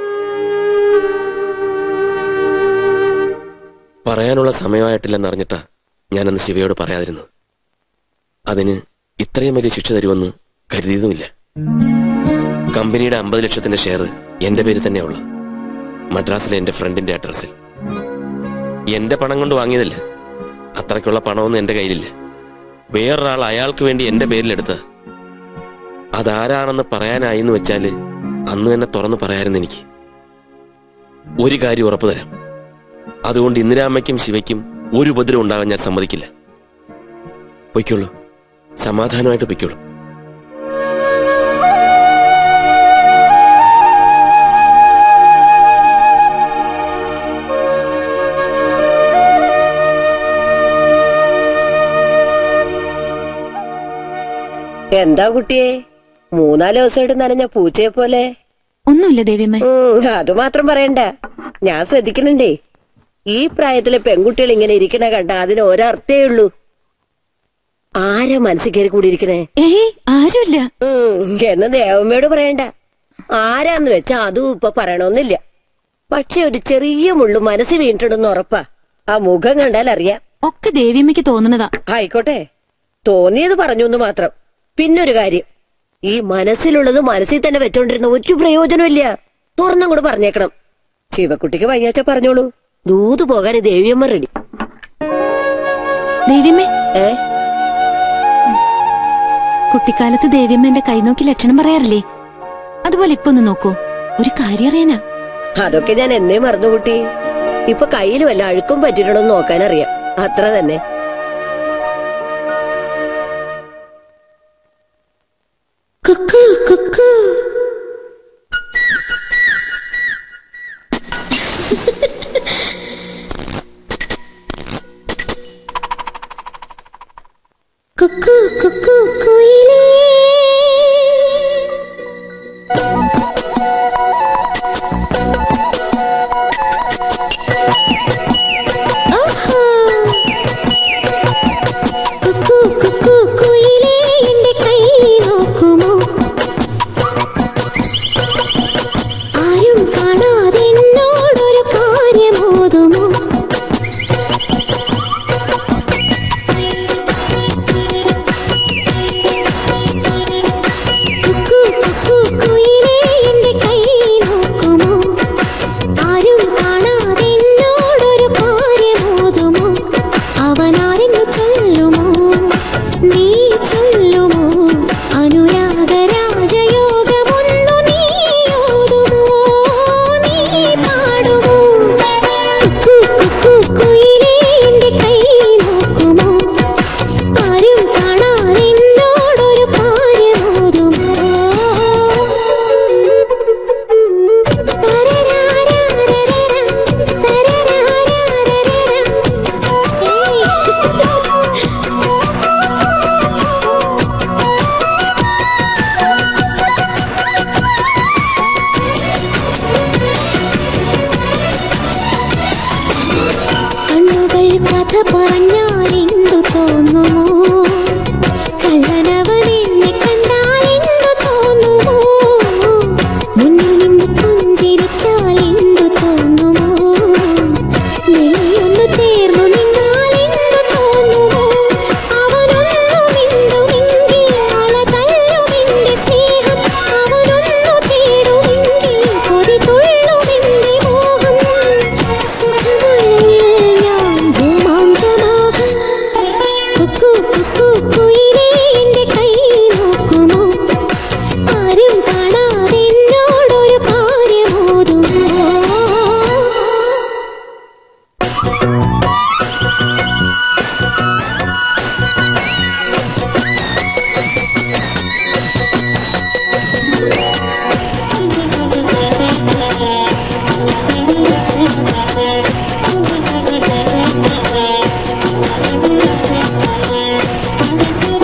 പറയാനുള്ള സമയമായിട്ടില്ലെന്ന് അറിഞ്ഞിട്ടാ ഞാനന്ന് ശിവയോട് പറയാതിരുന്നത് അതിന് ഇത്രയും വലിയ ശിക്ഷ തരുമെന്ന് കരുതിയതുമില്ല കമ്പനിയുടെ അമ്പത് ലക്ഷത്തിന്റെ ഷെയർ എന്റെ പേര് തന്നെ ഉള്ളത് മദ്രാസിലെ എന്റെ ഫ്രണ്ടിന്റെ അഡ്രസ്സിൽ എന്റെ പണം കൊണ്ട് വാങ്ങിയതല്ല അത്രയ്ക്കുള്ള പണമൊന്നും എന്റെ കയ്യിലില്ല വേറൊരാൾ അയാൾക്ക് വേണ്ടി എന്റെ പേരിലെടുത്ത അതാരാണെന്ന് പറയാനായി എന്ന് വെച്ചാല് അന്ന് തന്നെ തുറന്നു പറയായിരുന്നു എനിക്ക് ഒരു കാര്യം ഉറപ്പു തരാം അതുകൊണ്ട് ഇന്ദിരാമ്മയ്ക്കും ശിവയ്ക്കും ഒരു ഉപദ്രവം ഉണ്ടാകാൻ ഞാൻ സമ്മതിക്കില്ല പൊയ്ക്കോളൂ സമാധാനമായിട്ട് പൊയ്ക്കോളൂ എന്താ കുട്ടിയെ മൂന്നാല് ദിവസമായിട്ട് നനഞ്ഞ പൂച്ചയെ പോലെ ഒന്നുമില്ല ദേവിയമ്മ ഉം, അത് മാത്രം പറയണ്ട ഞാൻ ശ്രദ്ധിക്കുന്നുണ്ടേ ഈ പ്രായത്തിലെ പെൺകുട്ടികൾ ഇങ്ങനെ ഇരിക്കണ കണ്ട അതിന് ഒരർത്ഥേ ഉള്ളൂ ആരാ മനസ്സിൽ കയറി കൂടിയിരിക്കണേ ഏയ് ആരുമില്ല എന്ന് ദേവമ്മയോട് പറയണ്ട ആരാന്ന് വെച്ചാ അതും ഇപ്പൊ പറയണമെന്നില്ല പക്ഷെ ഒരു ചെറിയ മുള്ളു മനസ്സിൽ വീണിട്ടുണ്ടെന്ന് ഉറപ്പാ ആ മുഖം കണ്ടാൽ അറിയാം ഒക്കെ ദേവിയമ്മയ്ക്ക് തോന്നുന്നതാ ആയിക്കോട്ടെ തോന്നിയത് പറഞ്ഞു എന്ന് മാത്രം പിന്നൊരു കാര്യം ഈ മനസ്സിലുള്ളത് മനസ്സിൽ തന്നെ വെച്ചോണ്ടിരുന്ന ഒരു പ്രയോജനമില്ല തുറന്നും കൂടെ പറഞ്ഞേക്കണം ശിവക്കുട്ടിക്ക് വയ്യാച്ച പറഞ്ഞോളൂ ദൂത് പോകാൻ ദേവിയമ്മ റെഡി ദേവിയമ്മേ ഏ കുട്ടിക്കാലത്ത് ദേവിയമ്മ എന്റെ കൈനോക്കി ലക്ഷണം പറയാറില്ലേ അതുപോലെ ഇപ്പൊ ഒന്ന് നോക്കൂ ഒരു കാര്യം അറിയാനാ അതൊക്കെ ഞാൻ എന്നേ മറന്നു കുട്ടി ഇപ്പൊ കയ്യിൽ വല്ല അഴുക്കും പറ്റിയിട്ടുണ്ടോ എന്ന് നോക്കാനറിയാം അത്ര തന്നെ കുക്കു കുക്കു കുക്കു കുക്കു കുയിലേ ആഹാ. കുക്കു കുക്കു കുയിലേ എന്റെ കൈ നോക്കുമോ ആരും കാണാതെ എന്നോടൊരു കാര്യമോതുമോ കുക്കു കുക്കു കുയിലേ എന്റെ കൈ നോക്കുമോ ആരും കാണാതെ എന്നോടൊരു കാര്യമോതുമോ അവനാരെന്ന് ചൊല്ലുമോ നീ ചൊല്ലുമോ അനുരാഗ രാജയോഗമൊന്നു നീ ഓതുമോ നീ പാടുമോ കുക്കു കുക്കു കുയിലേ എന്റെ കൈ നോക്കുമോ ആരും കാണാതെ എന്നോടൊരു കാര്യമോതുമോ കണ്ണുകൾ കഥ പറഞ്ഞാൽ എന്തു തോന്നുമോ കള്ളനവൻ എന്നെ കണ്ടാൽ എന്തു തോന്നുമോ മുന്നിൽ നിന്ന് പുഞ്ചിരിച്ചാൽ എന്തു തോന്നുമോ നിലയൊന്നു ചേർന്നു നിന്നാൽ എന്തു തോന്നുമോ അവനൊന്നു മിണ്ടുമെങ്കിൽ അല തല്ലുമെന്റെ സ്നേഹം അവനൊന്നു തേടുമെങ്കിൽ കൊതി തുള്ളുമെന്റെ മോഹം സുഖമഴയിൽ ഞാൻ രോമാഞ്ചമാകും കുക്കു കുക്കു കുയിലേ എന്റെ കൈ നോക്കുമോ ആരും കാണാതെ എന്നോടൊരു കാര്യമോതുമോ Thank you.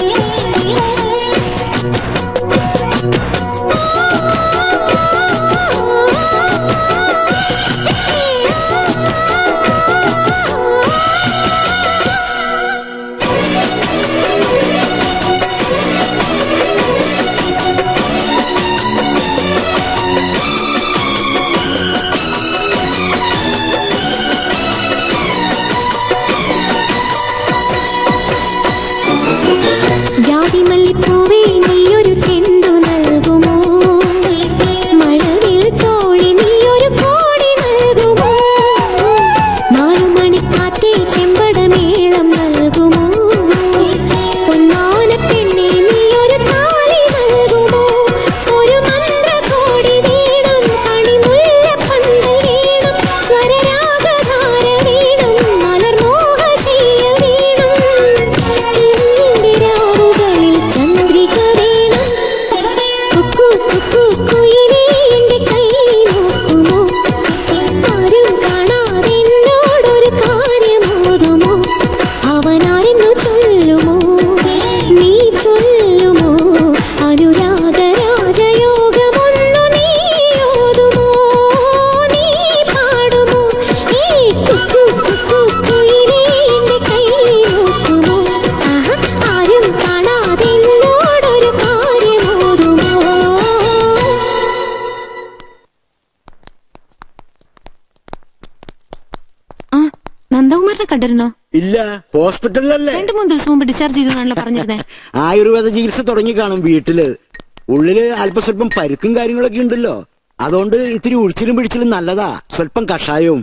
കണ്ടിരുന്നോ ഇല്ല ഹോസ്പിറ്റലിലല്ലേ രണ്ടു മൂന്ന് ദിവസം മുമ്പ് ഡിസ്ചാർജ് ചെയ്തെന്നാണല്ലോ പറഞ്ഞിരുന്നേ ആയുർവേദ ചികിത്സ തുടങ്ങി കാണും വീട്ടില് ഉള്ളില് അല്പസ്വല്പം പരുക്കും കാര്യങ്ങളൊക്കെ ഉണ്ടല്ലോ അതുകൊണ്ട് ഇത്തിരി ഉഴിച്ചിലും പിടിച്ചിലും നല്ലതാ സ്വല്പം കഷായവും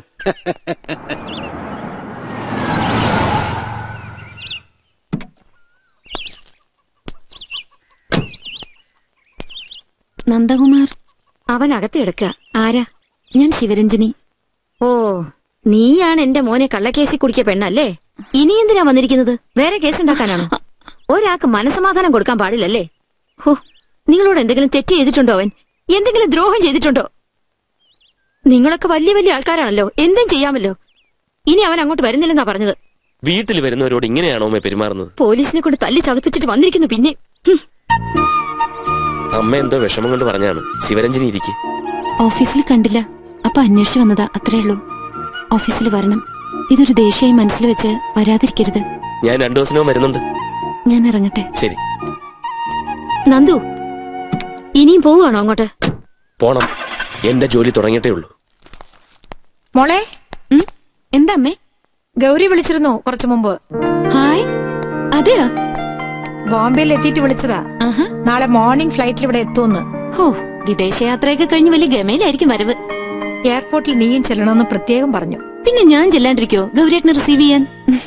നന്ദകുമാർ അവൻ അകത്ത് കിടക്കുക ആരാ ഞാൻ ശിവരഞ്ജനി ഓ നീയാണ് എന്റെ മോനെ കള്ളക്കേസി കുടിക്കിയ പെണ്ണല്ലേ ഇനി എന്തിനാ വന്നിരിക്കുന്നത് വേറെ കേസ് ഉണ്ടാക്കാനാണോ ഒരാൾക്ക് മനസമാധാനം കൊടുക്കാൻ പാടില്ലല്ലേ ഹോ നിങ്ങളോട് എന്തെങ്കിലും തെറ്റ് ചെയ്തിട്ടുണ്ടോ അവൻ എന്തെങ്കിലും ദ്രോഹം ചെയ്തിട്ടുണ്ടോ നിങ്ങളൊക്കെ വലിയ വലിയ ആൾക്കാരാണല്ലോ എന്തും ചെയ്യാമല്ലോ ഇനി അവൻ അങ്ങോട്ട് വരുന്നില്ലെന്നാ പറഞ്ഞത് വീട്ടിൽ വരുന്നവരോട് ഇങ്ങനെയാണോ അമ്മ പെരുമാറുന്നത് പോലീസിനെ കൊണ്ട് തല്ലി ചതപ്പിച്ചിട്ട് വന്നിരിക്കുന്നു പിന്നെ ഹും. അമ്മ എന്തോ വിഷമം കൊണ്ട് പറഞ്ഞാണ് ശിവരഞ്ജനി ഇരിക്കെ ഓഫീസിൽ കണ്ടില്ല അപ്പൊ അന്വേഷിച്ചു വന്നതാ അത്രേ ഉള്ളൂ ഓഫീസിൽ വരണം ഇതൊരു ദേഷ്യമായി മനസ്സിൽ വെച്ച് വരാതിരിക്കരുത് ഞാൻ രണ്ടു ദിവസത്തിനോ വരുന്നുണ്ട് ഞാൻ ഇറങ്ങട്ടെ ശരി നന്ദു ഇനിയും പോവുകയാണോ അങ്ങോട്ട് പോണം എന്റെ ജോലി തുടങ്ങിയിട്ടേ ഉള്ളൂ മോളെ എന്താ അമ്മേ ഗൗരി വിളിച്ചിരുന്നു കുറച്ചു മുമ്പ് ഹായ് അതെയോ ബോംബെയിൽ എത്തിയിട്ട് വിളിച്ചതാ നാളെ മോർണിംഗ് ഫ്ലൈറ്റിൽ ഇവിടെ എത്തുമെന്ന് ഹോ വിദേശയാത്രയൊക്കെ കഴിഞ്ഞ് വലിയ ഗമയിലായിരിക്കും വരവ് എയർപോർട്ടിൽ നീയും ചെല്ലണമെന്ന് പ്രത്യേകം പറഞ്ഞു പിന്നെ ഞാൻ ചെല്ലാണ്ടിരിക്കോ ഗൗരിയേട്ടനെ റിസീവ് ചെയ്യാൻ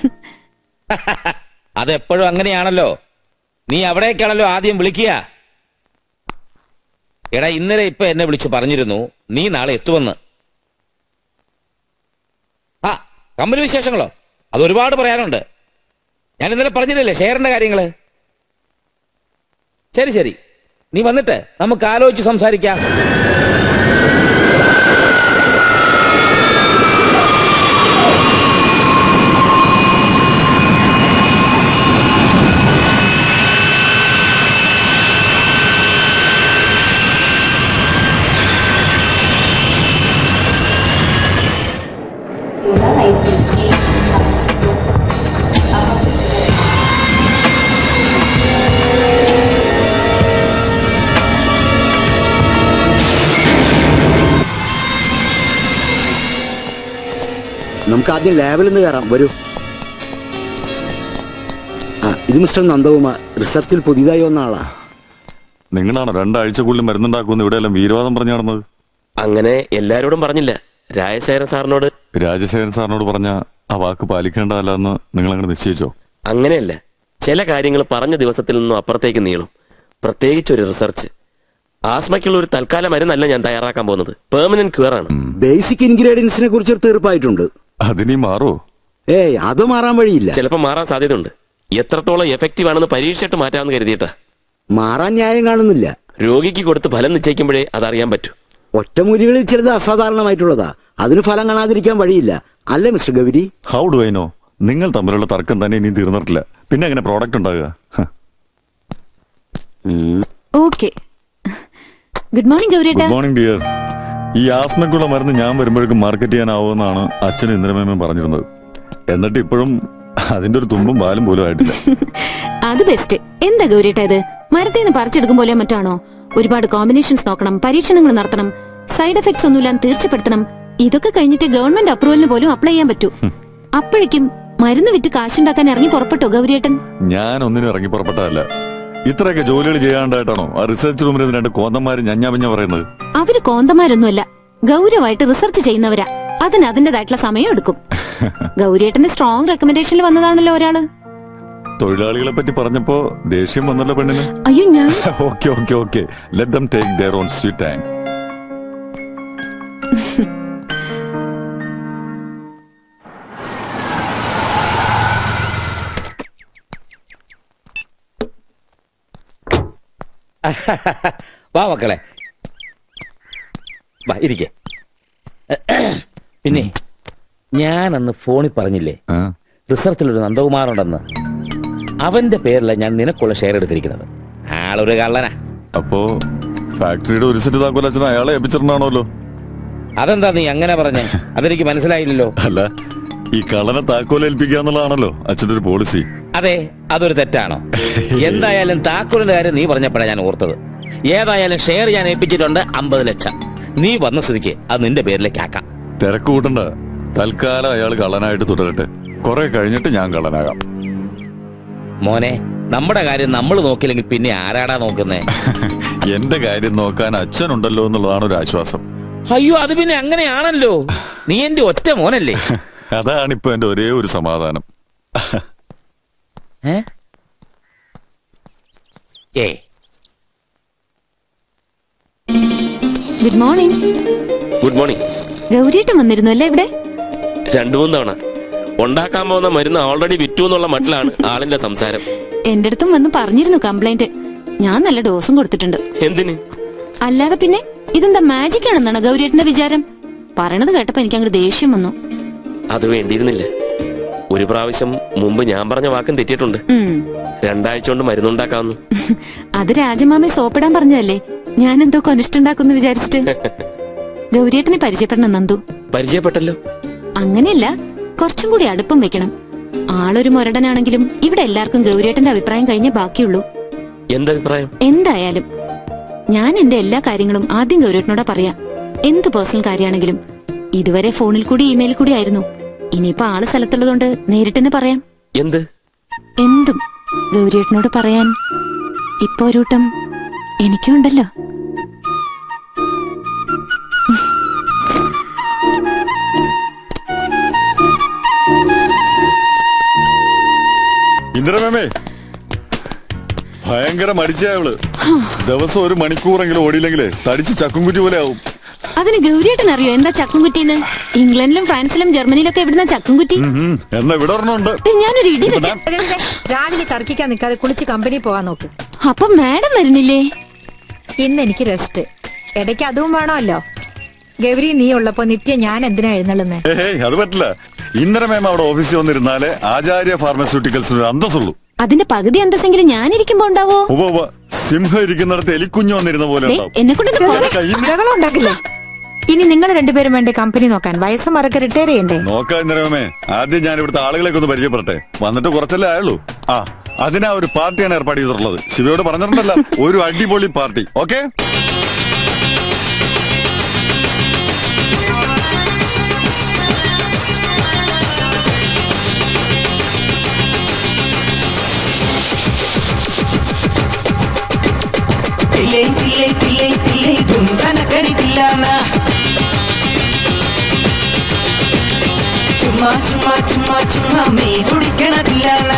അതെപ്പോഴും അങ്ങനെയാണല്ലോ നീ അവിടേക്കാണല്ലോ ആദ്യം വിളിക്കുക എടാ ഇന്നലെ ഇപ്പൊ എന്നെ വിളിച്ചു പറഞ്ഞിരുന്നു നീ നാളെ എത്തുമെന്ന് ആ കമ്പനി വിശേഷങ്ങളോ അത് ഒരുപാട് പറയാനുണ്ട് ഞാൻ ഇന്നലെ പറഞ്ഞില്ലല്ലേ ഷെയറിന്റെ കാര്യങ്ങള് ശരി ശരി നീ വന്നിട്ട് നമുക്ക് ആലോചിച്ച് സംസാരിക്കാം നമുക്ക് ആദ്യം ലാബിൽ നിന്ന് കയറാം വരൂ ആ ഇത് മിസ്റ്റർ നന്ദകുമാർ റിസർച്ചിൽ പുതിയതായി വന്ന ആളാ നിങ്ങളാണോ രണ്ടാഴ്ചക്കുള്ളിൽ മരുന്നുണ്ടാക്കുമെന്ന് ഇവിടെ എല്ലാം വീരവാദം പറഞ്ഞു നടന്നത് അങ്ങനെ എല്ലാരോടും പറഞ്ഞില്ല രാജശേഖരൻ സാറിനോട് രാജശേഖരൻ സാറിനോട് പറഞ്ഞ ആ വാക്ക് പാലിക്കേണ്ടതല്ലെന്ന് നിങ്ങൾ അങ്ങനെ നിശ്ചയിച്ചോ അങ്ങനെയല്ല ചില കാര്യങ്ങൾ പറഞ്ഞ ദിവസത്തിൽ നിന്നും അപ്പുറത്തേക്ക് നീളും പ്രത്യേകിച്ച് ഒരു റിസർച്ച് ആസ്മയ്ക്കുള്ള ഒരു തൽക്കാല മരുന്നല്ല ഞാൻ തയ്യാറാക്കാൻ പോകുന്നത് പെർമനന്റ് ക്യൂർ ആണ് ബേസിക് ഇൻഗ്രീഡിയൻസിനെ കുറിച്ച് ഒരു തീർപ്പായിട്ടുണ്ട് അതിനി മാറോ ഏയ് അത് മാറാൻ വഴിയില്ല ചിലപ്പോൾ മാറാൻ സാധ്യതയുണ്ട് എത്രത്തോളം എഫക്റ്റീവ് ആണെന്ന് പരീക്ഷിച്ചിട്ട് മാറ്റാമെന്ന് കരുതിയിട്ടാ മാറാൻ ന്യായം കാണുന്നില്ല രോഗിക്ക് കൊടുത്ത് ഫലം നിശ്ചയിക്കുമ്പോഴേ അതറിയാൻ പറ്റൂ ഒറ്റമൂലികളിൽ ചിലത് അസാധാരണമായിട്ടുള്ളതാ അതിന് ഫലം കാണാതിരിക്കാൻ വഴിയില്ല അല്ലേ mister Gauri how do I know നിങ്ങൾ തമ്മിലുള്ള തർക്കം തന്നെ ഇനിയും തീർന്നിട്ടില്ല പിന്നെ എങ്ങനെ പ്രോഡക്റ്റ് ഉണ്ടാകുക ഹ. ഓക്കെ ഗുഡ് മോർണിംഗ് ഗൗരിയേട്ടാ ഗുഡ് മോർണിംഗ് ഡിയർ ഈ ആസ്മയ്ക്കുള്ള മരുന്ന് ഞാൻ വരുമ്പോഴേക്കും മാർക്കറ്റ് ചെയ്യാനാവുമെന്നാണ് അച്ഛൻ ഇന്ദ്രമേമൻ പറഞ്ഞിരുന്നത് എന്നിട്ട് ഇപ്പോഴും അതിന്റെ ഒരു തുമ്പും പാലും പോലും ആയിട്ടില്ല അത് ബെസ്റ്റ് എന്താ ഗൗരിയേട്ടാ ഇത് മരത്തിൽ നിന്ന് പറിച്ചെടുക്കും പോലെ മറ്റാണോ ഒരുപാട് കോമ്പിനേഷൻസ് നോക്കണം പരീക്ഷണങ്ങൾ നടത്തണം സൈഡ് എഫക്ട്സ് ഒന്നുമില്ലാന്ന് തീർച്ചപ്പെടുത്തണം ഇതൊക്കെ കഴിഞ്ഞിട്ട് ഗവൺമെന്റ് അപ്രൂവലിന് പോലും അപ്ലൈ ചെയ്യാൻ പറ്റൂ അപ്പോഴേക്കും മരുന്ന് വിറ്റ് കാശുണ്ടാക്കാൻ ഇറങ്ങി പുറപ്പെട്ടോ ഗൗരിയേട്ടൻ ഞാൻ ഒന്നിനും ഇറങ്ങി പുറപ്പെട്ടതല്ല ഇത്രയൊക്കെ ജോലികൾ ചെയ്യാണ്ടായിട്ടാണോ ആ റിസർച്ച് റൂമിൽ രണ്ട് കോന്തന്മാര് ഞഞ്ഞാപിഞ്ഞ പറയുന്നത് അവര് കോന്തമാരൊന്നുമല്ല ഗൗരവമായിട്ട് റിസർച്ച് ചെയ്യുന്നവരാ അതിന് അതിന്റേതായിട്ടുള്ള സമയം എടുക്കും ഗൗരിയേട്ടന്റെ സ്ട്രോങ് റെക്കമെൻഡേഷനിൽ വന്നതാണല്ലോ ഒരാള് തൊഴിലാളികളെ പറ്റി പറഞ്ഞപ്പോ ദേഷ്യം വന്നല്ലോ പെണ്ണിന് അയ്യോ ഞാൻ okay okay okay let them take their own sweet time വാ മക്കളെ വാ ഇരിക്കെ പിന്നെ ഞാൻ അന്ന് ഫോണിൽ പറഞ്ഞില്ലേ റിസർച്ചിൽ ഒരു നന്ദകുമാറുണ്ടെന്ന് അവന്റെ പേരില ഞാൻ നിനക്കുള്ള ഷെയർ എടുത്തിരിക്കുന്നത് ആളൊരു കള്ളനാ അപ്പോ ഫാക്ടറിയുടെ ഒരു സെറ്റ് താക്കോൽ അച്ഛൻ അയാളെ ഏൽപ്പിച്ചിട്ടുണ്ടാണല്ലോ അതെന്താ നീ അങ്ങനെ പറഞ്ഞേ അതെനിക്ക് മനസ്സിലായില്ലല്ലോ അല്ല ഈ കള്ളനെ താക്കോൽ ഏൽപ്പിക്കുക എന്നുള്ളതാണല്ലോ അച്ഛൻ്റെ ഒരു പോളിസി അതെ അതൊരു തെറ്റാണോ എന്തായാലും താക്കോലിന്റെ കാര്യം നീ പറഞ്ഞപ്പോഴാണ് ഞാൻ ഓർത്തത് ഏതായാലും ഷെയർ ഞാൻ ഏൽപ്പിച്ചിട്ടുണ്ട് അമ്പത് ലക്ഷം നീ വന്ന സ്ഥിതിക്ക് അത് നിന്റെ പേരിലേക്ക് ആക്കാം തിരക്ക് കൂട്ടണ്ട തൽക്കാലം അയാൾ കള്ളനായിട്ട് തുടരട്ടെ കുറെ കഴിഞ്ഞിട്ട് ഞാൻ കള്ളനാകാം മോനെ നമ്മുടെ കാര്യം നമ്മൾ നോക്കില്ലെങ്കിൽ പിന്നെ ആരാടാ നോക്കുന്നേ എന്റെ കാര്യം നോക്കാൻ അച്ഛനുണ്ടല്ലോ എന്നുള്ളതാണ് ഒരു ആശ്വാസം അയ്യോ അത് പിന്നെ അങ്ങനെയാണല്ലോ നീ എന്റെ ഒറ്റ മോനല്ലേ അതാണ് ഇപ്പൊ എന്റെ ഒരേ ഒരു സമാധാനം ഏ ഏ ഗുഡ് മോർണിംഗ് ഗുഡ് മോർണിംഗ് ഗൗരിയേട്ടൻ വന്നിരുന്നു അല്ലേ ഇവിടെ രണ്ടു മൂന്ന് തവണ ഉണ്ടാക്കാൻ പോകുന്ന മരുന്ന് ഓൾറെഡി വിറ്റു എന്നുള്ള മട്ടിലാണ് ആളിന്റെ സംസാരം എന്റെ അടുത്തും വന്ന് പറഞ്ഞിരുന്നു കംപ്ലൈന്റ് ഞാൻ നല്ല ഡോസും കൊടുത്തിട്ടുണ്ട് എന്തിന് അല്ലാതെ പിന്നെ ഇതെന്താ മാജിക് ആണെന്നാണ് ഗൗരിയേട്ടന്റെ വിചാരം പറയണത് കേട്ടപ്പോ എനിക്ക് അങ്ങോട്ട് ദേഷ്യം വന്നു അത് വേണ്ടിയിരുന്നില്ല ഒരു പ്രാവശ്യം മുമ്പ് ഞാൻ പറഞ്ഞ വാക്കും തെറ്റിയിട്ടുണ്ട് ഉം. രണ്ടാഴ്ച കൊണ്ട് മരുന്നുണ്ടാക്കാമെന്ന് അത് രാജമാമയെ സോപ്പിടാൻ പറഞ്ഞതല്ലേ ഞാൻ എന്തോ കൊനിഷ്ടുണ്ടാക്കുന്നു വിചാരിച്ചിട്ട് ഗൗരിയേട്ടനെ പരിചയപ്പെടണം നന്ദു പരിചയപ്പെട്ടല്ലോ അങ്ങനെയല്ല കുറച്ചും കൂടി അടുപ്പം വെക്കണം ആളൊരു മുരടനാണെങ്കിലും ഇവിടെ എല്ലാവർക്കും ഗൗരിയേട്ടന്റെ അഭിപ്രായം കഴിഞ്ഞേ ബാക്കിയുള്ളൂ എന്തഭിപ്രായം എന്തായാലും ഞാൻ എന്റെ എല്ലാ കാര്യങ്ങളും ആദ്യം ഗൗരവത്തിനോടാ പറയാ എന്ത് പേഴ്സണൽ കാര്യമാണെങ്കിലും ഇതുവരെ ഫോണിൽ കൂടി ഇമെയിൽ കൂടി ആയിരുന്നു ഇനിയിപ്പോ ആള് സ്ഥലത്തുള്ളതുകൊണ്ട് നേരിട്ട് തന്നെ പറയാം എന്ത് എന്തും ഗൗരിയേട്ടനോട് പറയാൻ ഇപ്പൊ ഒരു കൂട്ടം എനിക്കും ഉണ്ടല്ലോ ഇന്ദിരമേമേ ഭയങ്കര മടിച്ചയാവള് ദിവസം ഒരു മണിക്കൂറെങ്കിലും ഓടിയില്ലെങ്കിലേ തടിച്ച് ചക്കുംകുറ്റി പോലെ ആവും അതിന് ഗൗരിയേട്ടൻ അറിയോ എന്താ ചക്കുംകുറ്റിന്ന് ഇംഗ്ലണ്ടിലും ഫ്രാൻസിലും ജർമ്മനിയിലൊക്കെ എവിടുന്ന ചക്കുംകുറ്റി ഉം, എന്നാ ഇവിടെ ഒരെണ്ണമുണ്ട് ദേ, ഞാനൊരു ഇടി വെച്ച രാവിലെ തർക്കിക്കാൻ നിൽക്കാതെ കുളിച്ച് കമ്പനി പോവാൻ നോക്ക് അപ്പൊ മാഡം വരുന്നില്ലേ ഇന്ന് എനിക്ക് റെസ്റ്റ് ഇടയ്ക്ക് അതും വേണമല്ലോ ഗൗരി നീ ഉള്ളപ്പോ നിത്യം ഞാൻ എന്തിനാ എഴുന്നള്ളുന്നേ ഏയ് അത് പറ്റില്ല ഇന്ദിരമേമ അവിടെ ഓഫീസിൽ വന്നിരുന്നാലേ ആചാര്യ ഫാർമസ്യൂട്ടിക്കൽസിന് ഒരു അന്തസ്സുള്ളൂ അതിന്റെ പകുതി അന്തസ്സെങ്കിലും ഞാനിരിക്കുമ്പോ ഉണ്ടാവോ ഉവ്വ് ഉവ്വ്. സിംഹം ഇരിക്കുന്നിടത്ത് എലിക്കുഞ്ഞു വന്നിരുന്ന പോലെ ദേ, ഉണ്ടാവും എന്നെ കൊണ്ട് കയ്യിൽ ബഹളം ഉണ്ടാക്കില്ലേ ഇനി നിങ്ങൾ രണ്ടുപേരും വേണ്ടേ കമ്പനി നോക്കാൻ വയസ്സ് മറക്കെ റിട്ടയർ ചെയ്യണ്ടേ നോക്കാം ഇന്ദിരമേ ആദ്യം ഞാൻ ഇവിടുത്തെ ആളുകളെയൊക്കെ ഒന്ന് പരിചയപ്പെടട്ടെ വന്നിട്ട് കുറച്ചല്ലേ ആയുള്ളൂ ആ അതിനാ ഒരു പാർട്ടിയാണ് ഏർപ്പാട് ചെയ്തിട്ടുള്ളത് ശിവയോട് പറഞ്ഞിട്ടുണ്ടല്ലോ ഒരു അടിപൊളി പാർട്ടി ഓക്കെ തിലൈ തിലൈ തിലൈ തിലൈ ധുംധനക്കടി തില്ലാന ചുമ്മാ ചുമ്മാ ചുമ്മാ ചുമ്മാ മേ തുടിക്കണ തില്ലാന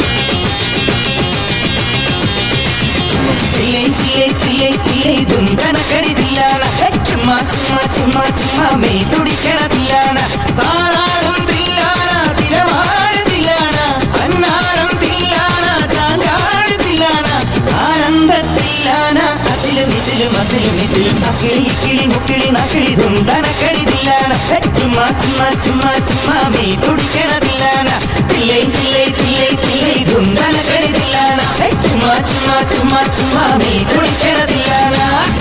തിലൈ തിലൈ തിലൈ തിലൈ ധുംധനക്കടി തില്ലാന ചുമ്മാ ചുമ്മാ ചുമ്മാ ചുമ്മാ മേ തുടിക്കണ തില്ലാന താളാടും തില്ലാന തിരമാഴ തില്ലാന അന്നാരം തില്ലാന ചാഞ്ചാട് തില്ലാന ആനന്ദത്തില്ലാന അതിലും ഇതിലും അതിലും ഇതിലും അക്കിളി കിളി മുക്കിളി നക്കിളി ധുംധനക്കടി തില്ലാന ചുമ്മാ ചുമ്മാ ചുമ്മാ ചുമ്മാ മീ തുടിക്കണതില്ലാന തില്ലൈ തില്ലൈ തില്ലൈ തില്ലൈ ധുംധനക്കടി തില്ലാന ചുമ്മാ ചുമ്മാ ചുമ്മാ ചുമ്മാ മീ തുടിക്കണതില്ലാന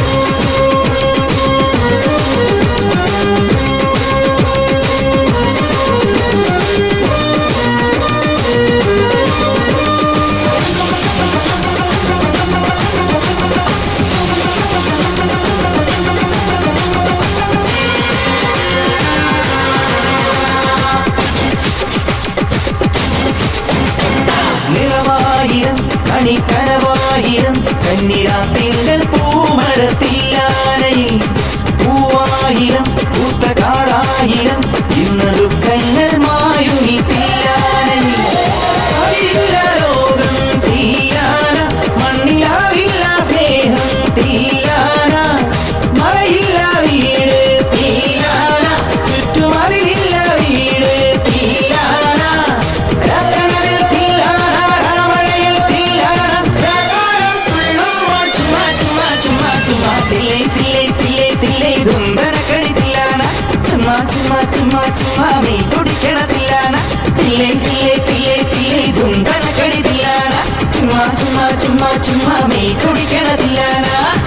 നിറവായിരം കണിക്കനവായിരം കന്നിരാ തിങ്കൾ പൂമഴത്തില്ലാനയിൽ പൂവായിരം പൂത്ത കാടായിരം ഇന്ന് ദുഃഖങ്ങൾ മായുനി തില്ലാനയിൽ അറിയില്ല ലോകം തീരാന മണ്ണിലാവില്ല സ്നേഹം തീരാന മഴയില്ല വീട് തീരാന ചുറ്റുമറിയില്ല വീട് തീരാന രാക്കണലിൽ തീരാന രാമഴയിൽ തീരാന രാകാരം തുള്ളുമ്പോൾ ചുമ്മാ ചുമ്മാ ചുമ്മാ ചുമ്മാ തില്ലേ തില്ലേ തില്ലേ തില്ലേ ധുംബനക്കടി തില്ലാന ചുമ്മാ ചുമ്മാ ചുമ്മാ ചുമ്മാ മീ തുടിക്കണ തില്ലാന തില്ലേ തില്ലേ തില്ലേ തില്ലേ ധുംബനക്കടി തില്ലാന ചുമ്മാ ചുമ്മാ ചുമ്മാ ചുമ്മാ മീ തുടിക്കണ തില്ലാന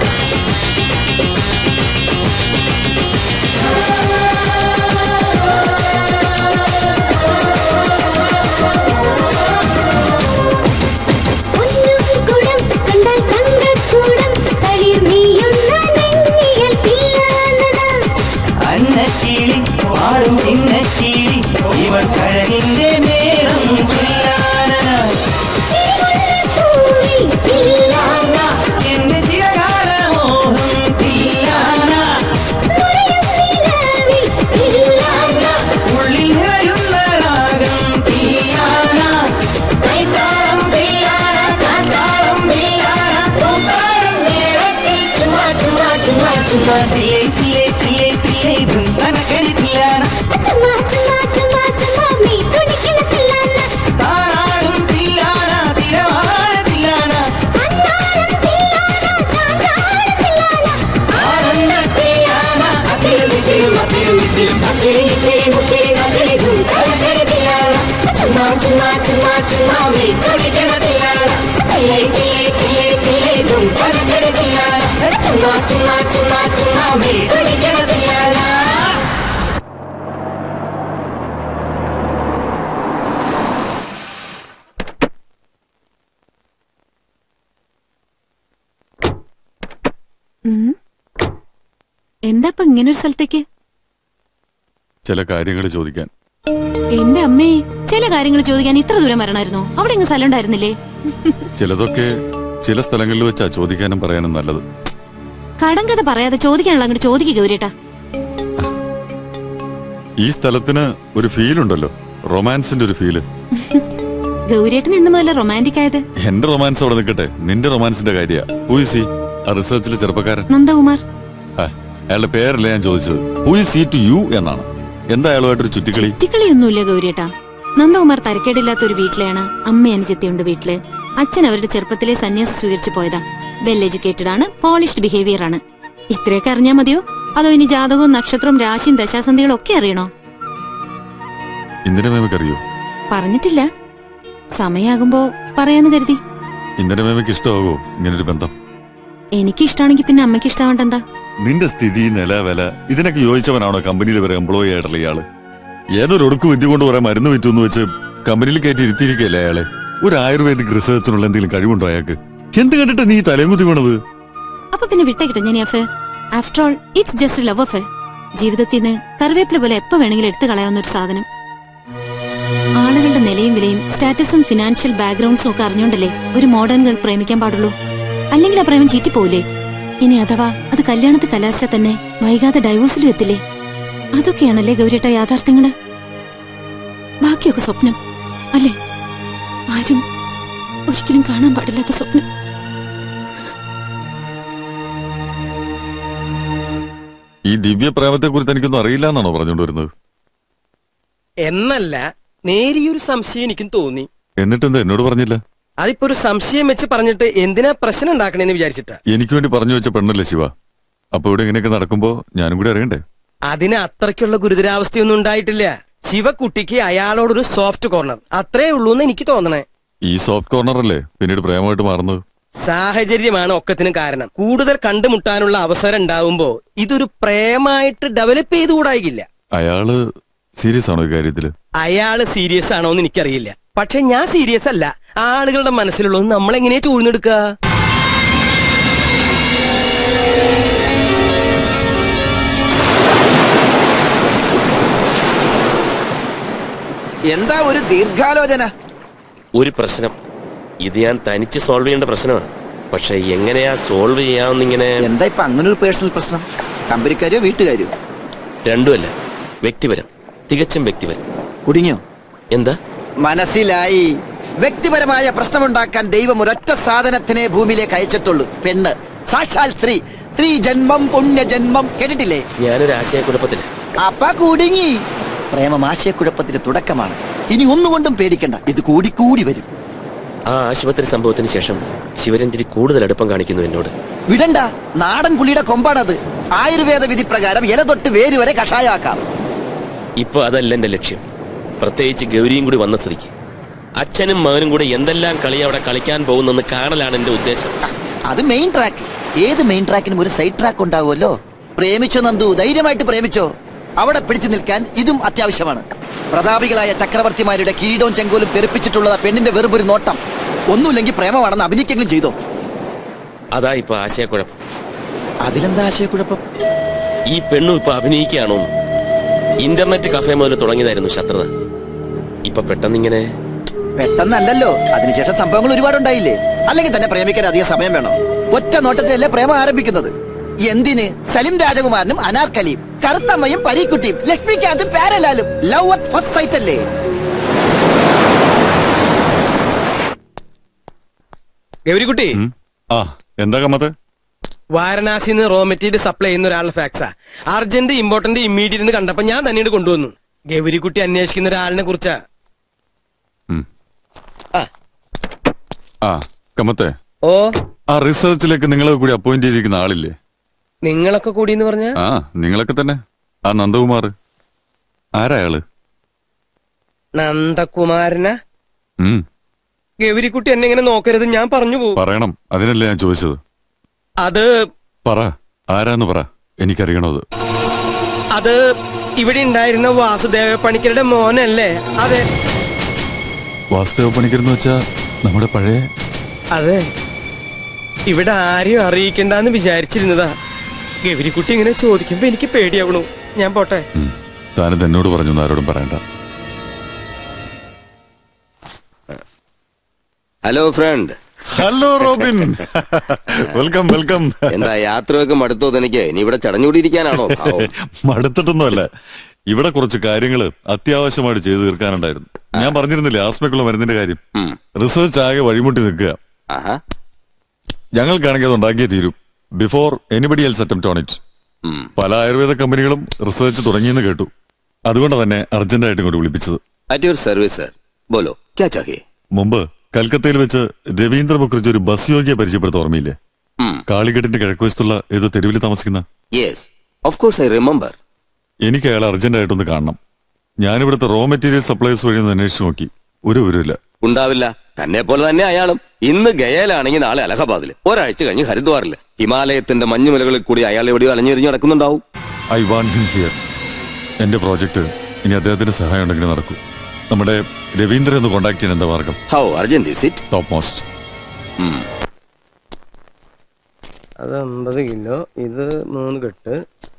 കുടം കണ്ടാൽ തങ്കക്കൂടം തളിർ നീയുന്ന നെഞ്ഞിയൽ തില്ലാനന അന്നക്കിളി പാടും ചിന്നക്കിളി ഇവൾ കഴകിന്റെ മേൽ ചുമ്മാ തില്ലേ തില്ലേ തില്ലേ തില്ലേ ധും തനക്കടി തില്ലാന ചുമ്മാ ചുമ്മാ ചുമ്മാ ചുമ്മാ നീ തുടിക്കണ തില്ലാന താരാടും തില്ലാന തിരമാല തില്ലാന അന്നാരം തില്ലാന ചാഞ്ചാട തില്ലാന ആനന്ദ തില്ലാന അതിലും ഇതിലും അതിലും ഇതിലും അതിലും ഇതിലും ഇതിലും അതിലും ധും തനക്കടി തില്ലാന ചുമ്മാ ചുമ്മാ ചുമ്മാ ചുമ്മാ നീ തുടിക്കണ തില്ലാന തില്ലേ തില്ലേ തില്ലേ തില്ലേ ധും തനക്കടി തില്ലാന ചുമ്മാ ചുമ്മാ ചുമ്മാ ചുമ്മാ നീ തുടിക്കണ തില്ലാന ഉം. എന്താ ഇപ്പൊ ഇങ്ങനൊരു സ്ഥലത്തേക്ക് ചില കാര്യങ്ങൾ ചോദിക്കാൻ എന്റെ അമ്മേ ചില കാര്യങ്ങൾ ചോദിക്കാൻ ഇത്ര ദൂരം വരണമായിരുന്നോ അവിടെ ഇങ്ങ് സ്ഥലം ഉണ്ടായിരുന്നില്ലേ ചിലതൊക്കെ ചില സ്ഥലങ്ങളിൽ വെച്ചാ ചോദിക്കാനും പറയാനും നല്ലത് കടങ്കഥ പറയാതെ ചോദിക്കാനുള്ള അങ്ങോട്ട് ചോദിക്കുക ഗൗരിയേട്ടാ ഈ സ്ഥലത്തിന് ഒരു ഫീൽ ഉണ്ടല്ലോ റൊമാൻസിന്റെ ഒരു ഫീല് ഗൗരിയേട്ടൻ ഇന്ന് മുതൽ റൊമാൻറ്റിക് ആയത് എന്റെ റൊമാൻസ് അവിടെ നിൽക്കട്ടെ നിന്റെ റൊമാൻസിന്റെ കാര്യ ഹൂയിസി ആ റിസർച്ചിലെ ചെറുപ്പക്കാരൻ നന്ദകുമാർ ആ, അയാളുടെ പേരല്ല ഞാൻ ചോദിച്ചത് ഹൂയിസി ടു യു എന്നാണ് എന്താ അയാളുമായിട്ടൊരു ചുറ്റിക്കളി ചുറ്റിക്കളിയൊന്നുമില്ല ഗൗരിയേട്ടാ നന്ദകുമാർ തരക്കേടില്ലാത്ത ഒരു വീട്ടിലാണ് അമ്മ അനുജത്തിയുണ്ട് വീട്ടില് അച്ഛൻ അവരുടെ ചെറുപ്പത്തിലെ സന്യാസം സ്വീകരിച്ചു പോയതാ വെൽ എഡ്യൂക്കേറ്റഡ് ആണ് പോളിഷ്ഡ് ബിഹേവിയർ ആണ് ഇത്രയൊക്കെ അറിഞ്ഞാ മതിയോ അതോ ഇനി ജാതകവും നക്ഷത്രവും രാശിയും ദശാസന്ധികളും ഒക്കെ അറിയണോ ഇന്ദിര മേമയ്ക്ക് അറിയോ പറഞ്ഞിട്ടില്ല സമയാകുമ്പോ പറയാന്ന് കരുതി ഇന്ദിര മേമയ്ക്ക് ഇഷ്ടമാകോ ഇങ്ങനൊരു ബന്ധം എനിക്ക് ഇഷ്ടാണെങ്കിൽ പിന്നെ അമ്മയ്ക്ക് ഇഷ്ടാവണ്ട എന്താ നിന്റെ സ്ഥിതി നില വില ഇതിനൊക്കെ യോജിച്ചവനാണോ കമ്പനിയിൽ വരെ എംപ്ലോയി ആയിട്ടുള്ള ഇയാള് ഏതൊരു ഒടുക്ക് വിദ്യ കൊണ്ട് കുറെ മരുന്ന് വിറ്റു വെച്ച് കമ്പനിയിൽ കയറ്റി ഇരുത്തിയിരിക്കല്ലേ അയാളെ ഒരു ആയുർവേദിക് റിസർച്ചിനുള്ള എന്തെങ്കിലും കഴിവുണ്ടോ അയാൾക്ക് എന്ത് കണ്ടിട്ട് നീ തലയും കുത്തി വീണത് അപ്പൊ പിന്നെ വിട്ടേക്കിട്ടെ ഞാൻ affair after all it's just love affair ജീവിതത്തിൽ നിന്ന് കറിവേപ്പില പോലെ എപ്പോ വേണമെങ്കിലും എടുത്തു കളയാവുന്ന ഒരു സാധനം ആളുകളുടെ നിലയും വിലയും സ്റ്റാറ്റസും ഫിനാൻഷ്യൽ ബാക്ക്ഗ്രൗണ്ട്സും ഒക്കെ അറിഞ്ഞോണ്ടല്ലേ ഒരു മോഡേൺ ഗേൾ പ്രേമിക്കാൻ പാടുള്ളൂ അല്ലെങ്കിൽ ആ പ്രേമം ചീറ്റിപ്പോവില്ലേ ഇനി അഥവാ അത് കല്യാണത്തിൽ കലാശാ തന്നെ വൈകാതെ ഡൈവോഴ്സിലും എത്തില്ലേ അതൊക്കെയാണല്ലേ ഗൗരിയേട്ട യാഥാർത്ഥ്യങ്ങള് ബാക്കിയൊക്കെ സ്വപ്നം അല്ലേ ആരും ഒരിക്കലും കാണാൻ പാടില്ലാത്ത സ്വപ്നം ഈ ദിവ്യ പ്രേമത്തെ കുറിച്ച് എനിക്കൊന്നും അറിയില്ല എന്നാണോ പറഞ്ഞുകൊണ്ട് വരുന്നത് എന്നല്ല നേരിയൊരു സംശയം എനിക്കും തോന്നി എന്നിട്ടെന്താ എന്നോട് പറഞ്ഞില്ല അതിപ്പോ ഒരു സംശയം വെച്ച് പറഞ്ഞിട്ട് എന്തിനാ പ്രശ്നം ഉണ്ടാക്കണേന്ന് വിചാരിച്ചിട്ടാ എനിക്ക് വേണ്ടി പറഞ്ഞു വെച്ച പെണ്ണല്ലേ ശിവ അപ്പൊ ഇവിടെ ഇങ്ങനെയൊക്കെ നടക്കുമ്പോ ഞാനും കൂടി അറിയണ്ടേ അതിന് അത്രയ്ക്കുള്ള ഗുരുതരാവസ്ഥയൊന്നും ഉണ്ടായിട്ടില്ല ശിവക്കുട്ടിക്ക് അയാളോടൊരു സോഫ്റ്റ് കോർണർ അത്രേ ഉള്ളൂ എന്ന് എനിക്ക് തോന്നണേ ഈ സോഫ്റ്റ് കോർണർ അല്ലേ പിന്നീട് പ്രേമമായിട്ട് മാറുന്നത് സാഹചര്യമാണ് ഒക്കത്തിനും കാരണം കൂടുതൽ കണ്ടുമുട്ടാനുള്ള അവസരം ഉണ്ടാവുമ്പോ ഇതൊരു പ്രേമായിട്ട് ഡെവലപ്പ് ചെയ്തുകൂടായില്ല അയാള് സീരിയസ് ആണോ ഈ കാര്യത്തില് അയാള് സീരിയസ് ആണോ എന്ന് എനിക്കറിയില്ല പക്ഷെ ഞാൻ സീരിയസ് അല്ല ആളുകളുടെ മനസ്സിലുള്ളത് നമ്മളെങ്ങനെയാ ചൂഴ്ന്നെടുക്കുക എന്താ ഒരു ദീർഘാലോചന ഒരു പ്രശ്നം ഇത് ഞാൻ തനിച്ച് സോൾവ് ചെയ്യേണ്ട പ്രശ്നമാണ് പക്ഷെ എങ്ങനെയാ സോൾവ് ചെയ്യാമെന്നിങ്ങനെ എന്താ ഇപ്പൊ അങ്ങനെ ഒരു പേഴ്സണൽ പ്രശ്നം കമ്പനിക്കാരോ വീട്ടുകാരോ രണ്ടുമല്ല വ്യക്തിപരം തികച്ചും വ്യക്തിപരം കുടുങ്ങിയോ എന്താ മനസ്സിലായി വ്യക്തിപരമായ പ്രശ്നമുണ്ടാക്കാൻ ദൈവം ഒരൊറ്റ സാധനത്തിനെ ഭൂമിയിലേക്ക് അയച്ചിട്ടുള്ളൂ പെണ്ണ് സാക്ഷാൽ സ്ത്രീ സ്ത്രീ ജന്മം പുണ്യജന്മം കേട്ടിട്ടില്ലേ ഞാനൊരു ആശയക്കുഴപ്പത്തില് അപ്പ കുടുങ്ങി പ്രേമം ആശയക്കുഴപ്പത്തിന്റെ തുടക്കമാണ് ഇനി ഒന്നുകൊണ്ടും പേടിക്കണ്ട ഇത് കൂടിക്കൂടി വരും ആ ആശുപത്രി സംഭവത്തിന് ശേഷം ശിവരഞ്ജരി കൂടുതൽ അടുപ്പം കാണിക്കുന്നു എന്നോട് വിടണ്ട നാടൻ പുള്ളിയുടെ കൊമ്പാണത് ആയുർവേദ വിധി പ്രകാരം ഇല തൊട്ട് വേര് വരെ കഷായമാക്കാം ഇപ്പൊ അതല്ല എന്റെ ലക്ഷ്യം പ്രത്യേകിച്ച് ഗൗരിയും കൂടി വന്ന സ്ഥിതിക്ക് അച്ഛനും മകനും കൂടി എന്തെല്ലാം കളി അവിടെ കളിക്കാൻ പോകുന്നെന്ന് കാണലാണ് എന്റെ ഉദ്ദേശം അത് മെയിൻ ട്രാക്ക് ഏത് മെയിൻ ട്രാക്കിനും ഒരു സൈഡ് ട്രാക്ക് ഉണ്ടാവുമല്ലോ പ്രേമിച്ചോ നന്ദു ധൈര്യമായിട്ട് പ്രേമിച്ചോ അവിടെ പിടിച്ചു നിൽക്കാൻ ഇതും അത്യാവശ്യമാണ് പ്രതാപികളായ ചക്രവർത്തിമാരുടെ കിരീടവും ചെങ്കോലും തെറിപ്പിച്ചിട്ടുള്ളത് പെണ്ണിന്റെ വെറുപൊരു നോട്ടം ഒന്നുമില്ലെങ്കിൽ പ്രേമമാണെന്ന് അഭിനയിക്കെങ്കിലും ചെയ്തോ അതാ ഇപ്പൊ ആശയക്കുഴപ്പം അതിലെന്താ ആശയക്കുഴപ്പം ഈ പെണ്ണും ഇപ്പൊ അഭിനയിക്കുകയാണോ ഇന്റർനെറ്റ് കഫേ മുതൽ തുടങ്ങിയതായിരുന്നു ശത്രുത ഇപ്പൊ പെട്ടെന്നിങ്ങനെ പെട്ടെന്നല്ലല്ലോ അതിനുശേഷം സംഭവങ്ങൾ ഒരുപാടുണ്ടായില്ലേ അല്ലെങ്കിൽ തന്നെ പ്രേമിക്കാൻ അധികം സമയം വേണം ഒറ്റ നോട്ടത്തിലല്ലേ പ്രേമം ആരംഭിക്കുന്നത് എന്തിന് സലിം രാജകുമാരനും അനാർക്കലിയും കറുത്തമ്മയും പരീക്കുട്ടിയും ലക്ഷ്മികാന്തും പാരലാലും ലവ് അറ്റ് ഫസ്റ്റ് സൈറ്റ് അല്ലേ ഗൗരിക്കുട്ടി ആ എന്താ കമ്മത്തെ വാരണാസിന്ന് റോ മെറ്റീരിയൽ സപ്ലൈ ചെയ്യുന്ന ഒരാളുടെ ഫാക്സാ അർജന്റ് ഇമ്പോർട്ടന്റ് ഇമ്മീഡിയറ്റ് എന്ന് കണ്ടപ്പോ ഞാൻ തന്നെയാണ് കൊണ്ടുവന്നു ഗൗരിക്കുട്ടി അന്വേഷിക്കുന്ന ഒരാളിനെ കുറിച്ചാ ആ കമത്തെ ഓ ആ റിസർച്ചിലേക്ക് നിങ്ങളെ കൂടി അപ്പോയിന്റ് ചെയ്തിരിക്കുന്ന ആളില്ലേ നിങ്ങളൊക്കെ കൂടി എന്ന് പറഞ്ഞ ആ നിങ്ങളൊക്കെ തന്നെ ആ നന്ദകുമാർ ആരാ അയാള് നന്ദകുമാരന ഉം ഗൗരിക്കുട്ടി എന്നെ ഇങ്ങനെ നോക്കരുത് ഞാൻ പറഞ്ഞു പോകും പറയണം അതിനല്ലേ ഞാൻ ചോദിച്ചത് അത് പറ ആരാന്ന് പറ എനിക്കറിയണത് അത് ഇവിടെ ഉണ്ടായിരുന്ന വാസുദേവ പണിക്കരുടെ മോനല്ലേ അതെ വാസ്തവ പണിക്കരെന്ന് വെച്ചാ നമ്മുടെ പഴയ അതെ ഇവിടെ ആരെയും അറിയിക്കണ്ടെന്ന് വിചാരിച്ചിരുന്നതാ ഗൗരിക്കുട്ടി ഇങ്ങനെ ചോദിക്കുമ്പോ എനിക്ക് പേടിയാവണു ഞാൻ പോട്ടെ താനിത് എന്നോട് പറഞ്ഞു ആരോടും പറയണ്ട hello friend hello Robin welcome welcome എന്താ യാത്രയൊക്കെ മടുത്തോ തനിക്ക് ഇനി ഇവിടെ ചടഞ്ഞുകൂടിയിരിക്കാനാണോ ഭാവം? മടുത്തിട്ടൊന്നുമല്ല ഇവിടെ കുറച്ച് കാര്യങ്ങൾ അത്യാവശ്യമായിട്ട് ചെയ്തു തീർക്കാനുണ്ടായിരുന്നു ഞാൻ പറഞ്ഞിരുന്നില്ലേ ആസ്മക്കുള്ള മരുന്നിന്റെ കാര്യം റിസർച്ച് ആകെ വഴിമുട്ടി നിൽക്കുക ഞങ്ങൾക്കാണെങ്കിൽ അത് ഉണ്ടാക്കിയേ തീരും before anybody else attempt on it പല ആയുർവേദ കമ്പനികളും റിസർച്ച് തുടങ്ങിയെന്ന് കേട്ടു അതുകൊണ്ട് തന്നെ അർജന്റായിട്ട് ഇങ്ങോട്ട് വിളിപ്പിച്ചത് അറ്റ് യുവർ സർവീസ് സർ ബോലോ ക്യാ ചാഹിയേ മുമ്പ് കൽക്കത്തയിൽ വെച്ച് രവീന്ദ്ര മുഖർജി ഒരു ബസ് യോഗ്യ പരിചയപ്പെടുത്ത ഓർമ്മയില്ലേ കാളിഘട്ടിന്റെ കിഴക്കുവശത്തുള്ള ഏതോ തെരുവിൽ താമസിക്കുന്ന yes of course I remember എനിക്ക് അയാൾ അർജന്റായിട്ടൊന്ന് കാണണം ഞാനിവിടുത്തെ റോ മെറ്റീരിയൽ സപ്ലൈസ് വഴി ഒന്ന് അന്വേഷിച്ച് നോക്കി ഒരു വിവരമില്ല ഉണ്ടാവില്ല തന്നെ പോലെ തന്നെ അയാളും ഇന്ന് ഗയയിലാണെങ്കിൽ നാളെ അലഹബാദിൽ ഒരാഴ്ച കഴിഞ്ഞ് ഹരിദ്വാറിൽ ഹിമാലയത്തിന്റെ മഞ്ഞുമലകളിൽ കൂടി അയാൾ എവിടെയോ അലഞ്ഞെറിഞ്ഞ് നടക്കുന്നുണ്ടാവും ഐ വാണ്ട് ഹിം ഹിയർ എന്റെ പ്രോജക്റ്റ് ഇനി അദ്ദേഹത്തിന്റെ സഹായം ഉണ്ടെങ്കിൽ നടക്കൂ നമ്മുടെ രവീന്ദ്രൻ ഒന്ന് കോണ്ടാക്ട് ചെയ്യാൻ എന്താ മാർഗം how urgent is it top most അത് അമ്പത് കിലോ ഇത് മൂന്ന് കെട്ട്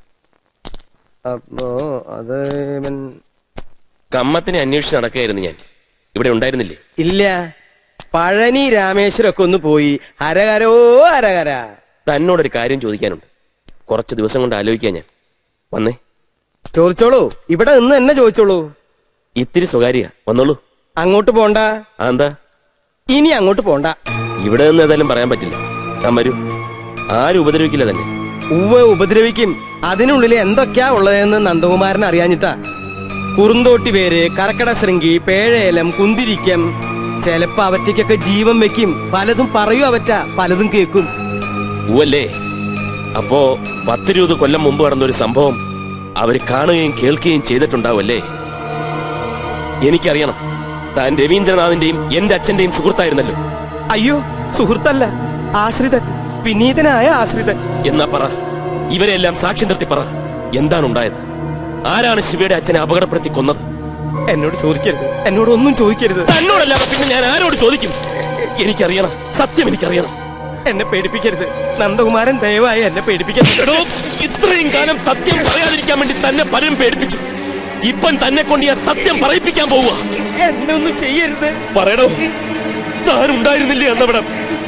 അപ്പോ അത് ഇവൻ കമ്മത്തിനെ അന്വേഷിച്ച് നടക്കുകയായിരുന്നു ഞാൻ ഇവിടെ ഉണ്ടായിരുന്നില്ലേ ഇല്ല പഴനി രാമേശ്വരം ഒക്കെ ഒന്ന് പോയി ഹരഹരോ ഹരഹര തന്നോടൊരു കാര്യം ചോദിക്കാനുണ്ട് കുറച്ച് ദിവസം കൊണ്ട് ആലോചിക്കാൻ ഞാൻ വന്നേ ചോദിച്ചോളൂ ഇവിടെ നിന്ന് എന്നെ ചോദിച്ചോളൂ ഇത്തിരി സ്വകാര്യ വന്നോളൂ അങ്ങോട്ട് പോണ്ട അതെന്താ ഇനി അങ്ങോട്ട് പോണ്ട ഇവിടെ നിന്ന് ഏതായാലും പറയാൻ പറ്റില്ല താൻ വരൂ ആരും ഉപദ്രവിക്കില്ല തന്നെ ഉവ്വ ഉപദ്രവിക്കും അതിനുള്ളിൽ എന്തൊക്കെയാ ഉള്ളതെന്ന് നന്ദകുമാരൻ അറിയാഞ്ഞിട്ടാ കുറുന്തോട്ടി പേര് കർക്കട ശൃംഗി പേഴേലം കുന്തിരിക്കം ചെലപ്പോ അവറ്റയ്ക്കൊക്കെ ജീവൻ വെക്കും പലതും പറയും അവറ്റ പലതും കേൾക്കും ഉവല്ലേ അപ്പോ പത്തിരുപത് കൊല്ലം മുമ്പ് നടന്ന ഒരു സംഭവം അവര് കാണുകയും കേൾക്കുകയും ചെയ്തിട്ടുണ്ടാവല്ലേ എനിക്കറിയണം താൻ രവീന്ദ്രനാഥിന്റെയും എന്റെ അച്ഛന്റെയും സുഹൃത്തായിരുന്നല്ലോ അയ്യോ സുഹൃത്തല്ല ആശ്രിതൻ വിനീതനായ ആശ്രിതൻ എന്നാ പറ ഇവരെല്ലാം സാക്ഷി നിർത്തി പറ എന്താണ് ഉണ്ടായത് ആരാണ് ശിവയുടെ അച്ഛനെ അപകടപ്പെടുത്തി കൊന്നത് എന്നോട് ചോദിക്കരുത് എന്നോട് ഒന്നും ചോദിക്കരുത് തന്നോടല്ലാതെ പിന്നെ ഞാൻ ആരോട് ചോദിക്കും എനിക്കറിയണം സത്യം എനിക്കറിയണം എന്നെ പേടിപ്പിക്കരുത് നന്ദകുമാരൻ ദയവായി എന്നെ പേടിപ്പിക്കരുത് എടോ, ഇത്രയും കാലം സത്യം പറയാതിരിക്കാൻ വേണ്ടി തന്നെ പലരും പേടിപ്പിച്ചു ഇപ്പം തന്നെ കൊണ്ട് ഞാൻ സത്യം പറയിപ്പിക്കാൻ പോവുക എന്നെ ഒന്നും ചെയ്യരുത് പറയടോ താൻ ഉണ്ടായിരുന്നില്ലേ എന്നവിടെ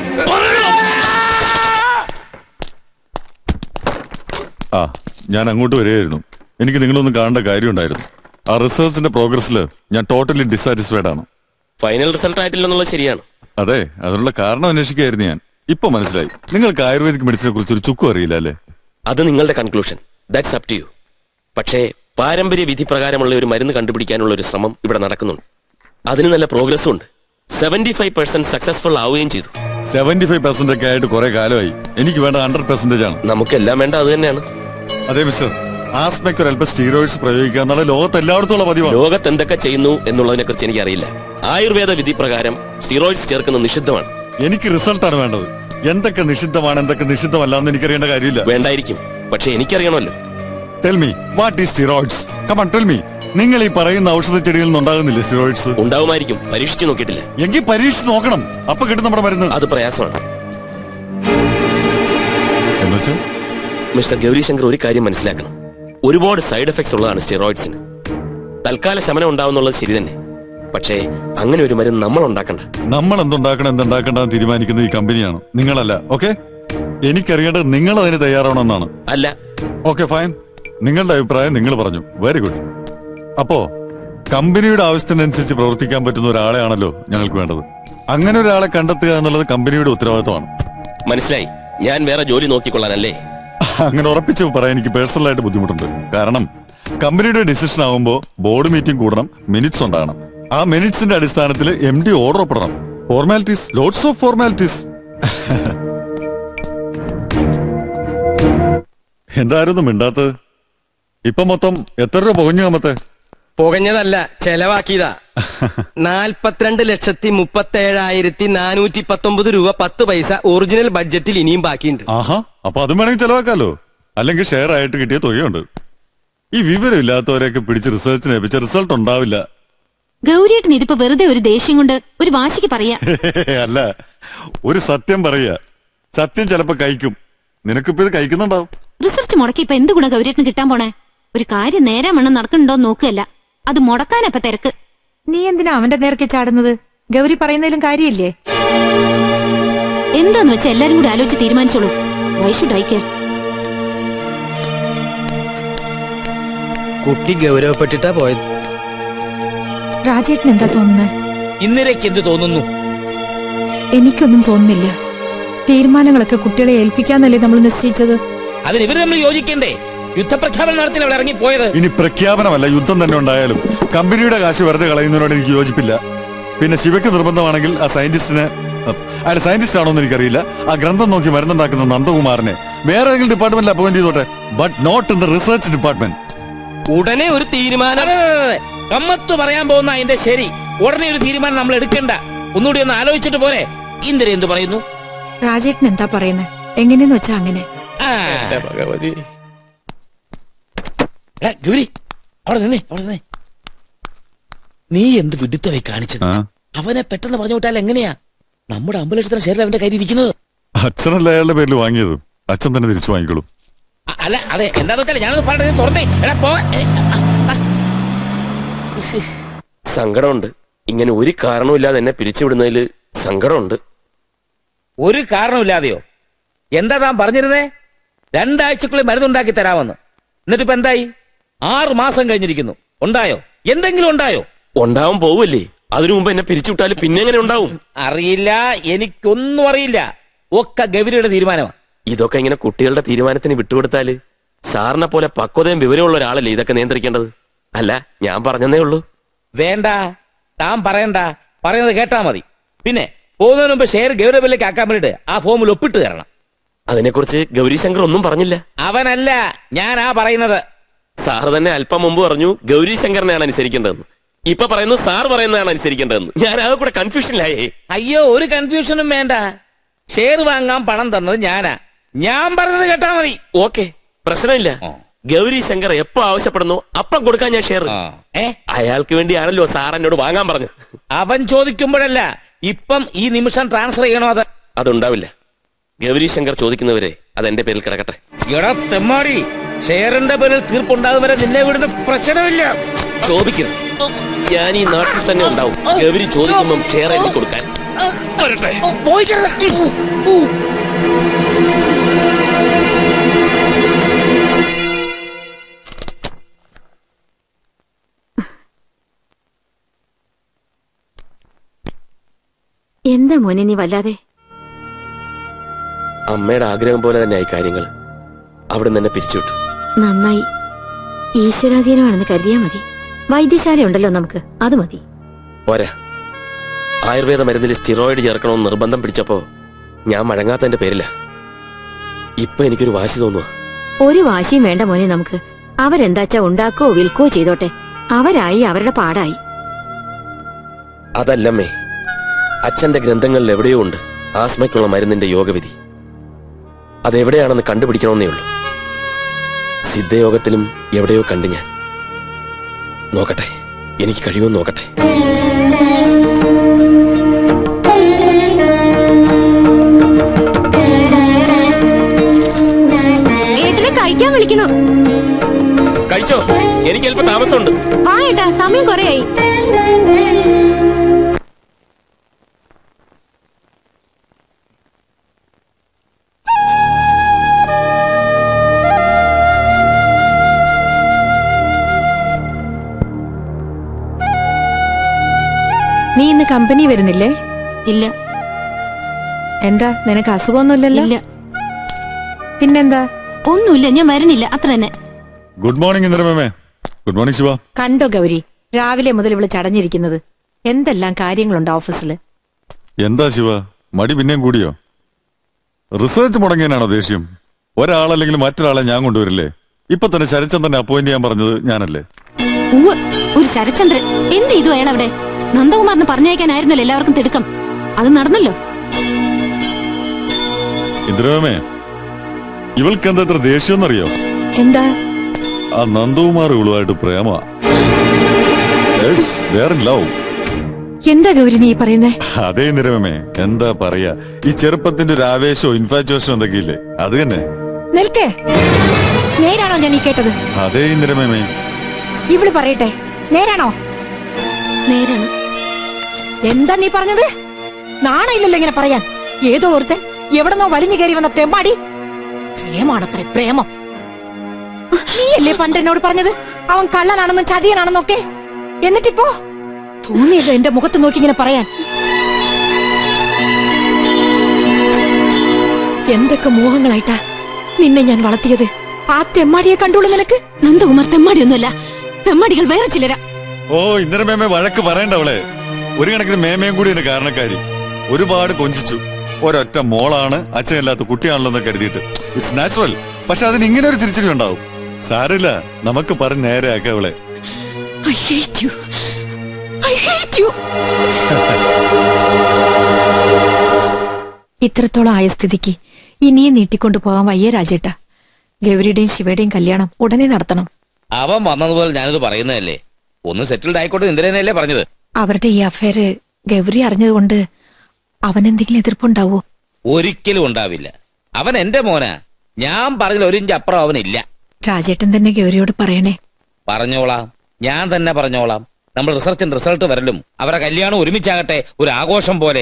ആ ഞാൻ അങ്ങോട്ട് വരികയായിരുന്നു എനിക്ക് നിങ്ങളൊന്ന് കാണേണ്ട കാര്യമുണ്ടായിരുന്നു ആ റിസർച്ചിന്റെ പ്രോഗ്രസ്സിൽ ഞാൻ ടോട്ടലി ഡിസാറ്റിസ്ഫൈഡ് ആണ് ഫൈനൽ റിസൾട്ട് ആയിട്ടില്ലെന്നുള്ളത് ശരിയാണ് അതെ അതിനുള്ള കാരണം അന്വേഷിക്കുകയായിരുന്നു ഞാൻ ഇപ്പൊ മനസ്സിലായി നിങ്ങൾക്ക് ആയുർവേദിക് മെഡിസിനെ കുറിച്ച് ഒരു ചുക്കും അറിയില്ല അല്ലേ അത് നിങ്ങളുടെ conclusion that's up to you പക്ഷേ പാരമ്പര്യ വിധി പ്രകാരമുള്ള ഒരു മരുന്ന് കണ്ടുപിടിക്കാനുള്ള ഒരു ശ്രമം ഇവിടെ നടക്കുന്നുണ്ട് അതിന് നല്ല പ്രോഗ്രസ്സും ഉണ്ട് സെവന്റി ഫൈവ് പെർസെന്റ് സക്സസ്ഫുൾ ആവുകയും ചെയ്തു സെവന്റി ഫൈവ് പെർസെന്റ് ഒക്കെ ആയിട്ട് കുറെ കാലമായി എനിക്ക് വേണ്ട ഹൺഡ്രഡ് പെർസെന്റേജ് ആണ് നമുക്കെല്ലാം വേണ്ട അത് തന്നെയാണ് അതെ മിസ്റ്റർ ആസ്മയ്ക്ക് ഒരു അല്പം സ്റ്റീറോയിഡ്സ് പ്രയോഗിക്കുക എന്നുള്ള ലോകത്ത് എല്ലായിടത്തും ഉള്ള പതിവാണ് ലോകത്ത് എന്തൊക്കെ ചെയ്യുന്നു എന്നുള്ളതിനെ കുറിച്ച് എനിക്കറിയില്ല ആയുർവേദ വിധി പ്രകാരം സ്റ്റീറോയിഡ്സ് ചേർക്കുന്നത് നിഷിദ്ധമാണ് എനിക്ക് റിസൾട്ടാണ് വേണ്ടത് എന്തൊക്കെ നിഷിദ്ധമാണ് എന്തൊക്കെ നിഷിദ്ധമല്ല എന്ന് എനിക്കറിയേണ്ട കാര്യമില്ല വേണ്ടായിരിക്കും പക്ഷെ എനിക്കറിയണമല്ലോ tell me what is steroids come on tell me നിങ്ങൾ ഈ പറയുന്ന ഔഷധ ചെടികളിൽ നിന്ന് ഉണ്ടാകുന്നില്ലേ സ്റ്റിറോയിഡ്സ് ഉണ്ടാവുമായിരിക്കും പരീക്ഷിച്ചു നോക്കിയിട്ടില്ല എങ്കിൽ പരീക്ഷിച്ച് നോക്കണം അപ്പൊ കിട്ടും നമ്മുടെ മരുന്ന് അത് പ്രയാസമാണ് എന്നുവെച്ചാ മിസ്റ്റർ ഗൗരിശങ്കർ ഒരു കാര്യം മനസ്സിലാക്കണം ഒരുപാട് സൈഡ് എഫക്ട്സ് ഉള്ളതാണ് സ്റ്റിറോയിഡ്സിന് തൽക്കാല ശമനം ഉണ്ടാവുന്നുള്ളത് ശരി തന്നെ പക്ഷേ അങ്ങനെ ഒരു മരുന്ന് നമ്മൾ ഉണ്ടാക്കണ്ട നമ്മൾ എന്തുണ്ടാക്കണം എന്തുണ്ടാക്കണ്ട എന്ന് തീരുമാനിക്കുന്നത് ഈ കമ്പനിയാണ് നിങ്ങളല്ല ഓക്കെ എനിക്കറിയേണ്ടത് നിങ്ങൾ അതിന് തയ്യാറാവണമെന്നാണ് അല്ല ഓക്കെ ഫൈൻ നിങ്ങളുടെ അഭിപ്രായം നിങ്ങൾ പറഞ്ഞു വെരി ഗുഡ് അപ്പോ കമ്പനിയുടെ ആവശ്യത്തിനനുസരിച്ച് പ്രവർത്തിക്കാൻ പറ്റുന്ന ഒരാളെയാണല്ലോ ഞങ്ങൾക്ക് വേണ്ടത് അങ്ങനെ ഒരാളെ കണ്ടെത്തുക എന്നുള്ളത് കമ്പനിയുടെ ഉത്തരവാദിത്തമാണ് മനസ്സിലായി ഞാൻ വേറെ ജോലി നോക്കിക്കൊള്ളാനല്ലേ അങ്ങനെ ഉറപ്പിച്ച് പറയാൻ എനിക്ക് പേഴ്സണലായിട്ട് ബുദ്ധിമുട്ടുണ്ട് കാരണം കമ്പനിയുടെ ഡിസിഷൻ ആവുമ്പോൾ ബോർഡ് മീറ്റിംഗ് കൂടണം മിനിറ്റ്സ് ഉണ്ടാകണം ആ മിനിറ്റ്സിന്റെ അടിസ്ഥാനത്തിൽ എം ഡി ഓർഡർ ഒപ്പിടണം ഫോർമാലിറ്റീസ് ലോട്ട്സ് ഓഫ് ഫോർമാലിറ്റീസ് എന്തായിരുന്നു മിണ്ടാത്തത് ഇപ്പൊ മൊത്തം എത്ര രൂപ പുകഞ്ഞു കാമത്തെ പുകഞ്ഞതല്ല ചെലവാക്കിയതാ നാൽപ്പത്തിരണ്ട് ലക്ഷത്തി മുപ്പത്തി ഏഴായിരത്തി നാനൂറ്റി പത്തൊമ്പത് രൂപ പത്ത് പൈസ ഒറിജിനൽ ബഡ്ജറ്റിൽ ഇനിയും ബാക്കിയുണ്ട് ആഹാ അപ്പൊ അതും വേണമെങ്കിൽ ചെലവാക്കാലോ അല്ലെങ്കിൽ ഷെയർ ആയിട്ട് കിട്ടിയ തുകയുണ്ട് ഈ വിവരം ഇല്ലാത്തവരെയൊക്കെ പിടിച്ച് റിസർച്ചിന് ഏൽപ്പിച്ച റിസൾട്ട് ഉണ്ടാവില്ല ഗൗരിയേട്ടൻ ഇതിപ്പോ വെറുതെ ഒരു ദേഷ്യം കൊണ്ട് ഒരു വാശിക്ക് പറയാ അല്ല ഒരു സത്യം പറയാ സത്യം ചിലപ്പോ കഴിക്കും നിനക്കിപ്പോ ഇത് കഴിക്കുന്നുണ്ടാവും റിസർച്ച് മുടക്കി ഇപ്പൊ എന്ത് ഗുണം ഗൗരിയേട്ടന് കിട്ടാൻ പോണേ ഒരു കാര്യം നേരെ വണ്ണം നടക്കണുണ്ടോ നോക്കുകയല്ല അത് മുടക്കാനപ്പ തിരക്ക് നീ എന്തിനാ അവന്റെ നേർക്ക് ചാടുന്നത് ഗൗരി പറയുന്നതിലും കാര്യമില്ലേ എന്താന്ന് വെച്ചാ എല്ലാരും കൂടി ആലോചിച്ച് തീരുമാനിച്ചോളൂ വൈ ഷുഡ് ഐ കെയർ കുട്ടി ഗൗരവപ്പെട്ടിട്ടാ പോയത് രാജേട്ടൻ എന്താ തോന്നുന്നത് ഇന്ദിരയ്ക്ക് എന്ത് തോന്നുന്നു എനിക്കൊന്നും തോന്നുന്നില്ല തീരുമാനങ്ങളൊക്കെ കുട്ടികളെ ഏൽപ്പിക്കാന്നല്ലേ നമ്മൾ നിശ്ചയിച്ചത് അതിന് ഇവർ നമ്മൾ യോജിക്കണ്ടേ യുദ്ധപ്രഖ്യാപനം നടത്തി അവിടെ ഇറങ്ങിപ്പോയത് ഇനി പ്രഖ്യാപനമല്ല യുദ്ധം തന്നെ ഉണ്ടായാലും കമ്പനിയുടെ കാശ് വെറുതെ കളയുന്നതിനോട് എനിക്ക് യോജിപ്പില്ല പിന്നെ ശിവയ്ക്ക് നിർബന്ധമാണെങ്കിൽ ആ സയന്റിസ്റ്റിന് അയാൾ സയന്റിസ്റ്റ് ആണോ എന്ന് എനിക്കറിയില്ല ആ ഗ്രന്ഥം നോക്കി മരുന്നുണ്ടാക്കുന്ന നന്ദകുമാറിനെ വേറെ ഏതെങ്കിലും ഡിപ്പാർട്ട്മെന്റിൽ അപ്പോയിന്റ് ചെയ്തോട്ടെ but not in the research department ഉടനെ ഒരു തീരുമാനം കമ്മത്ത് പറയാൻ പോകുന്ന അതിന്റെ ശരി ഉടനെ ഒരു തീരുമാനം നമ്മൾ എടുക്കണ്ട ഒന്നുകൂടി ഒന്ന് ആലോചിച്ചിട്ട് പോരെ ഇന്ദിര എന്ത് പറയുന്നു രാജേട്ടൻ എന്താ പറയുന്നത് എങ്ങനെയെന്ന് വെച്ചാ അങ്ങനെ ആ. ഭഗവതി എടാ, ഗൗരി അവിടെ നിന്നേ അവിടെ നിന്നേ നീ എന്ത് വിഡിത്തമായി കാണിച്ചത് അവനെ പെട്ടെന്ന് പറഞ്ഞു വിട്ടാൽ എങ്ങനെയാ നമ്മുടെ അമ്പത് ലക്ഷത്തിന് ഷെയർ അവന്റെ കയ്യിൽ ഇരിക്കുന്നത് അച്ഛനല്ല അയാളുടെ പേരിൽ വാങ്ങിയത് അച്ഛൻ തന്നെ തിരിച്ചു വാങ്ങിക്കോളും അ- അല്ല അതെ എന്താന്ന് വെച്ചാൽ ഞാനൊന്ന് പറഞ്ഞത് നീ തുറന്നേ എടാ പോ ഏ, ആ, ആ. ഇശ്ശ്. സങ്കടമുണ്ട് ഇങ്ങനെ ഒരു കാരണവുമില്ലാതെ എന്നെ പിരിച്ചുവിടുന്നതിൽ സങ്കടമുണ്ട് ഒരു കാരണമില്ലാതെയോ എന്താ താൻ പറഞ്ഞിരുന്നേ രണ്ടാഴ്ചക്കുള്ളിൽ മരുന്നുണ്ടാക്കി തരാമെന്ന് എന്നിട്ടിപ്പോ എന്തായി ആറ് മാസം കഴിഞ്ഞിരിക്കുന്നു ഉണ്ടായോ എന്തെങ്കിലും ഉണ്ടായോ ഉണ്ടാവും പോവല്ലേ അതിനു മുമ്പ് എന്നെ പിരിച്ചുവിട്ടാൽ പിന്നെ എങ്ങനെ ഉണ്ടാവും അറിയില്ല എനിക്കൊന്നും അറിയില്ല ഒക്കെ ഗൗരിയുടെ തീരുമാനമാണ് ഇതൊക്കെ ഇങ്ങനെ കുട്ടികളുടെ തീരുമാനത്തിന് വിട്ടുകൊടുത്താല് സാറിനെ പോലെ പക്വതയും വിവരമുള്ള ഒരാളല്ലേ ഇതൊക്കെ നിയന്ത്രിക്കേണ്ടത് അല്ല ഞാൻ പറഞ്ഞതേ ഉള്ളൂ വേണ്ട താൻ പറയണ്ട പറയുന്നത് കേട്ടാ മതി പിന്നെ പോകുന്നതിന് മുമ്പ് ഷെയർ ഗൗരവത്തിലേക്ക് ആക്കാൻ വേണ്ടിട്ട് ആ ഫോമിൽ ഒപ്പിട്ട് തരണം അതിനെക്കുറിച്ച് ഗൗരീശങ്കർ ഒന്നും പറഞ്ഞില്ല അവനല്ല ഞാനാ പറയുന്നത് സാറ് തന്നെ അല്പം മുമ്പ് പറഞ്ഞു ഗൗരീശങ്കറിനെയാണ് അനുസരിക്കേണ്ടതെന്ന് ഇപ്പൊ പറയുന്നു സാർ പറയുന്നതാണ് അനുസരിക്കേണ്ടതെന്ന് ഞാൻ ആ കൂടെ കൺഫ്യൂഷനിലായേ അയ്യോ ഒരു കൺഫ്യൂഷനും വേണ്ട ഷെയർ വാങ്ങാൻ പണം തന്നത് ഞാനാ ഞാൻ പറഞ്ഞത് കേട്ടാ മതി ഓക്കെ പ്രശ്നമില്ല ഗൗരി ശങ്കർ എപ്പോ ആവശ്യപ്പെടുന്നു അപ്പം കൊടുക്കാൻ ഞാൻ ഷെയർ അയാൾക്ക് വേണ്ടിയാണല്ലോ സാർ എന്നോട് വാങ്ങാൻ പറഞ്ഞു അവൻ ചോദിക്കുമ്പോഴല്ല ഇപ്പം ഈ നിമിഷം ട്രാൻസ്ഫർ ചെയ്യണോ അത് അതുണ്ടാവില്ല ഗൗരി ശങ്കർ ചോദിക്കുന്നവരെ അത് എന്റെ പേരിൽ കിടക്കട്ടെ എടാ തെമ്മാടി ഷെയറിന്റെ പേരിൽ തീർപ്പുണ്ടാകും വരെ നിന്നെ വിടുന്ന പ്രശ്നമില്ല ചോദിക്കരുത് ഞാൻ ഈ നാട്ടിൽ തന്നെ ഉണ്ടാവും ഗൗരി ചോദിക്കുമ്പം ഷെയർ എഴുതി കൊടുക്കാൻ വരട്ടെ എന്താ മോനെ നീ വല്ലാതെ അമ്മയുടെ ആഗ്രഹം പോലെ തന്നെ ആയി കാര്യങ്ങൾ അവിടെ നിന്ന് എന്നെ പിരിച്ചുവിട്ടു നന്നായി ഈശ്വരാധീനമാണെന്ന് കരുതിയാ മതി വൈദ്യശാല ഉണ്ടല്ലോ നമുക്ക് അത് മതി പോരാ ആയുർവേദ മരുന്നിൽ സ്റ്റിറോയിഡ് ചേർക്കണമെന്ന് നിർബന്ധം പിടിച്ചപ്പോ ഞാൻ മഴങ്ങാത്തതിന്റെ പേരില ഇപ്പൊ എനിക്കൊരു വാശി തോന്നുക ഒരു വാശിയും വേണ്ട മോനെ നമുക്ക് അവരെന്താച്ചാ ഉണ്ടാക്കോ വിൽക്കോ ചെയ്തോട്ടെ അവരായി അവരുടെ പാടായി അതല്ലമ്മേ അച്ഛന്റെ ഗ്രന്ഥങ്ങളിൽ എവിടെയോ ഉണ്ട് ആസ്മയ്ക്കുള്ള മരുന്നിന്റെ യോഗവിധി അതെവിടെയാണെന്ന് കണ്ടുപിടിക്കണമെന്നേ ഉള്ളൂ സിദ്ധയോഗത്തിലും എവിടെയോ കണ്ടു ഞാൻ നോക്കട്ടെ എനിക്ക് കഴിയുമെന്ന് നോക്കട്ടെ ഏട്ടനെ കഴിക്കാൻ വിളിക്കണം കഴിച്ചോ എനിക്ക് അല്പം താമസമുണ്ട് വാ ഏട്ടാ സമയം കുറയായി നീ ഇന്ന് കമ്പനി വരുന്നില്ലേ ഇല്ല എന്താ നിനക്ക് അസുഖമൊന്നുമില്ലല്ലോ ഇല്ല പിന്നെന്താ ഒന്നുമില്ല ഞാൻ വരണില്ല അത്ര തന്നെ ഗുഡ് മോർണിംഗ് ഇന്ദിരമേമേ ഗുഡ് മോർണിംഗ് ശിവ കണ്ടോ ഗൗരി രാവിലെ മുതൽ ഇവള് ചടഞ്ഞിരിക്കുന്നത് എന്തെല്ലാം കാര്യങ്ങളുണ്ട് ഓഫീസിൽ എന്താ ശിവ മടി പിന്നെയും കൂടിയോ റിസർച്ച് മുടങ്ങിയനാണോ ദേഷ്യം ഒരാളല്ലെങ്കിൽ മറ്റൊരാളെ ഞാൻ കൊണ്ടുവരില്ലേ ഇപ്പൊ തന്നെ ശരചന്ദ്രനെ അപ്പോയിന്റ് ചെയ്യാൻ പറഞ്ഞത് ഞാനല്ലേ ഉവ്വ് ഒരു ശരചന്ദ്രൻ എന്ത് ചെയ്തു അയാൾ അവിടെ നന്ദകുമാറിന് പറഞ്ഞയക്കാനായിരുന്നല്ലോ എല്ലാവർക്കും തിടുക്കം അത് നടന്നല്ലോ ഇന്ദിരമേ ഇവൾക്ക് എന്താ ഇത്ര ദേഷ്യം എന്നറിയോ എന്താ ആ നന്ദകുമാർ ഇവളുമായിട്ട് പ്രേമ ലവ് എന്താ ഗൗരി നീ പറയുന്നേ അതേ നിരമേ എന്താ പറയാ ഈ ചെറുപ്പത്തിന്റെ ഒരു ആവേശവും ഇൻഫാച്വേഷനും എന്തൊക്കെ ഇല്ലേ അത് തന്നെ നിൽക്കേ നേരാണോ ഞാൻ ഈ കേട്ടത് അതേ നിരമേ ഇവള് പറയട്ടെ നേരാണോ നേരാണ് എന്താ നീ പറഞ്ഞത് നാണയില്ലല്ലോ ഇങ്ങനെ പറയാൻ ഏതോ ഒരുത്തൻ എവിടെന്നോ വലിഞ്ഞു കയറി വന്ന തെമ്മാടി പ്രേമാണത്രേ പ്രേമം നീയല്ലേ പണ്ട് എന്നോട് പറഞ്ഞത് അവൻ കള്ളനാണെന്നും ചതിയനാണെന്നൊക്കെ എന്നിട്ടിപ്പോ തോന്നിയല്ലോ എന്റെ മുഖത്ത് നോക്കി ഇങ്ങനെ പറയാൻ എന്തൊക്കെ മോഹങ്ങളായിട്ടാ നിന്നെ ഞാൻ വളർത്തിയത് ആ തെമ്മാടിയെ കണ്ടോളൂ നിനക്ക് നന്ദകുമാർ തെമ്മാടിയൊന്നുമല്ല തെമ്മാടികൾ വേറെ ചിലരാ ഓ ഇന്നലെ മേമേ വഴക്ക് പറയണ്ട അവളെ ഒരു കണക്കിന് മേമയും കൂടി എന്റെ കാരണക്കാരി ഒരുപാട് കൊഞ്ചിച്ചു ഒരൊറ്റ മോളാണ് അച്ഛനില്ലാത്ത കുട്ടിയാണല്ലോ എന്ന് കരുതിയിട്ട് ഇറ്റ്സ് നാച്ചുറൽ പക്ഷെ അതിന് ഇങ്ങനെ ഒരു തിരിച്ചടി ഉണ്ടാവും സാരില്ല നമുക്ക് പറഞ്ഞ് നേരെയാക്ക അവളെ I hate you. I hate you. ഇത്രത്തോളം ആയ സ്ഥിതിക്ക് ഇനിയും നീട്ടിക്കൊണ്ടു പോകാൻ വയ്യ രാജേട്ട ഗൗരിയുടെയും ശിവയുടെയും കല്യാണം ഉടനെ നടത്തണം അവൻ വന്നതുപോലെ ഞാനിത് പറയുന്നതല്ലേ ഒന്ന് സെറ്റിൽഡ് ആയിക്കോട്ടെ ഇന്ദിരനല്ലേ പറഞ്ഞത് അവരുടെ ഈ അഫയർ ഗൗരി അറിഞ്ഞതുകൊണ്ട് അവൻ എന്തെങ്കിലും എതിർപ്പുണ്ടാവോ ഒരിക്കലും ഉണ്ടാവില്ല അവൻ എന്റെ മോനാ ഞാൻ പറഞ്ഞതിൽ ഒരു ഇഞ്ച് അപ്പുറം അവനില്ല രാജേട്ടൻ തന്നെ ഗൗരിയോട് പറയണേ പറഞ്ഞോളാം ഞാൻ തന്നെ പറഞ്ഞോളാം നമ്മൾ റിസർച്ചിന്റെ റിസൾട്ട് വരലും അവരെ കല്യാണം ഒരുമിച്ചാകട്ടെ ഒരു ആഘോഷം പോലെ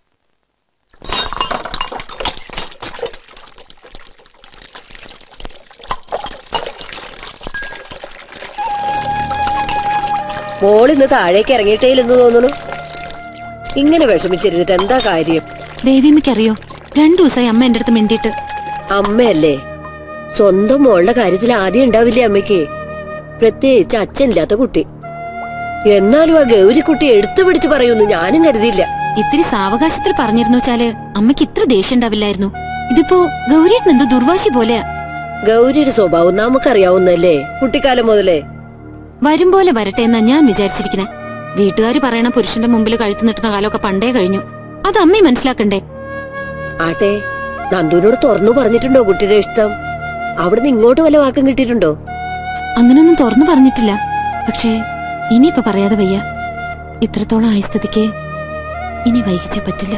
മോൾ ഇന്ന് താഴേക്ക് ഇറങ്ങിയിട്ടേലെന്ന് തോന്നുന്നു ഇങ്ങനെ വിഷമിച്ചിരുന്നിട്ട് എന്താ കാര്യം ദേവിയമ്മയ്ക്കറിയോ രണ്ടു ദിവസമായി അമ്മ എന്റെ അടുത്ത് മിണ്ടിയിട്ട് അമ്മയല്ലേ സ്വന്തം മോളുടെ കാര്യത്തിൽ ആദ്യം ഉണ്ടാവില്ലേ അമ്മയ്ക്ക് പ്രത്യേകിച്ച് അച്ഛനില്ലാത്ത കുട്ടി എന്നാലും ആ ഗൗരിക്കുട്ടി എടുത്തു പിടിച്ച് പറയുന്നു ഞാനും കരുതിയില്ല ഇത്തിരി സാവകാശത്തിൽ പറഞ്ഞിരുന്നു വെച്ചാല് അമ്മയ്ക്ക് ഇത്ര ദേഷ്യം ഉണ്ടാവില്ലായിരുന്നു ഇതിപ്പോ ഗൗരിയേട്ടൻ എന്തോ ദുർവാശി പോലെയാ ഗൗരിയുടെ സ്വഭാവം നമുക്കറിയാവുന്നല്ലേ കുട്ടിക്കാലം മുതലേ വരും പോലെ വരട്ടെ എന്നാ ഞാൻ വിചാരിച്ചിരിക്കണേ വീട്ടുകാര് പറയണ പുരുഷന്റെ മുമ്പിൽ കഴുത്തു നിട്ടുന്ന കാലമൊക്കെ പണ്ടേ കഴിഞ്ഞു അത് അമ്മയും മനസ്സിലാക്കണ്ടേ ആട്ടെ നന്ദുവിനോട് തുറന്നു പറഞ്ഞിട്ടുണ്ടോ കുട്ടിയുടെ ഇഷ്ടം അവിടുന്ന് ഇങ്ങോട്ട് വല്ല വാക്കും കിട്ടിയിട്ടുണ്ടോ അങ്ങനൊന്നും തുറന്നു പറഞ്ഞിട്ടില്ല പക്ഷേ ഇനിയിപ്പൊ പറയാതെ വയ്യ ഇത്രത്തോളം ആയ സ്ഥിതിക്ക് ഇനി വൈകിച്ച പറ്റില്ല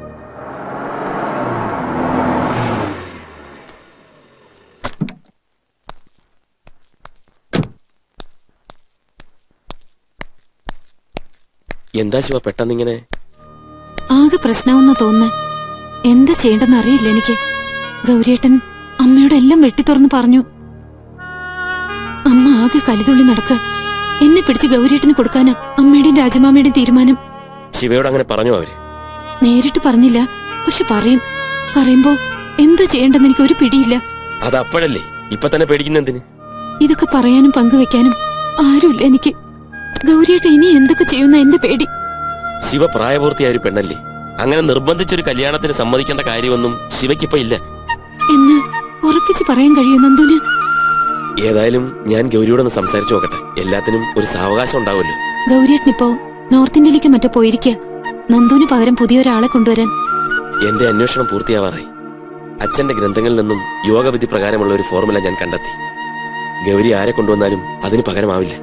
എന്താ ശിവ പെട്ടെന്നിങ്ങനെ ആകെ പ്രശ്നമെന്ന് തോന്നുന്നു എന്താ ചെയ്യേണ്ടെന്ന് അറിയില്ല എനിക്ക് ഗൗരിയേട്ടൻ അമ്മയോട് എല്ലാം വെട്ടിത്തുറന്ന് പറഞ്ഞു അമ്മ ആകെ കലിതുള്ളി നടക്ക എന്നെ പിടിച്ച് ഗൗരിയേട്ടന് കൊടുക്കാനാ അമ്മയുടെയും രാജമാമയുടെയും തീരുമാനം ശിവയോട് അങ്ങനെ പറഞ്ഞു അവര് നേരിട്ട് പറഞ്ഞില്ല പക്ഷെ പറയും പറയുമ്പോ എന്താ ചെയ്യേണ്ടെന്ന് എനിക്ക് ഒരു പിടിയില്ല അത് അപ്പോഴല്ലേ ഇപ്പൊ തന്നെ പേടിക്കുന്ന എന്തിന് ഇതൊക്കെ പറയാനും പങ്കുവെക്കാനും ആരുമില്ല എനിക്ക് ഗൗരിയേട്ട ഇനി എന്തൊക്കെ ചെയ്യുന്ന എന്റെ പേടി ശിവ പ്രായപൂർത്തിയായ ഒരു പെണ്ണല്ലേ അങ്ങനെ നിർബന്ധിച്ചൊരു കല്യാണത്തിന് സമ്മതിക്കേണ്ട കാര്യമൊന്നും ശിവയ്ക്കിപ്പോ ഇല്ല എന്ന് ഉറപ്പിച്ച് പറയാൻ കഴിയും നന്ദുന് ഏതായാലും ഞാൻ ഗൗരിയോടൊന്ന് സംസാരിച്ചു നോക്കട്ടെ എല്ലാത്തിനും ഒരു സാവകാശം ഉണ്ടാവുമല്ലോ ഗൗരിയേട്ടനിപ്പോ നോർത്ത് ഇന്ത്യയിലേക്ക് മറ്റോ പോയിരിക്കുക നന്ദുവിന് പകരം പുതിയൊരാളെ കൊണ്ടുവരാൻ എന്റെ അന്വേഷണം പൂർത്തിയാവാറായി അച്ഛന്റെ ഗ്രന്ഥങ്ങളിൽ നിന്നും യോഗവിധി പ്രകാരമുള്ള ഒരു ഫോർമുല ഞാൻ കണ്ടെത്തി ഗൗരി ആരെ കൊണ്ടുവന്നാലും അതിന് പകരമാവില്ല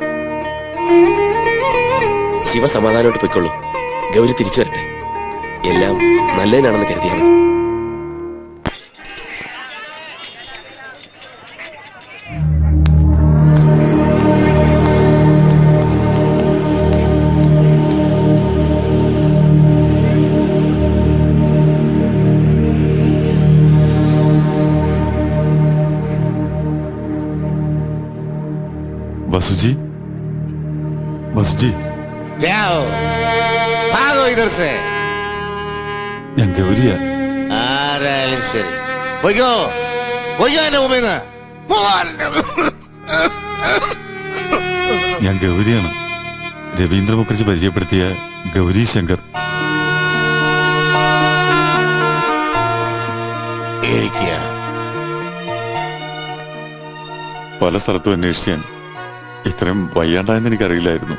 ശിവ സമാധാനമായിട്ട് പൊയ്ക്കൊള്ളൂ ഗൗരി തിരിച്ചു വരട്ടെ എല്ലാം നല്ലതിനാണെന്ന് കരുതിയാൽ മതി वसुजी वसुजी क्या हो भागो इधर से ഞാൻ ഗൗരിയ ആരായാലും ശരി പോയിക്കോ കൊയ്യാന്റെ മുമ്പിന്ന് ഞാൻ ഗൗരിയാണ് രവീന്ദ്ര മുഖർജി പരിചയപ്പെടുത്തിയ ഗൗരി ശങ്കർ ഇരിക്കുക പല സ്ഥലത്തും അന്വേഷിച്ച് ഞാൻ ഇത്രയും വയ്യാണ്ടായെന്ന് എനിക്കറിയില്ലായിരുന്നു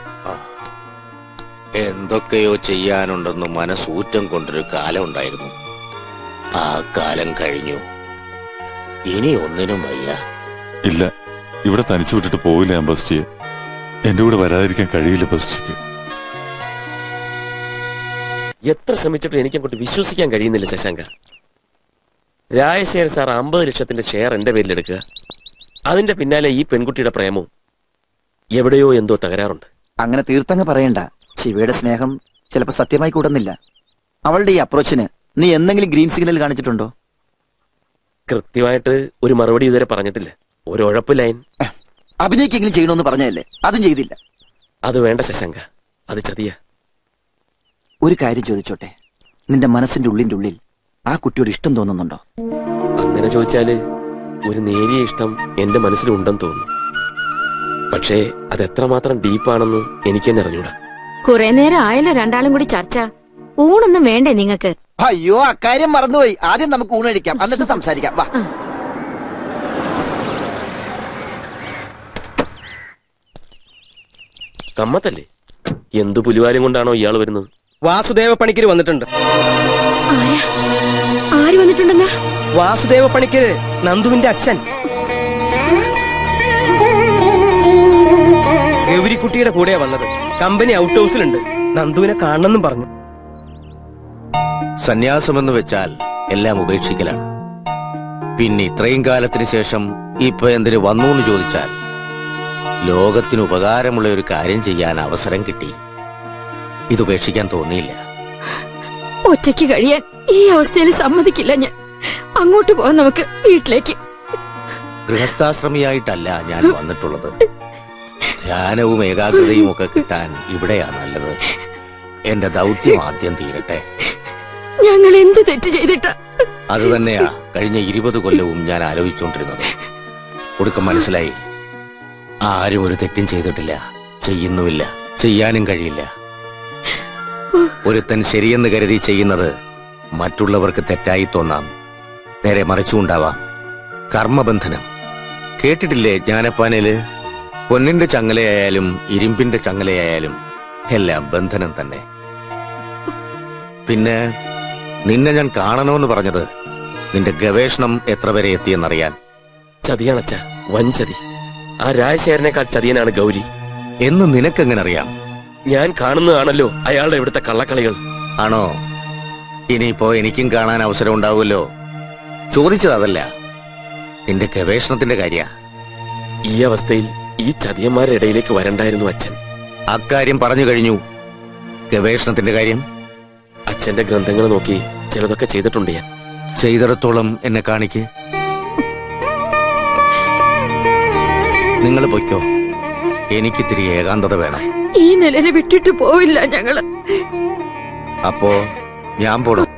എന്തൊക്കെയോ ചെയ്യാനുണ്ടെന്ന് മനസ്സൂറ്റം കൊണ്ടൊരു കാലം ഉണ്ടായിരുന്നു ആ കാലം കഴിഞ്ഞു ഇനി ഒന്നിനും വയ്യ ഇല്ല ഇവിടെ തനിച്ചു വിട്ടിട്ട് പോവില്ല ഞാൻ ബസ്റ്റിയെ എന്റെ കൂടെ വരാതിരിക്കാൻ കഴിയില്ല ബസ്റ്റിക്ക് എത്ര ശ്രമിച്ചിട്ടും എനിക്ക് അങ്ങോട്ട് വിശ്വസിക്കാൻ കഴിയുന്നില്ല ശശാങ്ക രാജശേഖരൻ സാർ അമ്പത് ലക്ഷത്തിന്റെ ഷെയർ എന്റെ പേരിൽ എടുക്കുക അതിന്റെ പിന്നാലെ ഈ പെൺകുട്ടിയുടെ പ്രേമവും എവിടെയോ എന്തോ തകരാറുണ്ട് അങ്ങനെ തീർത്തങ്ങ് പറയണ്ട ശിവയുടെ സ്നേഹം ചിലപ്പോ സത്യമായി കൂടുന്നില്ല അവളുടെ ഈ അപ്രോച്ചിന് നീ എന്തെങ്കിലും ഗ്രീൻ സിഗ്നൽ കാണിച്ചിട്ടുണ്ടോ കൃത്യമായിട്ട് ഒരു മറുപടി ഇതുവരെ പറഞ്ഞിട്ടില്ല ഒരു ഉഴപ്പ് ലൈൻ അഭിനയിക്കെങ്കിലും ചെയ്യണമെന്ന് പറഞ്ഞതല്ലേ അതും ചെയ്തില്ല അത് വേണ്ട ശശാങ്ക അത് ചതിയ ഒരു കാര്യം ചോദിച്ചോട്ടെ നിന്റെ മനസ്സിന്റെ ഉള്ളിന്റെ ഉള്ളിൽ ആ കുട്ടിയോട് ഇഷ്ടം തോന്നുന്നുണ്ടോ അങ്ങനെ ചോദിച്ചാല് ഒരു നേരിയ ഇഷ്ടം എന്റെ മനസ്സിലുണ്ടെന്ന് തോന്നുന്നു പക്ഷേ അത് എത്രമാത്രം ഡീപ്പാണെന്ന് എനിക്ക് തന്നെ അറിഞ്ഞൂടാ കുറെ നേരം ആയല്ലോ രണ്ടാളും കൂടി ചർച്ച ഊണൊന്നും വേണ്ടേ നിങ്ങക്ക് അയ്യോ അക്കാര്യം മറന്നുപോയി ആദ്യം നമുക്ക് ഊണ് കഴിക്കാം എന്നിട്ട് സംസാരിക്കാം വാ കമ്മത്തല്ലേ എന്തു പുലിവാലും കൊണ്ടാണോ ഇയാൾ വരുന്നത് വാസുദേവ പണിക്കര് വന്നിട്ടുണ്ട് ആര് വന്നിട്ടുണ്ടെന്നാ വാസുദേവ പണിക്കര് നന്ദുവിന്റെ അച്ഛൻ ഗൗരിക്കുട്ടിയുടെ കൂടെയാ വന്നത് കമ്പനി ഔട്ട് ഹൗസിലുണ്ട് നന്ദുവിനെ കാണണമെന്നും പറഞ്ഞു സന്യാസമെന്ന് വെച്ചാൽ എല്ലാം ഉപേക്ഷിക്കലാണ് പിന്നെ ഇത്രയും കാലത്തിന് ശേഷം ഇപ്പൊ എന്തിനു വന്നു എന്ന് ചോദിച്ചാൽ ലോകത്തിന് ഉപകാരമുള്ള ഒരു കാര്യം ചെയ്യാൻ അവസരം കിട്ടി ഇത് ഉപേക്ഷിക്കാൻ തോന്നിയില്ല ഒറ്റയ്ക്ക് കഴിയാൻ ഈ അവസ്ഥയിൽ സമ്മതിക്കില്ല ഞാൻ അങ്ങോട്ട് പോവാൻ നമുക്ക് വീട്ടിലേക്ക് ഗൃഹസ്ഥാശ്രമിയായിട്ടല്ല ഞാൻ വന്നിട്ടുള്ളത് ധ്യാനവും ഏകാഗ്രതയും ഒക്കെ കിട്ടാൻ ഇവിടെയാ നല്ലത് എന്റെ ദൗത്യം ആദ്യം തീരട്ടെ ഞങ്ങൾ എന്ത് തെറ്റ് ചെയ്തിട്ടാ അത് തന്നെയാ കഴിഞ്ഞ ഇരുപത് കൊല്ലവും ഞാൻ ആലോചിച്ചുകൊണ്ടിരുന്നത് ഒടുക്കം മനസ്സിലായി ആരും ഒരു തെറ്റും ചെയ്തിട്ടില്ല ചെയ്യുന്നുമില്ല ചെയ്യാനും കഴിയില്ല ഒരുത്തൻ ശരിയെന്ന് കരുതി ചെയ്യുന്നത് മറ്റുള്ളവർക്ക് തെറ്റായി തോന്നാം നേരെ മറിച്ചുണ്ടാവാം കർമ്മബന്ധനം കേട്ടിട്ടില്ലേ ജ്ഞാനപ്പാനയില് പൊന്നിന്റെ ചങ്ങലയായാലും ഇരുമ്പിന്റെ ചങ്ങലയായാലും എല്ലാം ബന്ധനം തന്നെ പിന്നെ നിന്നെ ഞാൻ കാണണമെന്ന് പറഞ്ഞത് നിന്റെ ഗവേഷണം എത്ര വരെ എത്തിയെന്നറിയാൻ ചതിയാണച്ച വഞ്ചതി ആ രാജശേഖരനേക്കാൾ ചതിയനാണ് ഗൗരി എന്ന് നിനക്കെങ്ങനെ അറിയാം ഞാൻ കാണുന്നതാണല്ലോ അയാളുടെ ഇവിടുത്തെ കള്ളക്കളികൾ ആണോ ഇനിയിപ്പോ എനിക്കും കാണാൻ അവസരം ഉണ്ടാവുമല്ലോ ചോദിച്ചത് അതല്ല നിന്റെ ഗവേഷണത്തിന്റെ കാര്യ ഈ അവസ്ഥയിൽ ഈ ചതിയന്മാരുടെ ഇടയിലേക്ക് വരണ്ടായിരുന്നു അച്ഛൻ അക്കാര്യം പറഞ്ഞു കഴിഞ്ഞു ഗവേഷണത്തിന്റെ കാര്യം അച്ഛന്റെ ഗ്രന്ഥങ്ങൾ നോക്കി ചിലതൊക്കെ ചെയ്തിട്ടുണ്ട് ഞാൻ ചെയ്തിടത്തോളം എന്നെ കാണിക്ക് നിങ്ങൾ പൊയ്ക്കോ എനിക്കിത്തിരി ഏകാന്തത വേണം ഈ നിലയിൽ വിട്ടിട്ട് പോവില്ല ഞങ്ങള് അപ്പോ ഞാൻ പോടും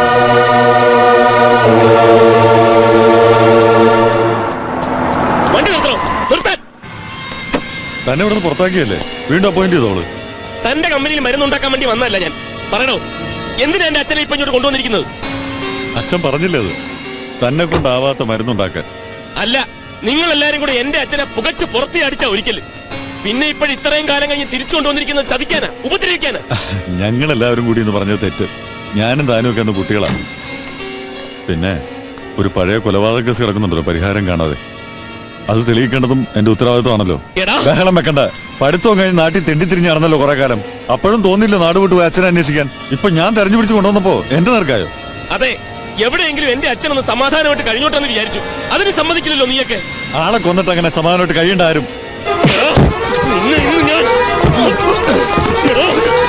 വണ്ടി നിർത്തണോ നിർത്താൻ തന്നെ ഇവിടെ നിന്ന് പുറത്താക്കിയല്ലേ വീണ്ടും അപ്പോയിന്റ് ചെയ്തോള് തന്റെ കമ്പനിയിൽ മരുന്നുണ്ടാക്കാൻ വേണ്ടി വന്നതല്ല ഞാൻ പറയണോ എന്തിനാ എന്റെ അച്ഛനെ ഇപ്പൊ ഇങ്ങോട്ട് കൊണ്ടുവന്നിരിക്കുന്നത് അച്ഛൻ പറഞ്ഞില്ലേ അത് തന്നെ കൊണ്ടാവാത്ത മരുന്നുണ്ടാക്കാൻ അല്ല നിങ്ങൾ എല്ലാരും കൂടെ എന്റെ അച്ഛനെ പുകച്ച് പുറത്തേ അടിച്ച ഒരിക്കല് പിന്നെ ഇപ്പോൾ ഇത്രയും കാലം കഴിഞ്ഞ് തിരിച്ചു കൊണ്ടുവന്നിരിക്കുന്നത് ചതിക്കാനാ ഉപദ്രവിക്കാനാ ഞങ്ങളെല്ലാവരും കൂടി എന്ന് പറഞ്ഞത് തെറ്റ് ഞാനും താനും ഒക്കെ അന്ന് കുട്ടികളാണ് പിന്നെ ഒരു പഴയ കൊലപാതക കേസ് കിടക്കുന്നുണ്ടല്ലോ പരിഹാരം കാണാതെ അത് തെളിയിക്കേണ്ടതും എന്റെ ഉത്തരവാദിത്വമാണല്ലോ എടാ ബഹളം വെക്കണ്ട പഠിത്തവും കഴിഞ്ഞ് നാട്ടിൽ തെണ്ടിത്തിരിഞ്ഞ് നടന്നല്ലോ കുറെ കാലം അപ്പോഴും തോന്നില്ല നാട് വിട്ട് പോയി അച്ഛനെ അന്വേഷിക്കാൻ ഇപ്പൊ ഞാൻ തെരഞ്ഞു പിടിച്ച് കൊണ്ടുവന്നപ്പോ എന്റെ നേർക്കായോ അതെ എവിടെയെങ്കിലും എന്റെ അച്ഛനൊന്ന് സമാധാനമായിട്ട് കഴിഞ്ഞോട്ടെന്ന് വിചാരിച്ചു അതിന് സമ്മതിക്കില്ലല്ലോ നീയൊക്കെ ആളെ കൊന്നിട്ട് അങ്ങനെ സമാധാനമായിട്ട് കഴിയേണ്ട ആരും എടാ, നിന്നെ ഇന്ന് ഞാൻ എടാ,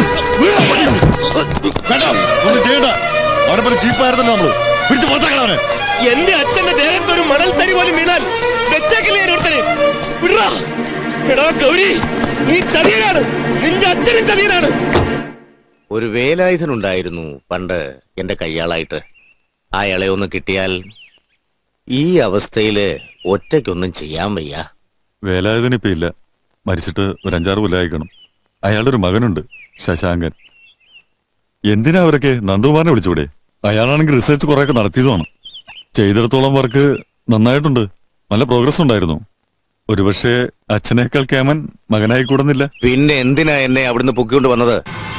വേണ്ട ഒന്നും ചെയ്യണ്ട അവനെ പോലെ ചീപ്പായിരുന്നല്ലോ നമ്മള് പിടിച്ച് പുറത്താക്കണം അവനെ എന്റെ അച്ഛന്റെ ദേഹത്ത് ഒരു മണൽ തരി പോലും വീണാൽ വെച്ചേക്കില്ല ഞാൻ ഒരുത്തനെ വിടറാ എടാ ഗൗരി നീ ചതിയനാണ് നിന്റെ അച്ഛനും ചതിയനാണ് ഒരു വേലായുധനുണ്ടായിരുന്നു പണ്ട് എന്റെ കയ്യാളായിട്ട് അയാളെ ഒന്ന് കിട്ടിയാൽ ഈ അവസ്ഥയില് ഒറ്റയ്ക്കൊന്നും ചെയ്യാൻ വയ്യ വേലായുധന ഇപ്പൊ ഇല്ല മരിച്ചിട്ട് ഒരു അഞ്ചാറ് കൊല്ലായിക്കണം അയാളുടെ ഒരു മകനുണ്ട് ശശാങ്കൻ എന്തിനാ അവരൊക്കെ നന്ദകുമാറിനെ വിളിച്ചൂടെ അയാളാണെങ്കിൽ റിസർച്ച് കുറെയൊക്കെ നടത്തിയതുമാണ് ചെയ്തിടത്തോളം വർക്ക് നന്നായിട്ടുണ്ട് നല്ല പ്രോഗ്രസ് ഉണ്ടായിരുന്നു ഒരുപക്ഷെ അച്ഛനേക്കാൾ കേമൻ മകനായി കൂടുന്നില്ല പിന്നെ എന്തിനാ എന്നെ അവിടുന്ന് പൊക്കിക്കൊണ്ട് വന്നത്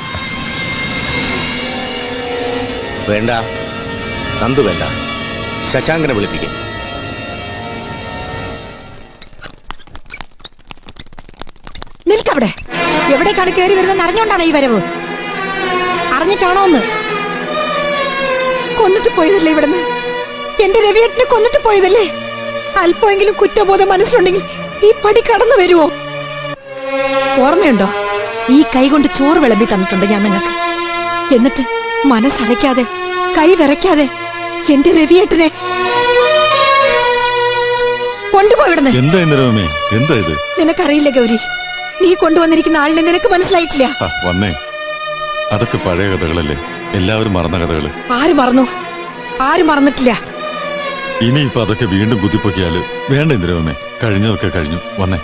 വേണ്ട നന്ദു വേണ്ട ശശാങ്കനെ വിളിപ്പിക്കും നിൽക്കവിടെ എവിടേക്കാണ് കയറി വരുന്നത് അറിഞ്ഞോണ്ടാണ് ഈ വരവ് അറിഞ്ഞിട്ടാണോ ഒന്ന് കൊന്നിട്ട് പോയതല്ലേ ഇവിടുന്ന് എന്റെ രവിയേട്ടനെ കൊന്നിട്ട് പോയതല്ലേ അല്പമെങ്കിലും കുറ്റബോധം മനസ്സിലുണ്ടെങ്കിൽ ഈ പടി കടന്നു വരുവോ ഓർമ്മയുണ്ടോ ഈ കൈ കൊണ്ട് ചോറ് വിളമ്പി തന്നിട്ടുണ്ട് ഞാൻ നിങ്ങൾക്ക് എന്നിട്ട് മനസ്സടയ്ക്കാതെ കൈ വിറയ്ക്കാതെ എന്റെ രവിയേട്ടനെ കൊണ്ടുപോയിടുന്നേ എന്താ ഇന്ദിരമേ എന്താ ഇത് നിനക്കറിയില്ല ഗൗരി നീ കൊണ്ടുവന്നിരിക്കുന്ന ആളിനെ നിനക്ക് മനസ്സിലായിട്ടില്ല ആ, വന്നേ അതൊക്കെ പഴയ കഥകളല്ലേ എല്ലാവരും മറന്ന കഥകള് ആര് മറന്നു ആര് മറന്നിട്ടില്ല ഇനിയിപ്പൊ അതൊക്കെ വീണ്ടും കുത്തിപ്പൊക്കിയാല് വേണ്ട ഇന്ദിരമേ കഴിഞ്ഞതൊക്കെ കഴിഞ്ഞു വന്നേ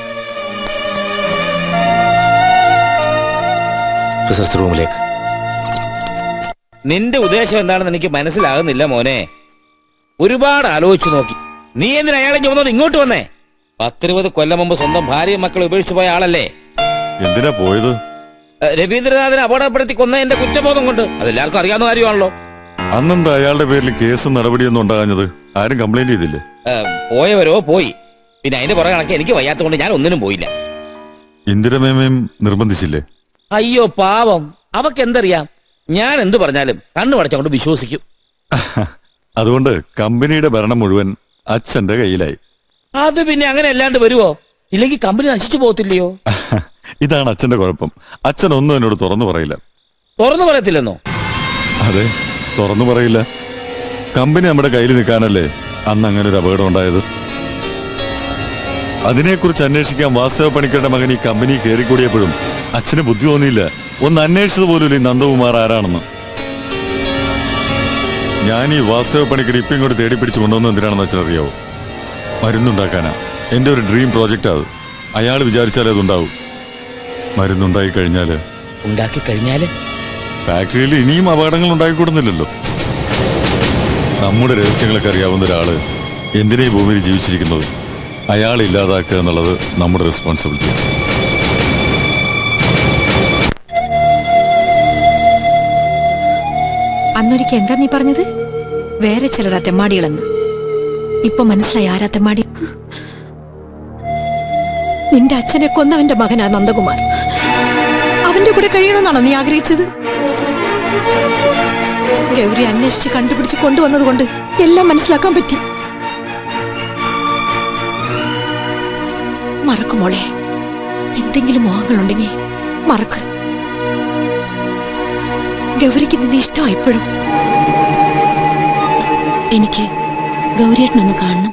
റിസർച്ച് റൂമിലേക്ക് നിന്റെ ഉദ്ദേശം എന്താണെന്ന് എനിക്ക് മനസ്സിലാകുന്നില്ല മോനെ ഒരുപാട് ആലോചിച്ചു നോക്കി നീ എന്തിനാ അയാളെ ചുമന്നോണ്ട് ഇങ്ങോട്ട് വന്നേ പത്തിരുപത് കൊല്ലം മുമ്പ് സ്വന്തം ഭാര്യയും മക്കളെ ഉപേക്ഷിച്ചു പോയ ആളല്ലേ എന്തിനാ പോയത് ഏഹ് രവീന്ദ്രനാഥിനെ അപകടപ്പെടുത്തി കൊന്ന എന്റെ കുറ്റബോധം കൊണ്ട് അതെല്ലാവർക്കും അറിയാവുന്ന കാര്യമാണല്ലോ അന്നെന്താ അയാളുടെ പേരിൽ കേസും നടപടിയൊന്നും ഉണ്ടാകാഞ്ഞത് ആരും കംപ്ലൈന്റ് ചെയ്തില്ലേ ഏഹ് പോയവരോ പോയി പിന്നെ അതിന്റെ പുറകെ കണക്ക് എനിക്ക് വയ്യാത്ത കൊണ്ട് ഞാൻ ഒന്നിനും പോയില്ല ഇന്ദിരമേമയും നിർബന്ധിച്ചില്ലേ അയ്യോ പാവം അവക്ക് എന്തറിയാം ഞാൻ എന്ത് പറഞ്ഞാലും കണ്ണു പടച്ചങ്ങോട്ട് വിശ്വസിക്കും അതുകൊണ്ട് കമ്പനിയുടെ ഭരണം മുഴുവൻ അച്ഛന്റെ കയ്യിലായി അത് പിന്നെ അങ്ങനെ അല്ലാണ്ട് വരുവോ ഇല്ലെങ്കിൽ കമ്പനി നശിച്ചു പോകത്തില്ലയോ ഇതാണ് അച്ഛന്റെ കുഴപ്പം അച്ഛൻ ഒന്നും എന്നോട് തുറന്നു പറയില്ല തുറന്നു പറയത്തില്ലെന്നോ അതെ തുറന്നു പറയില്ല കമ്പനി നമ്മുടെ കയ്യിൽ നിൽക്കാനല്ലേ അന്ന് അങ്ങനെ ഒരു അപകടം ഉണ്ടായത് അതിനെക്കുറിച്ച് അന്വേഷിക്കാൻ വാസ്തവ പണിക്കരുടെ മകൻ ഈ കമ്പനി കയറിക്കൂടിയപ്പോഴും അച്ഛന് ബുദ്ധി തോന്നിയില്ല ഒന്ന് അന്വേഷിച്ചത് പോലും ഈ നന്ദകുമാർ ആരാണെന്ന് ഞാൻ ഈ വാസ്തവ പണിക്കർ ഇപ്പം ഇങ്ങോട്ട് തേടി പിടിച്ച് കൊണ്ടുവന്നത് എന്തിനാണെന്ന് അച്ഛനറിയാവോ മരുന്നുണ്ടാക്കാനാ എന്റെ ഒരു ഡ്രീം പ്രോജക്റ്റ് അത് അയാൾ വിചാരിച്ചാലേ അതുണ്ടാവും മരുന്നുണ്ടായി കഴിഞ്ഞാല് ഉണ്ടാക്കി കഴിഞ്ഞാല് ഫാക്ടറിയിൽ ഇനിയും അപകടങ്ങൾ ഉണ്ടായിക്കൂടുന്നില്ലല്ലോ നമ്മുടെ രഹസ്യങ്ങളൊക്കെ അറിയാവുന്ന ഒരാള് എന്തിനാ ഈ ഭൂമിയിൽ ജീവിച്ചിരിക്കുന്നത് അയാളെ ഇല്ലാതാക്കുക എന്നുള്ളത് നമ്മുടെ റെസ്പോൺസിബിലിറ്റി അന്നൊരിക്കൽ എന്താ നീ പറഞ്ഞത് വേറെ ചിലരാ തെമ്മാടികളെന്ന് ഇപ്പൊ മനസ്സിലായി ആരാ തെമ്മാടി നിന്റെ അച്ഛനെ കൊന്നവന്റെ മകനാ നന്ദകുമാർ അവന്റെ കൂടെ കഴിയണമെന്നാണോ നീ ആഗ്രഹിച്ചത് ഗൗരി അന്വേഷിച്ച് കണ്ടുപിടിച്ച് കൊണ്ടുവന്നത് കൊണ്ട് എല്ലാം മനസ്സിലാക്കാൻ പറ്റി മറക്കുമോളെ എന്തെങ്കിലും മോഹങ്ങളുണ്ടെങ്കിൽ മറക്ക് ഗൗരിക്ക് നിന്നെ ഇഷ്ടമായി ഇപ്പോഴും എനിക്ക് ഗൗരിയേട്ടനൊന്ന് കാണണം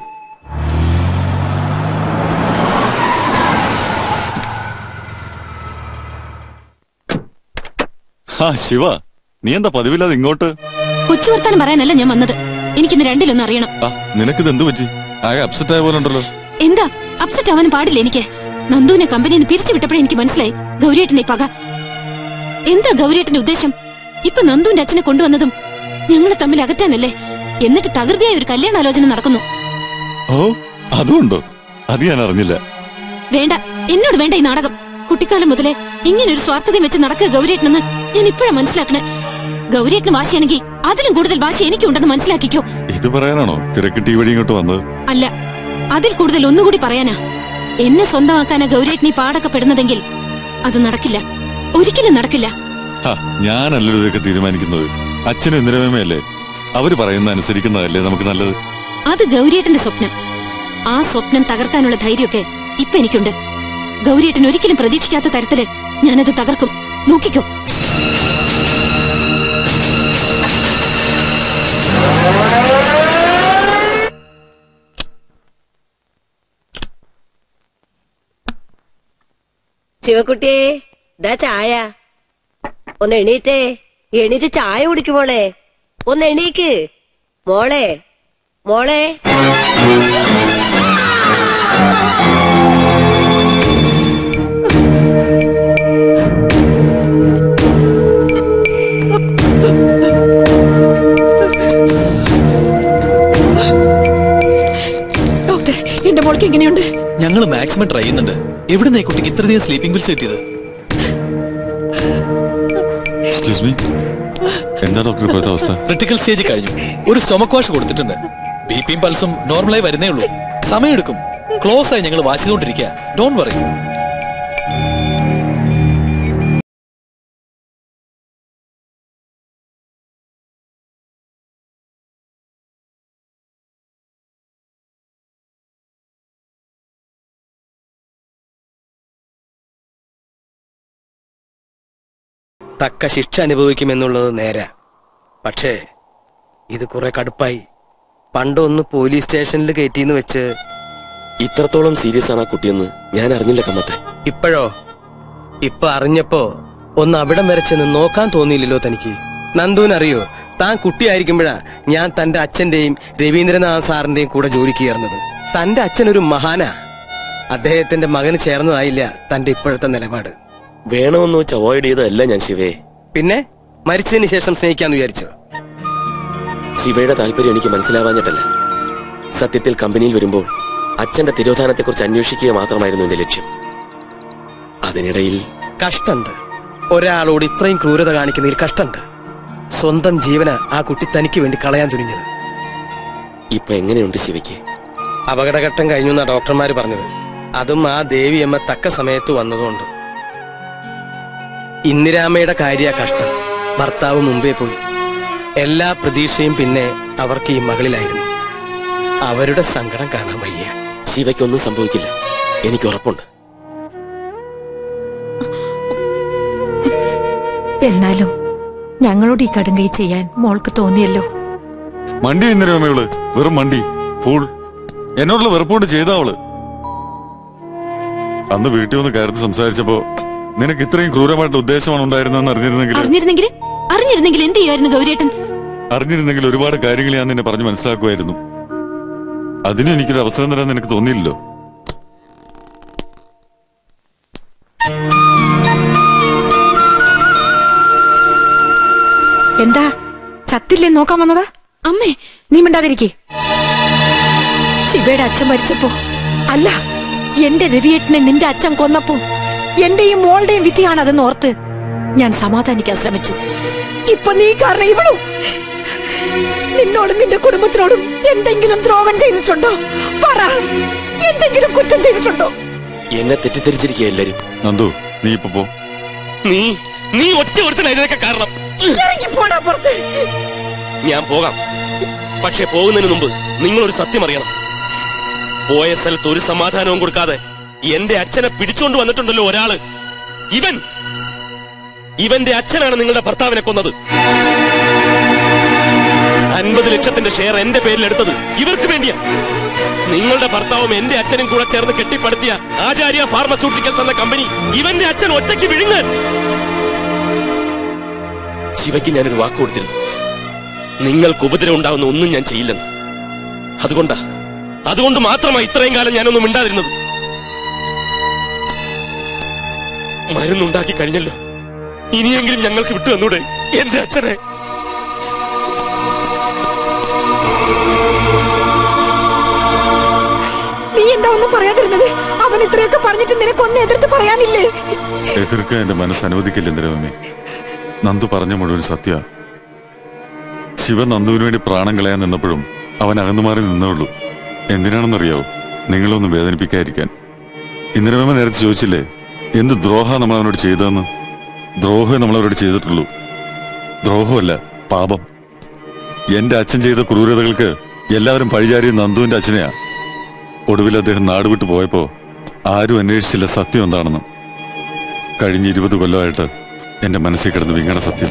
ആ ശിവ നീ എന്താ പതിവില്ലാതെ ഇങ്ങോട്ട് കൊച്ചു വർത്താനം പറയാനല്ല ഞാൻ വന്നത് എനിക്കിന്ന് രണ്ടിലൊന്നും അറിയണം ആ നിനക്കിത് എന്ത് പറ്റി ആകെ അപ്സെറ്റ് ആയ പോലെ ഉണ്ടല്ലോ എന്താ അപ്സെറ്റ് ആവാൻ പാടില്ല എനിക്ക് നന്ദുവിനെ കമ്പനിയിൽ നിന്ന് പിരിച്ചു വിട്ടപ്പോഴേ എനിക്ക് മനസ്സിലായി ഗൗരിയേട്ടനെ പക എന്താ ഗൗരിയേട്ടന്റെ ഉദ്ദേശം ഇപ്പൊ നന്ദുവിന്റെ അച്ഛനെ കൊണ്ടുവന്നതും ഞങ്ങളെ തമ്മിൽ അകറ്റാനല്ലേ എന്നിട്ട് തകൃതിയായ ഒരു കല്യാണാലോചന നടക്കുന്നു ഓ അതുണ്ടോ അത് ഞാൻ അറിഞ്ഞില്ല വേണ്ട എന്നോട് വേണ്ട ഈ നാടകം കുട്ടിക്കാലം മുതലേ ഇങ്ങനെ ഒരു സ്വാർത്ഥതയും വെച്ച് നടക്കുക ഗൗരിയേട്ടനെന്ന് ഞാൻ ഇപ്പോഴാ മനസ്സിലാക്കണേ ഗൗരിയേട്ടന് വാശിയാണെങ്കിൽ അതിലും കൂടുതൽ വാശി എനിക്കുണ്ടെന്ന് മനസ്സിലാക്കിക്കോ ഇത് പറയാനാണോ തിരക്കിട്ട് ഈ വഴി ഇങ്ങോട്ട് വന്നത് അല്ല അതിൽ കൂടുതൽ ഒന്നുകൂടി പറയാനാ എന്നെ സ്വന്തമാക്കാനാ ഗൗരിയേട്ടൻ ഈ പാടൊക്കെ പെടുന്നതെങ്കിൽ അത് നടക്കില്ല ഒരിക്കലും നടക്കില്ല ഹാ, ഞാനല്ലല്ലോ ഇതൊക്കെ തീരുമാനിക്കുന്നത് അച്ഛനും ഇന്ദിരമേമയല്ലേ അവര് പറയുന്ന അനുസരിക്കുന്നതല്ലേ നമുക്ക് നല്ലത് അത് ഗൗരിയേട്ടന്റെ സ്വപ്നം ആ സ്വപ്നം തകർക്കാനുള്ള ധൈര്യമൊക്കെ ഇപ്പൊ എനിക്കുണ്ട് ഗൗരിയേട്ടൻ ഒരിക്കലും പ്രതീക്ഷിക്കാത്ത തരത്തില് ഞാനത് തകർക്കും നോക്കിക്കോ ശിവക്കുട്ടിയെ ദാ ചായ ഒന്ന് എണീറ്റേ എണീറ്റ് ചായ കുടിക്കുമോളെ ഒന്ന് എണീക്ക് മോളെ മോളെ ഡോക്ടർ എന്റെ മോൾക്ക് എങ്ങനെയുണ്ട് ഞങ്ങൾ മാക്സിമം ട്രൈ ചെയ്യുന്നുണ്ട് എവിടുന്ന ഈ കുട്ടിക്ക് ഇത്രയധികം സ്ലീപ്പിംഗ് പിൽസ് കിട്ടിയത് എക്സ്ക്യൂസ് മീ എന്താ ഡോക്ടർ ഇപ്പോഴത്തെ അവസ്ഥ ക്രിട്ടിക്കൽ സ്റ്റേജ് കഴിഞ്ഞു ഒരു സ്റ്റൊമക് വാഷ് കൊടുത്തിട്ടുണ്ട് ബി പിയും പൾസും നോർമലായി വരുന്നേ ഉള്ളൂ സമയമെടുക്കും ക്ലോസ് ആയി ഞങ്ങൾ വാച്ച് ചെയ്തുകൊണ്ടിരിക്കുക ഡോൺ വറി തക്ക ശിക്ഷ അനുഭവിക്കുമെന്നുള്ളത് നേരാ പക്ഷേ ഇത് കുറെ കടുപ്പായി പണ്ടൊന്ന് പോലീസ് സ്റ്റേഷനിൽ കയറ്റിന്ന് വെച്ച് ഇത്രത്തോളം സീരിയസ് ആണ് ആ കുട്ടിയെന്ന് ഞാൻ അറിഞ്ഞില്ല കമ്മത്തെ ഇപ്പോഴോ ഇപ്പൊ അറിഞ്ഞപ്പോ ഒന്ന് അവിടം വരെ ചെന്ന് നോക്കാൻ തോന്നിയില്ലല്ലോ തനിക്ക് നന്ദുവിനറിയോ താൻ കുട്ടിയായിരിക്കുമ്പോഴാ ഞാൻ തന്റെ അച്ഛന്റെയും രവീന്ദ്രനാഥ് സാറിന്റെയും കൂടെ ജോലിക്ക് ചേർന്നത് തന്റെ അച്ഛൻ ഒരു മഹാനാ അദ്ദേഹത്തിന്റെ മകന് ചേർന്നതായില്ല തന്റെ ഇപ്പോഴത്തെ നിലപാട് വേണമെന്ന് വെച്ച് അവോയ്ഡ് ചെയ്തതല്ല ഞാൻ ശിവേ പിന്നെ മരിച്ചതിന് ശേഷം സ്നേഹിക്കാന്ന് വിചാരിച്ചോ ശിവയുടെ താല്പര്യം എനിക്ക് മനസ്സിലാവാഞ്ഞിട്ടല്ല സത്യത്തിൽ കമ്പനിയിൽ വരുമ്പോൾ അച്ഛന്റെ തിരോധാനത്തെക്കുറിച്ച് അന്വേഷിക്കുക മാത്രമായിരുന്നു എന്റെ ലക്ഷ്യം അതിനിടയിൽ കഷ്ടണ്ട് ഒരാളോട് ഇത്രയും ക്രൂരത കാണിക്കുന്നതിൽ കഷ്ടണ്ട് സ്വന്തം ജീവന ആ കുട്ടി തനിക്ക് വേണ്ടി കളയാൻ തുനിഞ്ഞത് ഇപ്പൊ എങ്ങനെയുണ്ട് ശിവയ്ക്ക് അപകടഘട്ടം കഴിഞ്ഞു എന്നാ ഡോക്ടർമാര് പറഞ്ഞത് അതും ആ ദേവിയമ്മ തക്ക സമയത്ത് വന്നതുകൊണ്ട് ഇന്ദിരാമ്മയുടെ കാര്യ കഷ്ടം ഭർത്താവ് മുമ്പേ പോയി എല്ലാ പ്രതീക്ഷയും പിന്നെ അവർക്ക് ഈ മകളിലായിരുന്നു അവരുടെ സങ്കടം കാണാൻ വയ്യ ശിവയ്ക്കൊന്നും സംഭവിക്കില്ല എനിക്ക് ഉറപ്പുണ്ട് എന്നാലും ഞങ്ങളോട് ഈ കടുങ്കൈ ചെയ്യാൻ മോൾക്ക് തോന്നിയല്ലോ മണ്ടി ഇന്നരമേള് വെറും മണ്ടി ഫൂൾ എന്നോടുള്ള വെറുപ്പോണ്ട് ചെയ്ത അവള് അന്ന് വീട്ടിൽ വന്ന് കയറി സംസാരിച്ചപ്പോ നിനക്ക് ഇത്രയും ക്രൂരമായിട്ട് ഉദ്ദേശമാണ് ഉണ്ടായിരുന്നെന്ന് അറിഞ്ഞിരുന്നെങ്കിൽ അറിഞ്ഞിരുന്നെങ്കിൽ അറിഞ്ഞിരുന്നെങ്കിൽ എന്ത് ചെയ്യുമായിരുന്നു ഗൗരിയേട്ടൻ അറിഞ്ഞിരുന്നെങ്കിൽ ഒരുപാട് കാര്യങ്ങൾ ഞാൻ നിന്നെ പറഞ്ഞു മനസ്സിലാക്കുമായിരുന്നു അതിനും എനിക്കൊരു അവസരം തരാൻ നിനക്ക് തോന്നിയില്ലല്ലോ എന്താ ചത്തില്ലേ നോക്കാൻ വന്നതാ അമ്മേ നീ മിണ്ടാതിരിക്കേ ശിവയുടെ അച്ഛൻ മരിച്ചപ്പോ അല്ല എന്റെ രവിയേട്ടനെ നിന്റെ അച്ഛൻ കൊന്നപ്പോ എന്റെയും മോളുടെയും വിധിയാണ് അതെന്ന് ഓർത്ത് ഞാൻ സമാധാനിക്കാൻ ശ്രമിച്ചു ഇപ്പൊ നീ കാരണം ഇവളും നിന്നോടും നിന്റെ കുടുംബത്തിനോടും എന്തെങ്കിലും ദ്രോഹം ചെയ്തിട്ടുണ്ടോ പറ എന്തെങ്കിലും കുറ്റം ചെയ്തിട്ടുണ്ടോ എന്നെ തെറ്റിദ്ധരിച്ചിരിക്കുക എല്ലാരും നന്ദു നീ ഇപ്പൊ പോ നീ നീ ഒറ്റ ഒരുത്തന ഇതിനൊക്കെ കാരണം ഇറങ്ങി പോടാ പുറത്ത് ഞാൻ പോകാം പക്ഷെ പോകുന്നതിന് മുമ്പ് നിങ്ങളൊരു സത്യം അറിയണം പോയ സ്ഥലത്ത് ഒരു സമാധാനവും കൊടുക്കാതെ എന്റെ അച്ഛനെ പിടിച്ചോണ്ട് വന്നിട്ടുണ്ടല്ലോ ഒരാള് ഇവൻ ഇവന്റെ അച്ഛനാണ് നിങ്ങളുടെ ഭർത്താവിനെ കൊന്നത് അൻപത് ലക്ഷത്തിന്റെ ഷെയർ എന്റെ പേരിൽ എടുത്തത് ഇവർക്ക് വേണ്ടിയാ നിങ്ങളുടെ ഭർത്താവും എന്റെ അച്ഛനും കൂടെ ചേർന്ന് കെട്ടിപ്പടുത്തിയ ആചാര്യ ഫാർമസ്യൂട്ടിക്കൽസ് എന്ന കമ്പനി ഇവന്റെ അച്ഛൻ ഒറ്റയ്ക്ക് വിഴുങ്ങാൻ ശിവയ്ക്ക് ഞാനൊരു വാക്ക് കൊടുത്തിരുന്നു നിങ്ങൾക്ക് ഉപദ്രവം ഉണ്ടാവുന്ന ഒന്നും ഞാൻ ചെയ്യില്ലെന്ന് അതുകൊണ്ടാ അതുകൊണ്ട് മാത്രമാ ഇത്രയും കാലം ഞാനൊന്നും മിണ്ടാതിരുന്നത് മരുന്നുണ്ടാക്കി കഴിഞ്ഞല്ലോ ഇനിയെങ്കിലും ഞങ്ങൾക്ക് വിട്ടു തന്നൂടെ എന്റെ അച്ഛനെ നീ എന്താ ഒന്നും പറയാതിരുന്നത് അവൻ ഇത്രയൊക്കെ പറഞ്ഞിട്ട് നിനക്കൊന്നും എതിർത്ത് പറയാനില്ലേ എതിർക്കാൻ എന്റെ മനസ്സ് അനുവദിക്കില്ല ഇന്ദിരമേ നന്ദു പറഞ്ഞ മുഴുവൻ സത്യ ശിവൻ നന്ദുവിന് വേണ്ടി പ്രാണം കളയാൻ നിന്നപ്പോഴും അവൻ അകന്നു മാറി നിന്നേ ഉള്ളൂ എന്തിനാണെന്നറിയാവോ നിങ്ങളൊന്നും വേദനിപ്പിക്കാതിരിക്കാൻ ഇന്ദിരമേമ നേരത്തെ ചോദിച്ചില്ലേ എന്ത് ദ്രോഹ നമ്മൾ അവനോട് ചെയ്തതെന്ന് ദ്രോഹമേ നമ്മൾ അവരോട് ചെയ്തിട്ടുള്ളൂ ദ്രോഹമല്ല പാപം എന്റെ അച്ഛൻ ചെയ്ത ക്രൂരതകൾക്ക് എല്ലാവരും പഴിചാരിയ നന്ദുവിന്റെ അച്ഛനെയാ ഒടുവിൽ അദ്ദേഹം നാടുവിട്ടു പോയപ്പോ ആരും അന്വേഷിച്ചില്ല സത്യം എന്താണെന്ന് കഴിഞ്ഞ ഇരുപത് കൊല്ലമായിട്ട് എന്റെ മനസ്സിൽ കിടന്ന് വിങ്ങണ സത്യം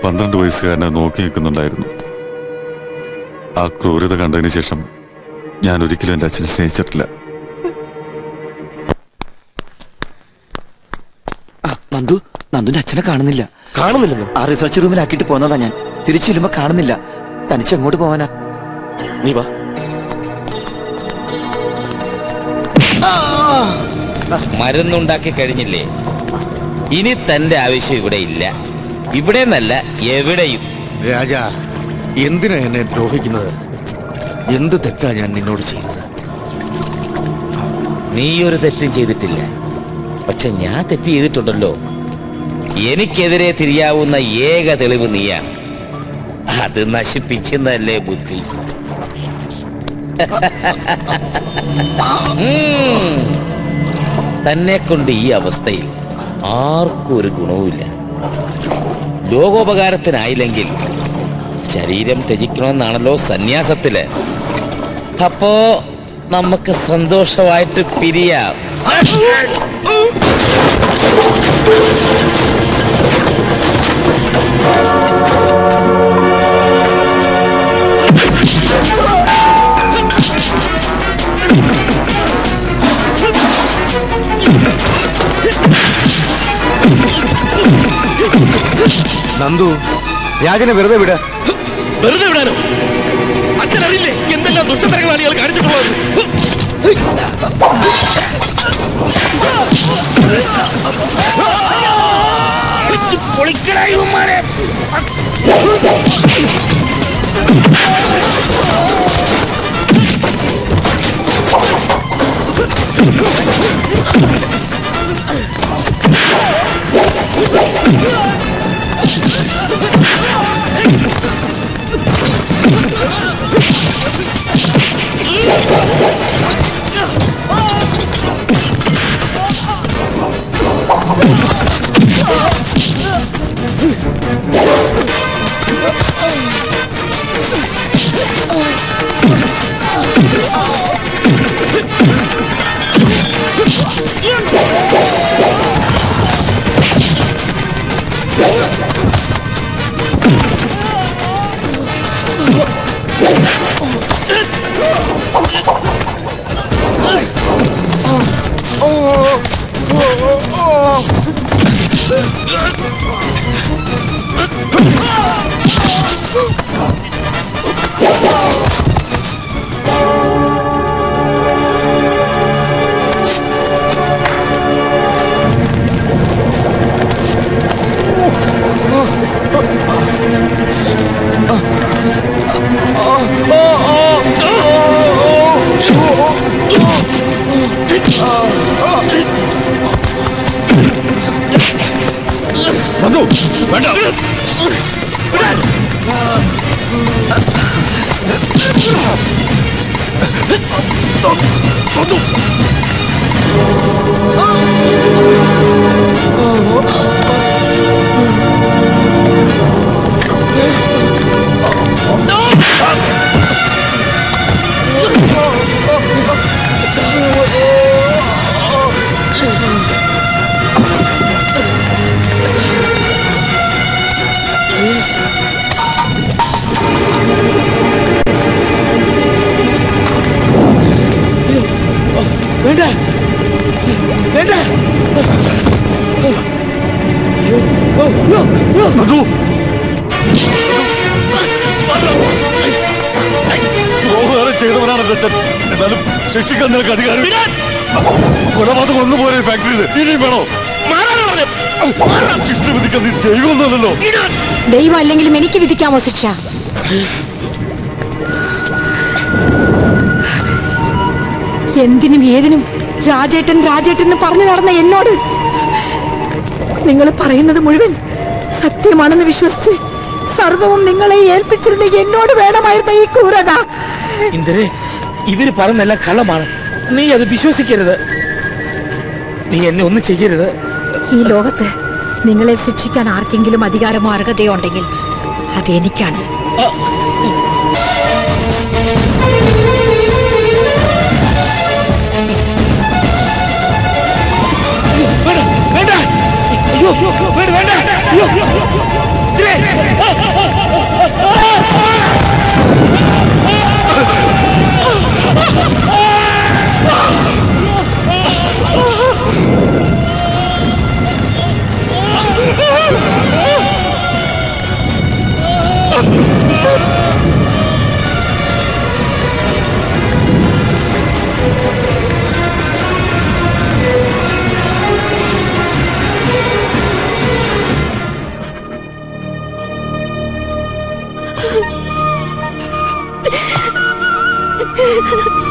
പന്ത്രണ്ട് വയസ്സുകാരനെ നോക്കി നിൽക്കുന്നുണ്ടായിരുന്നു ആ ക്രൂരത കണ്ടതിന് ശേഷം ഞാൻ ഒരിക്കലും എൻ്റെ അച്ഛനെ സ്നേഹിച്ചിട്ടില്ല നന്ദു നന്ദുന്റെ അച്ഛനെ കാണുന്നില്ല കാണുന്നില്ലെന്നോ ആ റിസർച്ച് റൂമിലാക്കിയിട്ട് പോന്നതാ ഞാൻ തിരിച്ചു ചെല്ലുമ്പോ കാണുന്നില്ല തനിച്ച് എങ്ങോട്ട് പോവാനാ നീ വാ മരുന്നുണ്ടാക്കി കഴിഞ്ഞില്ലേ ഇനി തന്റെ ആവശ്യം ഇവിടെ ഇല്ല ഇവിടെ എന്നല്ല എവിടെയും രാജ എന്തിനാ എന്നെ ദ്രോഹിക്കുന്നത് എന്ത് തെറ്റാ ഞാൻ നിന്നോട് ചെയ്തത് നീ ഒരു തെറ്റും ചെയ്തിട്ടില്ല പക്ഷെ ഞാൻ തെറ്റ് ചെയ്തിട്ടുണ്ടല്ലോ എനിക്കെതിരെ തിരിയാവുന്ന ഏക തെളിവ് നീയാണ് അത് നശിപ്പിക്കുന്നതല്ലേ ബുദ്ധി ഉം. തന്നെ കൊണ്ട് ഈ അവസ്ഥയിൽ ആർക്കും ഒരു ഗുണവുമില്ല ലോകോപകാരത്തിനായില്ലെങ്കിൽ ശരീരം ത്യജിക്കണമെന്നാണല്ലോ സന്യാസത്തില് അപ്പോ നമുക്ക് സന്തോഷമായിട്ട് പിരിയാം നന്ദു രാജനെ വെറുതെ വിട വെറുതെ വിടാനോ അച്ഛൻ അറിയില്ലേ എന്തെല്ലാം ദുഷ്ടതരങ്ങളാണ് ഇയാൾ കാണിച്ചിട്ടുള്ളത് നന്ദു വേണ്ട വേണ്ട വേണ്ട നന്ദു ദ്രോഹം ചെയ്തവനാണ് എൻ്റെ അച്ഛൻ എന്നാലും ശിക്ഷിക്കാൻ നിനക്ക് അധികാരം കൊലപാതകം ഒന്നും പോലെ ഫാക്ടറിയിൽ ഇനിയും വേണോ ശിക്ഷ വിധിക്കാൻ നീ ദൈവമൊന്നുമല്ലല്ലോ ദൈവം അല്ലെങ്കിലും എനിക്ക് വിധിക്കാമോ ശിക്ഷ എന്തിനും ഏതിനും രാജേട്ടൻ രാജേട്ടൻ എന്ന് പറഞ്ഞു നടന്ന എന്നോട് നിങ്ങൾ പറയുന്നത് മുഴുവൻ സത്യമാണെന്ന് വിശ്വസിച്ച് സർവവും നിങ്ങളെ ഏൽപ്പിച്ചിരുന്ന എന്നോട് വേണമായിരുന്നു ഈ ക്രൂരത ഇന്ദിരേ ഇവര് പറഞ്ഞെല്ലാം കള്ളമാണ് നീ അത് വിശ്വസിക്കരുത് നീ എന്നെ ഒന്നും ചെയ്യരുത് ഈ ലോകത്ത് നിങ്ങളെ ശിക്ഷിക്കാൻ ആർക്കെങ്കിലും അധികാരമോ അർഹതയോ ഉണ്ടെങ്കിൽ അത് എനിക്കാണ് വേണ്ട വേണ്ട അയ്യോ വേണ്ട വേണ്ട അയ്യോ Ha ha ha!